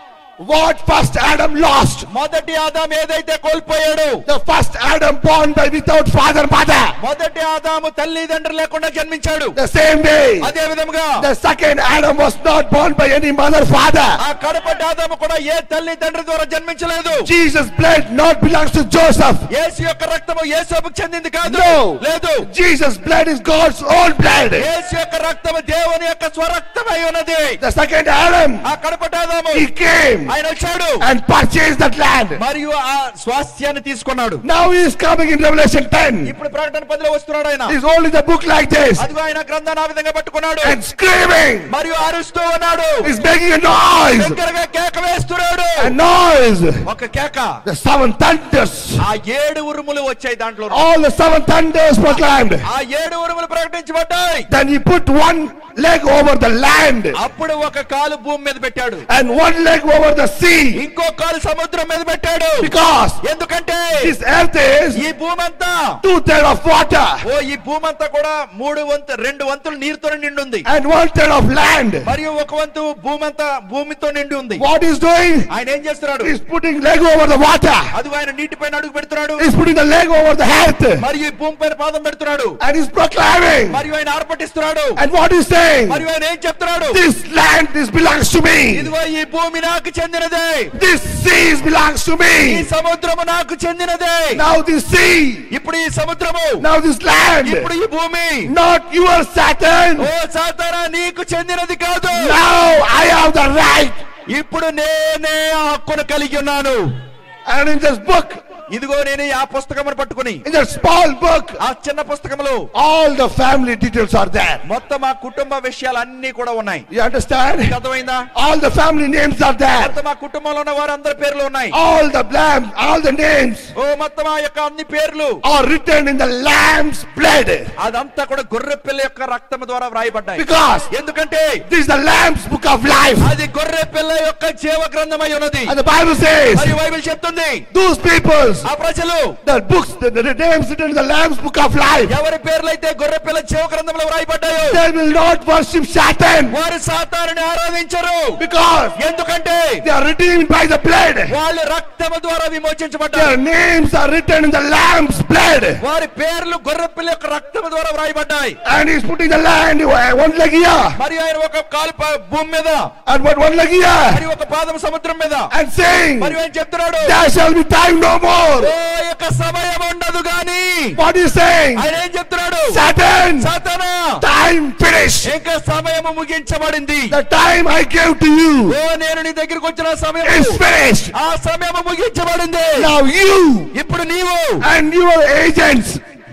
what first Adam lost, మొదటి ఆదాం ఏదైతే కోల్పోయాడు the first Adam born by without father mother. మొదటి ఆదాము తల్లిదండ్రులు లేకుండా జన్మించాడు The same way, అదే విధముగా the second Adam was not born by any mother father. ఆ కడపటి ఆదాము కూడా ఏ తల్లిదండ్రి ద్వారా జన్మించలేదు Jesus' blood not belongs to Joseph. యేసు యొక్క రక్తము యేసుకు చెందింది కాదు No. లేదు Jesus' blood is God's own blood. యేసు యొక్క రక్తము దేవుని యొక్క స్వరక్తమై ఉన్నది The second Adam, ఆ కడపటి ఆదాము he came ఆయన వచ్చాడు and purchased that land. మరియు ఆ స్వాస్థ్యాన్ని తీసుకున్నాడు Now he is coming in Revelation 10. ఇప్పుడు ప్రకటన పదిలో వస్తున్నాడు ఆయన He's holding the book like this అదిగో ఆయన గ్రంథాన్ని ఆ విధంగా పట్టుకున్నాడు and screaming. మరియు అరుస్తూ ఉన్నాడు He's making a noise. దగ్గరగా కేక వేస్తున్నాడు A noise. ఒక కేక The seven thunders. ఆ ఏడు ఉరుములు వచ్చాయి దాంట్లో All the seven thunders proclaimed. ఆ ఏడు ఉరుములు ప్రకటించబడ్డాయి Then he put one leg over the land అప్పుడు ఒక కాలు భూమి మీద పెట్టాడు and one leg over the sea. ఇంకో కాలు సముద్రం మీద పెట్టాడు Because ఎందుకంటే this earth is ఈ భూమి అంతా two thirds of water ఓ ఈ భూమి అంతా కూడా మూడు వంతు రెండు వంతులు నీరుతో నిండి ఉంది and one third of land. మరియు ఒక వంతు భూమి అంతా భూమితో నిండి ఉంది What he's doing? ఆయన ఏం చేస్తున్నాడు He's putting leg over the water. అది ఆయన నీటిపైన అడుగు పెడుతున్నాడు He's putting the leg over the earth. మరియు ఈ భూమి పైన పాదం పెడుతున్నాడు And he's proclaiming. మరియు ఆయన ఆర్పటిస్తున్నాడు And what he's saying? మరియు ఆయన ఏం చెప్తున్నాడు This land, this belongs to me. ఇదిగో ఈ భూమి నాకు చెందినదే This seas belongs to ఈ me. సముద్రము నాకు చెందినదే Now this sea, ఇప్పుడు ఈ సముద్రము now this land, ఇప్పుడు ఈ భూమి not your Saturn. ఓ సాతారా నీకు చెందినది కాదు Now I have the right. ఇప్పుడు నేనే ఆ హక్కును కలిగి ఉన్నాను And in this book, ఇదిగో నేను ఆ పుస్తకమును పట్టుకుని in that small book, ఆ చిన్న పుస్తకములో all the family details are there. మొత్తం ఆ కుటుంబ విషయాలు అన్ని కూడా ఉన్నాయి You understand? మీకు అర్థమైందా All the family names are there. మొత్తం ఆ కుటుంబంలో ఉన్న వారందరి పేర్లు ఉన్నాయి All the lambs, all the names ఓ మొత్తం ఆ యొక్క అన్ని పేర్లు are written in the lamb's blood. అదంతా కూడా గొర్రె పిల్ల యొక్క రక్తం ద్వారా వ్రాయబడ్డాయి Because ఎందుకంటే this is the lamb's book of life. అది గొర్రె పిల్ల యొక్క జీవ గ్రంథమై ఉన్నది And the Bible says, మరియు బైబిల్ చెప్తుంది those people, ఆ ప్రజలు the books, the, the names written in the lamb's book of life, ఎవరి పేర్లైతే గొర్రె పిల్ల జీవ గ్రంథంలో వ్రాయబడ్డాయో they will not worship Satan. వారు సాతారుని ఆరాధించరు Because ఎందుకంటే they are redeemed by the blood. వాళ్ళు రక్తము ద్వారా విమోచించబడ్డారు Their names are written in the lamb's blood. వారి పేర్లు గొర్రె పిల్ల యొక్క రక్తము ద్వారా వ్రాయబడ్డాయి And he's putting the land uh, one leg here మరి ఆయన ఒక కాలు ప- భూమి మీద and one, one leg here మరి ఒక పాదం సముద్రం మీద and saying, మరి ఆయన చెప్తున్నాడు There shall be time no oh more. యొక్క సమయం ఉండదు గాని What is saying? ఆయన ఏం చెప్తున్నాడు Satan, సాతానా time finished. ఇంకా సమయం ముగించబడింది The time I gave to you ఓ నేను నీ దగ్గరికి వచ్చిన సమయం is finished. ఆ సమయం ముగించబడింది Now you ఇప్పుడు నీవు and your agents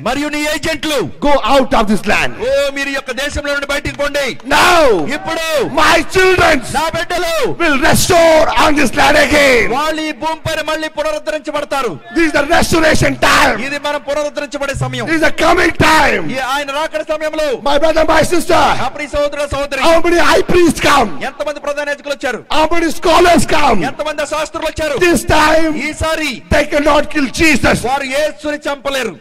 మరియు నీ ఏజెంట్లు go out of this land. ఓ మీరు ఈ యొక్క దేశంలో నుండి బయటికి పోండి Now, ఇప్పుడు my children నా బిడ్డలు will restore on this land again. వాళ్ళు ఈ భూమిపైన మళ్ళీ పునరుద్ధరించబడతారు This is the restoration time. ఇది మనం పునరుద్ధరించబడే సమయం This is the coming time. ఈ ఆయన రాకడ సమయంలో My brother, my sister, అప్పుడు సహోదర సహోదరి how many high priests come? ఎంతమంది ప్రధాన యాజకులు వచ్చారు How many scholars come? ఎంతమంది శాస్త్రులు వచ్చారు This time, ఈసారి they cannot kill Jesus. వారు యేసుని చంపలేరు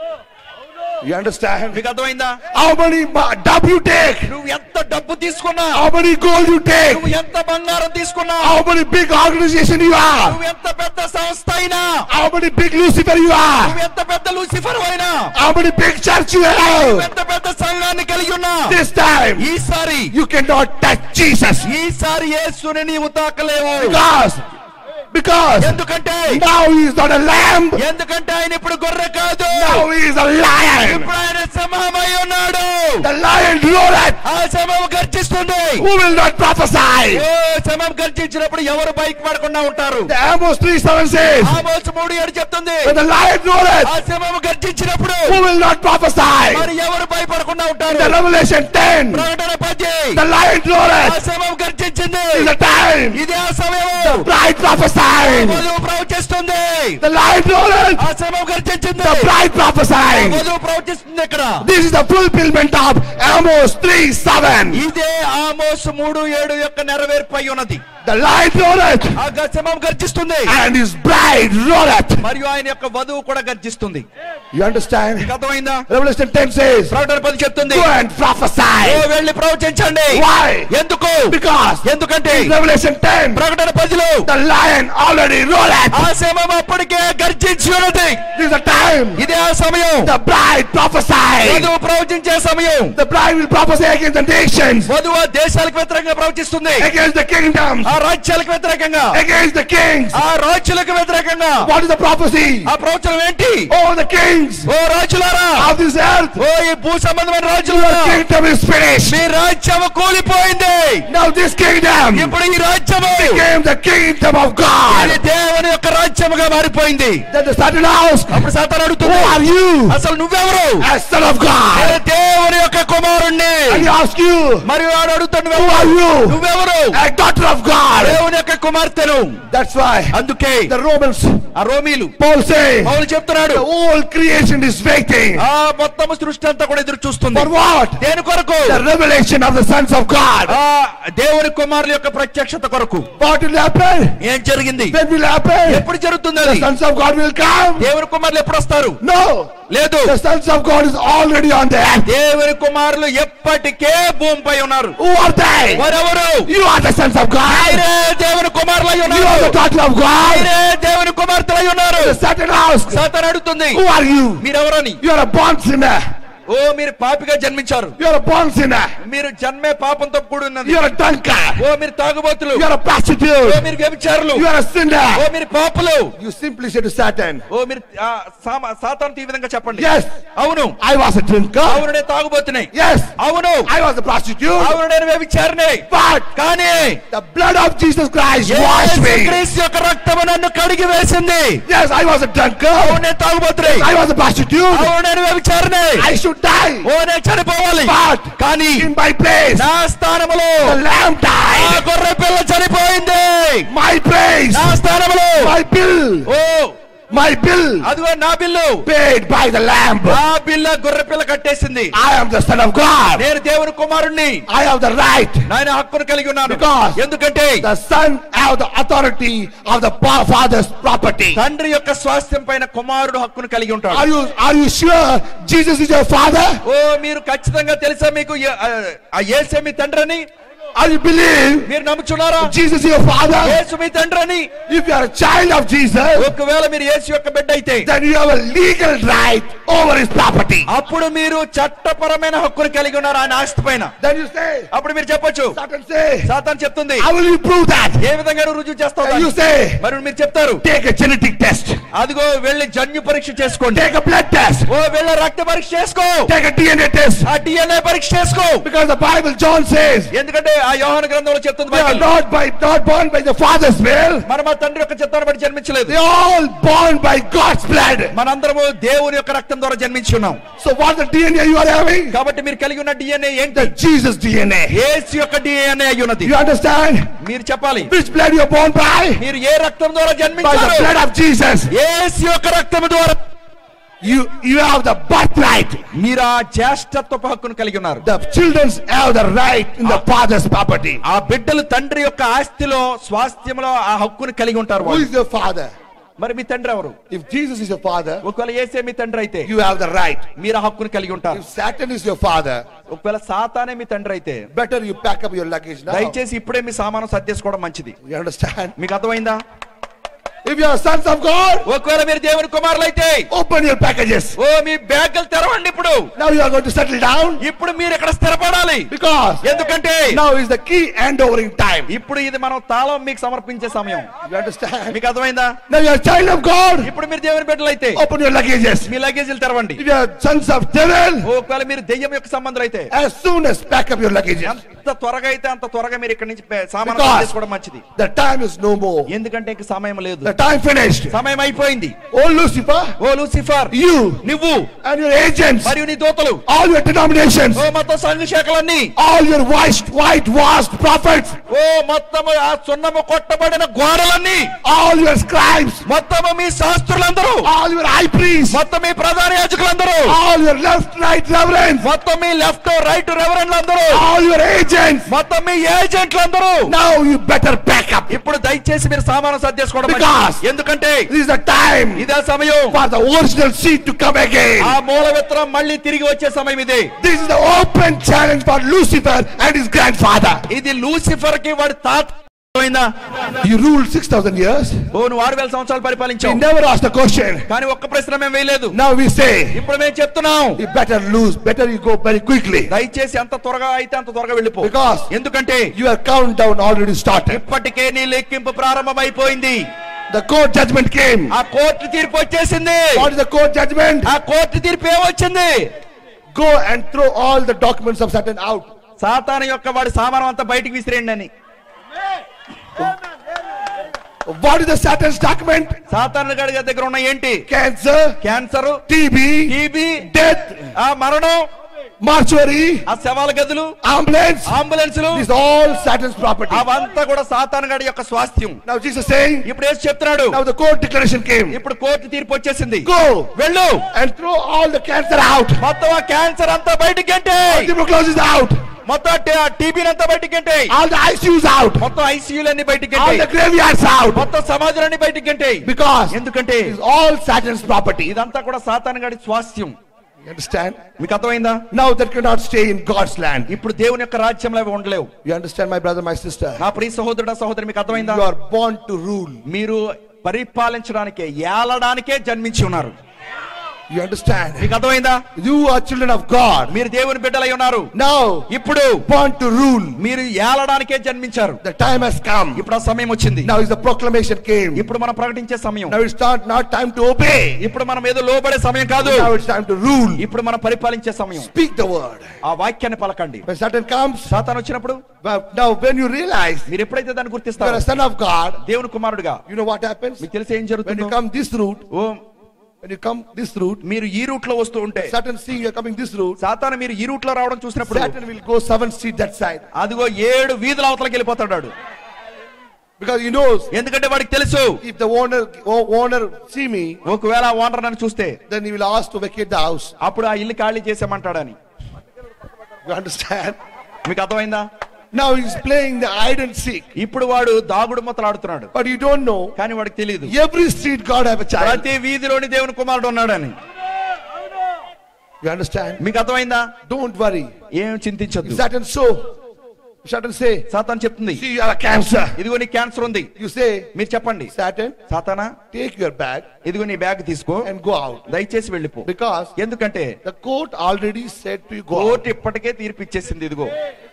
You understand? మీకు అర్థమైందా How many ma- dub you take? నువ్వు ఎంత డబ్బు తీసుకున్నా How many gold you take? నువ్వు ఎంత బంగారం తీసుకున్నా How many big organization you are? నువ్వు ఎంత పెద్ద సంస్థ అయినా How many big Lucifer you are? నువ్వు ఎంత పెద్ద లూసిఫర్ అయినా How many big church you నువ్వు have? ఎంత పెద్ద సంఘాన్ని కలిగి ఉన్నా This time, ఈసారి you cannot touch Jesus. ఈసారి యేసుని నీవు తాకలేవు Because, because ఎందుకంటే now he is not a lamb, ఎందుకంటే ఆయన ఇప్పుడు గొర్రె కాదు now he is a lion. ఇప్పుడు ఆయన సింహమై ఉన్నాడు The lion roareth, ఆ సింహం గర్జిస్తుంది who will not prophesy? ఓ సింహం గర్జించినప్పుడు ఎవరు బైక్ పడకుండా ఉంటారు The Amos 3 7 says, ఆమోసు మూడు ఏడు చెప్తుంది when the lion roareth, ఆ సింహం గర్జించినప్పుడు who will not prophesy? మరి ఎవరు భయపడకుండా ఉంటారు The Revelation 10, ప్రకటన పద్య the lion ఆ roareth, సింహం గర్జించింది is the time, ఇది ఆ సమయం bride prophesying. వధువు ప్రవచిస్తుంది The lion roareth, ఆ సమయం గర్జించింది the bride prophesying. వధువు ప్రవచిస్తుంది ఇక్కడ This is the fulfillment of Amos 3 7. ఇదే ఆమోసు మూడు ఏడు యొక్క నెరవేర్పు అయి ఉన్నది The lion roareth, ఆ గ- సింహం గర్జిస్తుంది and his bride roareth. మరియు ఆయన యొక్క వధువు కూడా గర్జిస్తుంది You understand? మీకు అర్థమైందా Revelation 10 says, ప్రకటన పది చెప్తుంది Go and ఓ prophesy. వెళ్ళి ప్రవచించండి Why? ఎందుకు Because ఎందుకంటే in Revelation 10, ప్రకటన పదిలో the lion already roareth. ఆ సింహం అప్పటికే గర్జించి ఉన్నది This is the time ఇదే ఆ సమయం the bride prophesies. వధువు ప్రవచించే సమయం The bride will prophesy against the nations, వధువు ఆ దేశాలకు వ్యతిరేకంగా ప్రవచిస్తుంది against the kingdoms, ఆ రాజ్యాలకు వ్యతిరేకంగా against the kings. ఆ రాజులకు వ్యతిరేకంగా What is the prophecy? ఆ ప్రవచనం ఏంటి Oh, the kings oh రాజులారా of this earth, ఓ ఈ భూ సంబంధమైన your రాజులారా kingdom is finished. మీ రాజ్యం కూలిపోయింది Now this kingdom ఇప్పుడు ఈ రాజ్యము became the kingdom of ఇది God. దేవుని యొక్క రాజ్యముగా మారిపోయింది Then the Satan asked, అప్పుడు సాతాను Who అడుగుతుంది are you? అసలు నువ్వెవరు As son of God. నేను దేవుని యొక్క కుమారుణ్ణి And he asked you, మరియు వాడు అడుగుతాడు Who are you? నువ్వెవరు A daughter of God. దేవుని యొక్క కుమార్తెను That's why అందుకే the Romans, ఆ రోమీలు Paul saying, పౌలు చెప్తున్నాడు the whole creation is waiting. ఆ మొత్తం సృష్టి అంతా కూడా ఎదురు చూస్తుంది For what? దేని కొరకు The revelation of the sons of God. ఆ దేవుని కుమారుల యొక్క ప్రత్యక్షత కొరకు What will happen? ఏం జరిగింది When will happen? ఎప్పుడు జరుగుతుంది The అది sons of God will come. దేవుని కుమారులు ఎప్పుడు వస్తారు No. లేదు The sons of God is already on the earth. దేవుని కుమారులు ఎప్పటికే భూమిపై ఉన్నారు Who are they? వారెవరు You are the sons of God. ఆయనే దేవుని కుమారులై You are ఉన్నారు the daughter of God. ఆయనే దేవుని కుమార్తెలై ఉన్నారు The Satan asked, సాతాను అడుగుతుంది Who are you? మీరెవరని You are a born sinner. ఓ మీరు పాపిగా జన్మించారు You are a born sinner. మీరు జన్మే పాపంతో కూడి ఉన్నది You are a drunkard. ఓ మీరు తాగుబోతులు You are a oh prostitute. మీరు వ్యభిచారులు You are a oh sinner. మీరు పాపులు You simply said to Satan, ఓ మీరు ఆ, సామ- సాతానుతో ఈ విధంగా చెప్పండి Yes, అవును I was a drinker. అవును నేను తాగుబోతున్నాయి Yes, అవును I was a prostitute. అవును నేను వ్యభిచారిని But కానీ the blood of Jesus Christ washed me. యేసుక్రీస్తు యొక్క రక్తము నన్ను కడిగి వేసింది Yes, I was a drunkard. అవును నేను తాగుబోతున్నాయి I was a prostitute. అవును నేను వ్యభిచారిని I should die. ఓ నేను చనిపోవాలి But కానీ in my place, నా స్థానములో the lamb ఆ died. గొర్రె పిల్ల చనిపోయింది My place, నా స్థానములో my bill, oh my bill అదిగో నా bill paid by the lamb. నా బిల్ల గొర్రె పిల్ల కట్టేసింది I am the son of God. నేను దేవుని కుమారుణ్ణి I have the right. నాయన హక్కును కలిగి ఉన్నాను Because ఎందుకంటే The son have the authority of the pa- father's property. తండ్రి యొక్క స్వాస్థ్యం పైన కుమారుడు హక్కును కలిగి Are ఉంటాడు you are you sure Jesus is your father? ఓ మీరు ఖచ్చితంగా తెలుసా మీకు ఏ- ఆ, ఆ యేసే మీ తండ్రి అని Are you believe మీరు నమ్ముచున్నారా Jesus is your father? యేసు మీ తండ్రి అని If you are a child of Jesus, ఒకవేళ మీరు యేసు యొక్క బిడ్డ అయితే then you have a legal right over his property. అప్పుడు మీరు చట్టపరమైన హక్కును కలిగి ఉన్నారు ఆయన ఆస్తి పైన Then you say, అప్పుడు మీరు చెప్పొచ్చు Satan say, సాతాన్ చెప్తుంది how will you prove that? ఏ విధంగా నువ్వు రుజువు చేస్తావు And you దాన్ని? say, మరి మీరు చెప్తారు take a genetic test, అదిగో వెళ్ళి జన్యు పరీక్ష చేసుకోండి take a blood test, ఓ వెళ్ళి రక్త పరీక్ష చేసుకో take a DNA test. ఆ డిఎన్ఏ పరీక్ష చేసుకో Because the Bible, John says, ఎందుకంటే ఆ యోహాను గ్రంథంలో చెప్తుంది They are Bible. not by not born by the father's will. మన మా తండ్రి యొక్క చిత్తాన్ని బట్టి జన్మించలేదు They are all born by God's blood. మనందరము దేవుని యొక్క రక్తం ద్వారా జన్మించి ఉన్నాం So what the DNA you are having? కాబట్టి మీరు కలిగి ఉన్న డిఎన్ఏ ఏంటి The Jesus DNA. ఏసు యొక్క డిఎన్ఏ అయి ఉన్నది You understand? మీరు చెప్పాలి Which blood you are born by? మీరు ఏ రక్తం ద్వారా By the జన్మించారు blood of Jesus. ఏసు యొక్క రక్తం ద్వారా You you have the birthright. మీరు ఆ జ్యేష్ఠత్వపు హక్కును కలిగి ఉన్నారు The children have the right in the father's property. ఆ బిడ్డలు తండ్రి యొక్క ఆస్తిలో స్వాస్థ్యంలో ఆ హక్కును కలిగి ఉంటారు Who వాళ్ళు. is your father? మరి మీ తండ్రి ఎవరు If Jesus is your father, ఒకవేళ ఏసే మీ తండ్రి అయితే you have the right. మీరు ఆ హక్కును కలిగి ఉంటారు If Satan is your father, ఒకవేళ సాతానే మీ తండ్రి అయితే better you pack up your luggage now. దయచేసి ఇప్పుడే మీ సామాను సర్దేసుకోవడం మంచిది You understand? మీకు అర్థమైందా If you are sons of God, ఒకవేళ మీరు దేవుని కుమారులైతే open your packages. ఓ మీ బ్యాగులు తెరవండి ఇప్పుడు Now you are going to settle down ఇప్పుడు మీరు ఇక్కడ స్థిరపడాలి because ఎందుకంటే now is the key handovering time. ఇప్పుడు ఇది మనం తాళం మీకు సమర్పించే సమయం You understand? మీకు అర్థమైందా Now you are child of God. ఇప్పుడు మీరు దేవుని బిడ్డలు అయితే Open your luggages. మీ లగేజీలు తెరవండి If you are sons of devil, ఒకవేళ మీరు దెయ్యం యొక్క సంబంధులు అయితే as soon as pack up your luggages. ఎంత త్వరగా అయితే అంత త్వరగా మీరు ఇక్కడ నుంచి పే- సామాను Because- తీసుకోవడం మంచిది The time is no more. ఎందుకంటే ఇంక సమయం లేదు The time finished. సమయం అయిపోయింది Oh Lucifer, ఓ లూసిఫర్ you నువ్వు and your agents, మరియు నీ దూతలు all your denominations, ఓ మొత్తం సంఘ శాఖలన్నీ all your white, white washed prophets, ఓ మొత్తము ఆ సున్నము కొట్టబడిన గోడలన్నీ all your scribes, మొత్తము మీ శాస్త్రులందరూ all your high priests, మొత్తం మీ ప్రధాన యాజకులందరూ all your left, right reverends, మొత్తం మీ లెఫ్ట్ రైట్ రెవరెండ్లందరూ all your agents. మొత్తం మీ ఏజెంట్లందరూ Now you better pack up. ఇప్పుడు దయచేసి మీరు సామాను సర్దేసుకోవడం Because- మంచిది. ఎందుకంటే This is the time ఇదే సమయం for the original seed to come again. ఆ మూల విత్తనం మళ్ళీ తిరిగి వచ్చే సమయం ఇది This is the open challenge for Lucifer and his grandfather. ఇది లూసిఫర్ కి వాడి తాత అయిందా You ruled 6,000 years. ఓ నువ్వు ఆరు వేల సంవత్సరాలు He పరిపాలించావు never asked a question. కానీ ఒక్క ప్రశ్న మేము వేయలేదు Now we say, ఇప్పుడు మేము చెప్తున్నాం you better lose, better you go very quickly. దయచేసి ఎంత త్వరగా అయితే అంత త్వరగా వెళ్ళిపో Because ఎందుకంటే your countdown already started. ఇప్పటికే నీ లెక్కింపు ప్రారంభమైపోయింది The court judgment came. ఆ కోర్టు తీర్పు వచ్చేసింది What is the court judgment? ఆ కోర్టు తీర్పు ఏమొచ్చింది Go and throw all the documents of Satan out. సాతాను యొక్క వాడి సామానం అంతా బయటికి విసిరేయండి అని What is the Satan's document? సాతాను గడి దగ్గర ఉన్న ఏంటి Cancer, cancer TB, TB death, ఆ మరణం mortuary, ఆ శవాల గదులు ambulance. అంబులెన్సులు This is all Satan's property. అవంతా కూడా సాతాను గడి యొక్క స్వాస్థ్యం Now Jesus saying, ఇప్పుడు ఏసు చెప్తున్నాడు now the court declaration came. ఇప్పుడు కోర్టు తీర్పు వచ్చేసింది Go వెళ్ళు and throw all the cancer out. మొత్తం ఆ క్యాన్సర్ అంతా బయటికి అంటే Tuberculosis out. మొత్తం టీబీని అంతా బయటికి అంటే All the ICUs out. మొత్తం ఐసీయూలు అన్ని బయటికి All the అంటే graveyards out. మొత్తం సమాజాలన్నీ బయటికి అంటే Because ఎందుకంటే it's all Satan's property. ఇదంతా కూడా సాతాను గడి స్వాస్థ్యం You understand? మీకు అర్థమైందా Now that cannot stay in God's land. ఇప్పుడు దేవుని యొక్క రాజ్యంలో అవి ఉండలేవు You understand, my brother, my sister? నా ప్రియ సహోదరుడ సహోదరి మీకు అర్థమైందా You are born to rule. మీరు పరిపాలించడానికే ఏలడానికే జన్మించి ఉన్నారు You understand? మీకు అర్థమైందా You are children of God. మీరు దేవుని బిడ్డలై ఉన్నారు Now, ఇప్పుడు born to rule. మీరు ఏలడానికే జన్మించారు The time has come. ఇప్పుడు ఆ సమయం వచ్చింది Now is the proclamation came. ఇప్పుడు మనం ప్రకటించే సమయం Now it's not, not time to obey. ఇప్పుడు మనం ఏదో లోబడే సమయం కాదు Now it's time to rule. ఇప్పుడు మనం పరిపాలించే సమయం Speak the word. ఆ వాక్యాన్ని పలకండి When Satan comes, సాతాను వచ్చినప్పుడు but now when you realize మీరు ఎప్పుడైతే దాన్ని you are గుర్తిస్తారు a son of God, దేవుని కుమారుడుగా you know what happens? మీకు తెలిసి ఏం When you జరుగుతుందో come this route, oh when you come this route, మీరు ఈ రూట్ లో వస్తూ ఉంటే Satan seeing you are coming this route, సాతాను మీరు ఈ రూట్ లో రావడం చూసినప్పుడు Satan will go seven street that side. అదిగో ఏడు వీధుల అవతలకి వెళ్ళిపోతాడు వాడు. Because he knows ఎందుకంటే వాడికి తెలుసు if the owner o- owner see me, ఒకవేళ ఆ ఓనర్ నన్ను చూస్తే then he will ask to vacate the house. అప్పుడు ఆ ఇల్లు ఖాళీ చేసామంటాడని You understand? మీకు అర్థమైందా Now he's playing the hide and seek. ఇప్పుడు వాడు దాగుడు మొత్తలు ఆడుతున్నాడు But you don't know. కానీ వాడికి తెలియదు Every street God have a child. ప్రతి వీధిలోని దేవుని కుమారుడు ఉన్నాడని You understand? మీకు అర్థమైందా Don't worry. ఏం చింతించొద్దు If Satan so, Satan say, Satan చెప్తుంది see you are a cancer. ఇదిగో నీ క్యాన్సర్ ఉంది You say, మీరు చెప్పండి Satan, సాతానా take your bag ఇదిగో నీ బ్యాగ్ తీసుకో and go out. దయచేసి వెళ్ళిపో Because ఎందుకంటే the court already said to you go out. Court ఇప్పటికే తీర్పు ఇచ్చేసింది ఇదిగో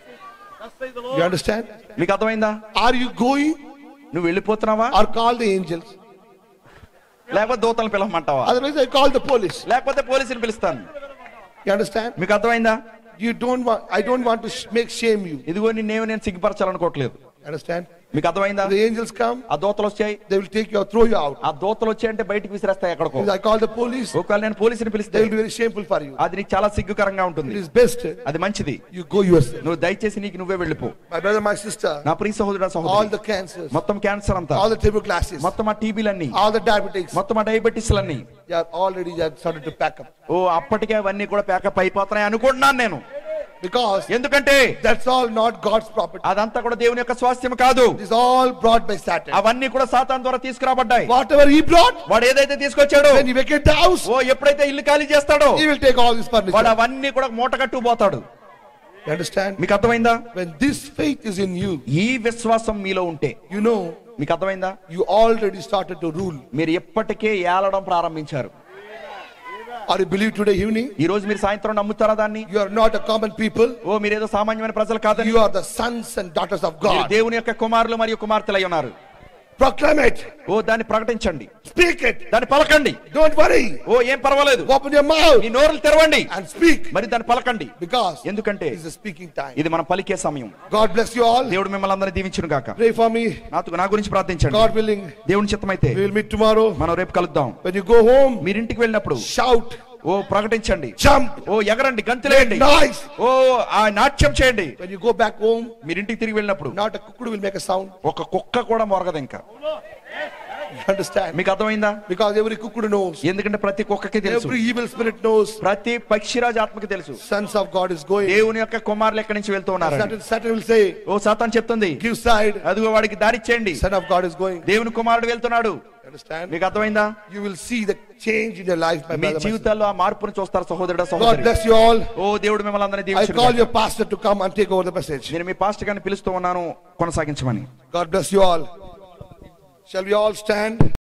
You understand? మీకు అర్థమైందా Are you going నువ్వు వెళ్ళిపోతున్నావా or call the angels? లేకపోతే దూతలను పిలవమంటావా Otherwise I call the police. లేకపోతే పోలీసుని పిలుస్తాను You understand? మీకు అర్థమైందా You don't want, I don't want to sh- make shame you. ఇదిగో నిన్నేమి నేను సిగ్గుపరచాలనుకోవట్లేదు Understand? మీకు అర్థమైందా The angels come, ఆ దోతలు వచ్చాయి they will take you or throw you out. ఆ దోతలు వచ్చాయంటే బయటికి విసిరేస్తాయి ఎక్కడికో If I call the police, ఒకవేళ నేను పోలీసుని they పిలిస్తే will be very shameful for you. అది నీకు చాలా సిగ్గుకరంగా It ఉంటుంది is best అది మంచిది you go yourself. నువ్వు దయచేసి నీకు నువ్వే వెళ్ళిపో My brother, my sister, నా ప్రియ సహోదరుడు all సహోదరు the cancers, మొత్తం క్యాన్సర్ అంతా all the tuberculosis, మొత్తం ఆ టీబీలన్నీ all the diabetics, మొత్తం ఆ డయాబెటీస్లన్నీ they are already they are started to pack up. ఓ అప్పటికే అవన్నీ కూడా ప్యాకప్ అయిపోతున్నాయి అనుకుంటున్నాను నేను Because ఎందుకంటే that's all not God's property. అదంతా కూడా దేవుని యొక్క స్వాస్థ్యం కాదు It is all brought by Satan. అవన్నీ కూడా సాతాన్ ద్వారా తీసుకురాబడ్డాయి Whatever he brought, వాడు ఏదైతే తీసుకొచ్చాడో when he vacate the house, ఓ ఎప్పుడైతే ఇల్లు ఖాళీ చేస్తాడో he will take all this వాడు furniture. అవన్నీ కూడా మూట కట్టు పోతాడు You understand? మీకు అర్థమైందా When this faith is in you, ఈ విశ్వాసం మీలో ఉంటే you know మీకు అర్థమైందా you already started to rule. మీరు ఎప్పటికే ఏలడం ప్రారంభించారు Or you believe today evening, ఈ రోజు మీరు సాయంత్రం నమ్ముతారా దాన్ని you are not a common people. ఓ మీరేదో సామాన్యమైన ప్రజలు కాదని You are the sons and daughters of మీరు God. దేవుని యొక్క కుమారులు మరియు కుమార్తెలు అయి ఉన్నారు Proclaim it. ఓ దాన్ని ప్రకటించండి Speak it. దాన్ని పలకండి Don't worry. ఓ ఏం పర్వాలేదు Open your mouth మీ నోరులు తెరవండి and speak. మరి దాన్ని పలకండి Because ఎందుకంటే it's a speaking time. ఇది మనం పలికే సమయం God bless you all. దేవుడు మిమ్మల్ని అందరినీ దీవించును గాక Pray for me. నాతో నా గురించి ప్రార్థించండి God willing, దేవుని చిత్తమైతే we will meet tomorrow. మనం రేపు కలుద్దాం When you go home, మీరింటికి వెళ్ళినప్పుడు shout, ఓ ప్రకటించండి jump, ఓ ఎగరండి గంతులేయండి noise. ఓ ఆ నాట్యం చేయండి When you go back home, మీరింటికి తిరిగి వెళ్ళినప్పుడు not a cuckoo will make a sound. ఒక కుక్క కూడా మొరగదు ఇంకా You understand? మీకు అర్థమైందా Because every cuckoo knows. ఎందుకంటే ప్రతి కుక్కకి తెలుసు Every evil spirit knows. ప్రతి పక్షిరాజు ఆత్మకి తెలుసు Sons of God is going. దేవుని యొక్క కుమారులు ఎక్కడి నుంచి వెళ్తూ ఉన్నారు Satan, Satan will say, ఓ సాతాన్ చెప్తుంది give side. అదిగో వాడికి దారిచ్చేయండి Son of God is going. దేవుని కుమారుడు వెళ్తున్నాడు You understand? మీకు అర్థమైందా You will see the change in your life, my me brother. my sister. జీవితాల్లో ఆ మార్పును చూస్తారు సహోదరుడు God సహోదరి bless you all. ఓ దేవుడు మిమ్మల్ని అందరినీ I దీవించును call గాక. your pastor to come and take over the message. నేను మీ పాస్టర్ గారిని పిలుస్తూ ఉన్నాను కొనసాగించమని God bless you all. Shall we all stand?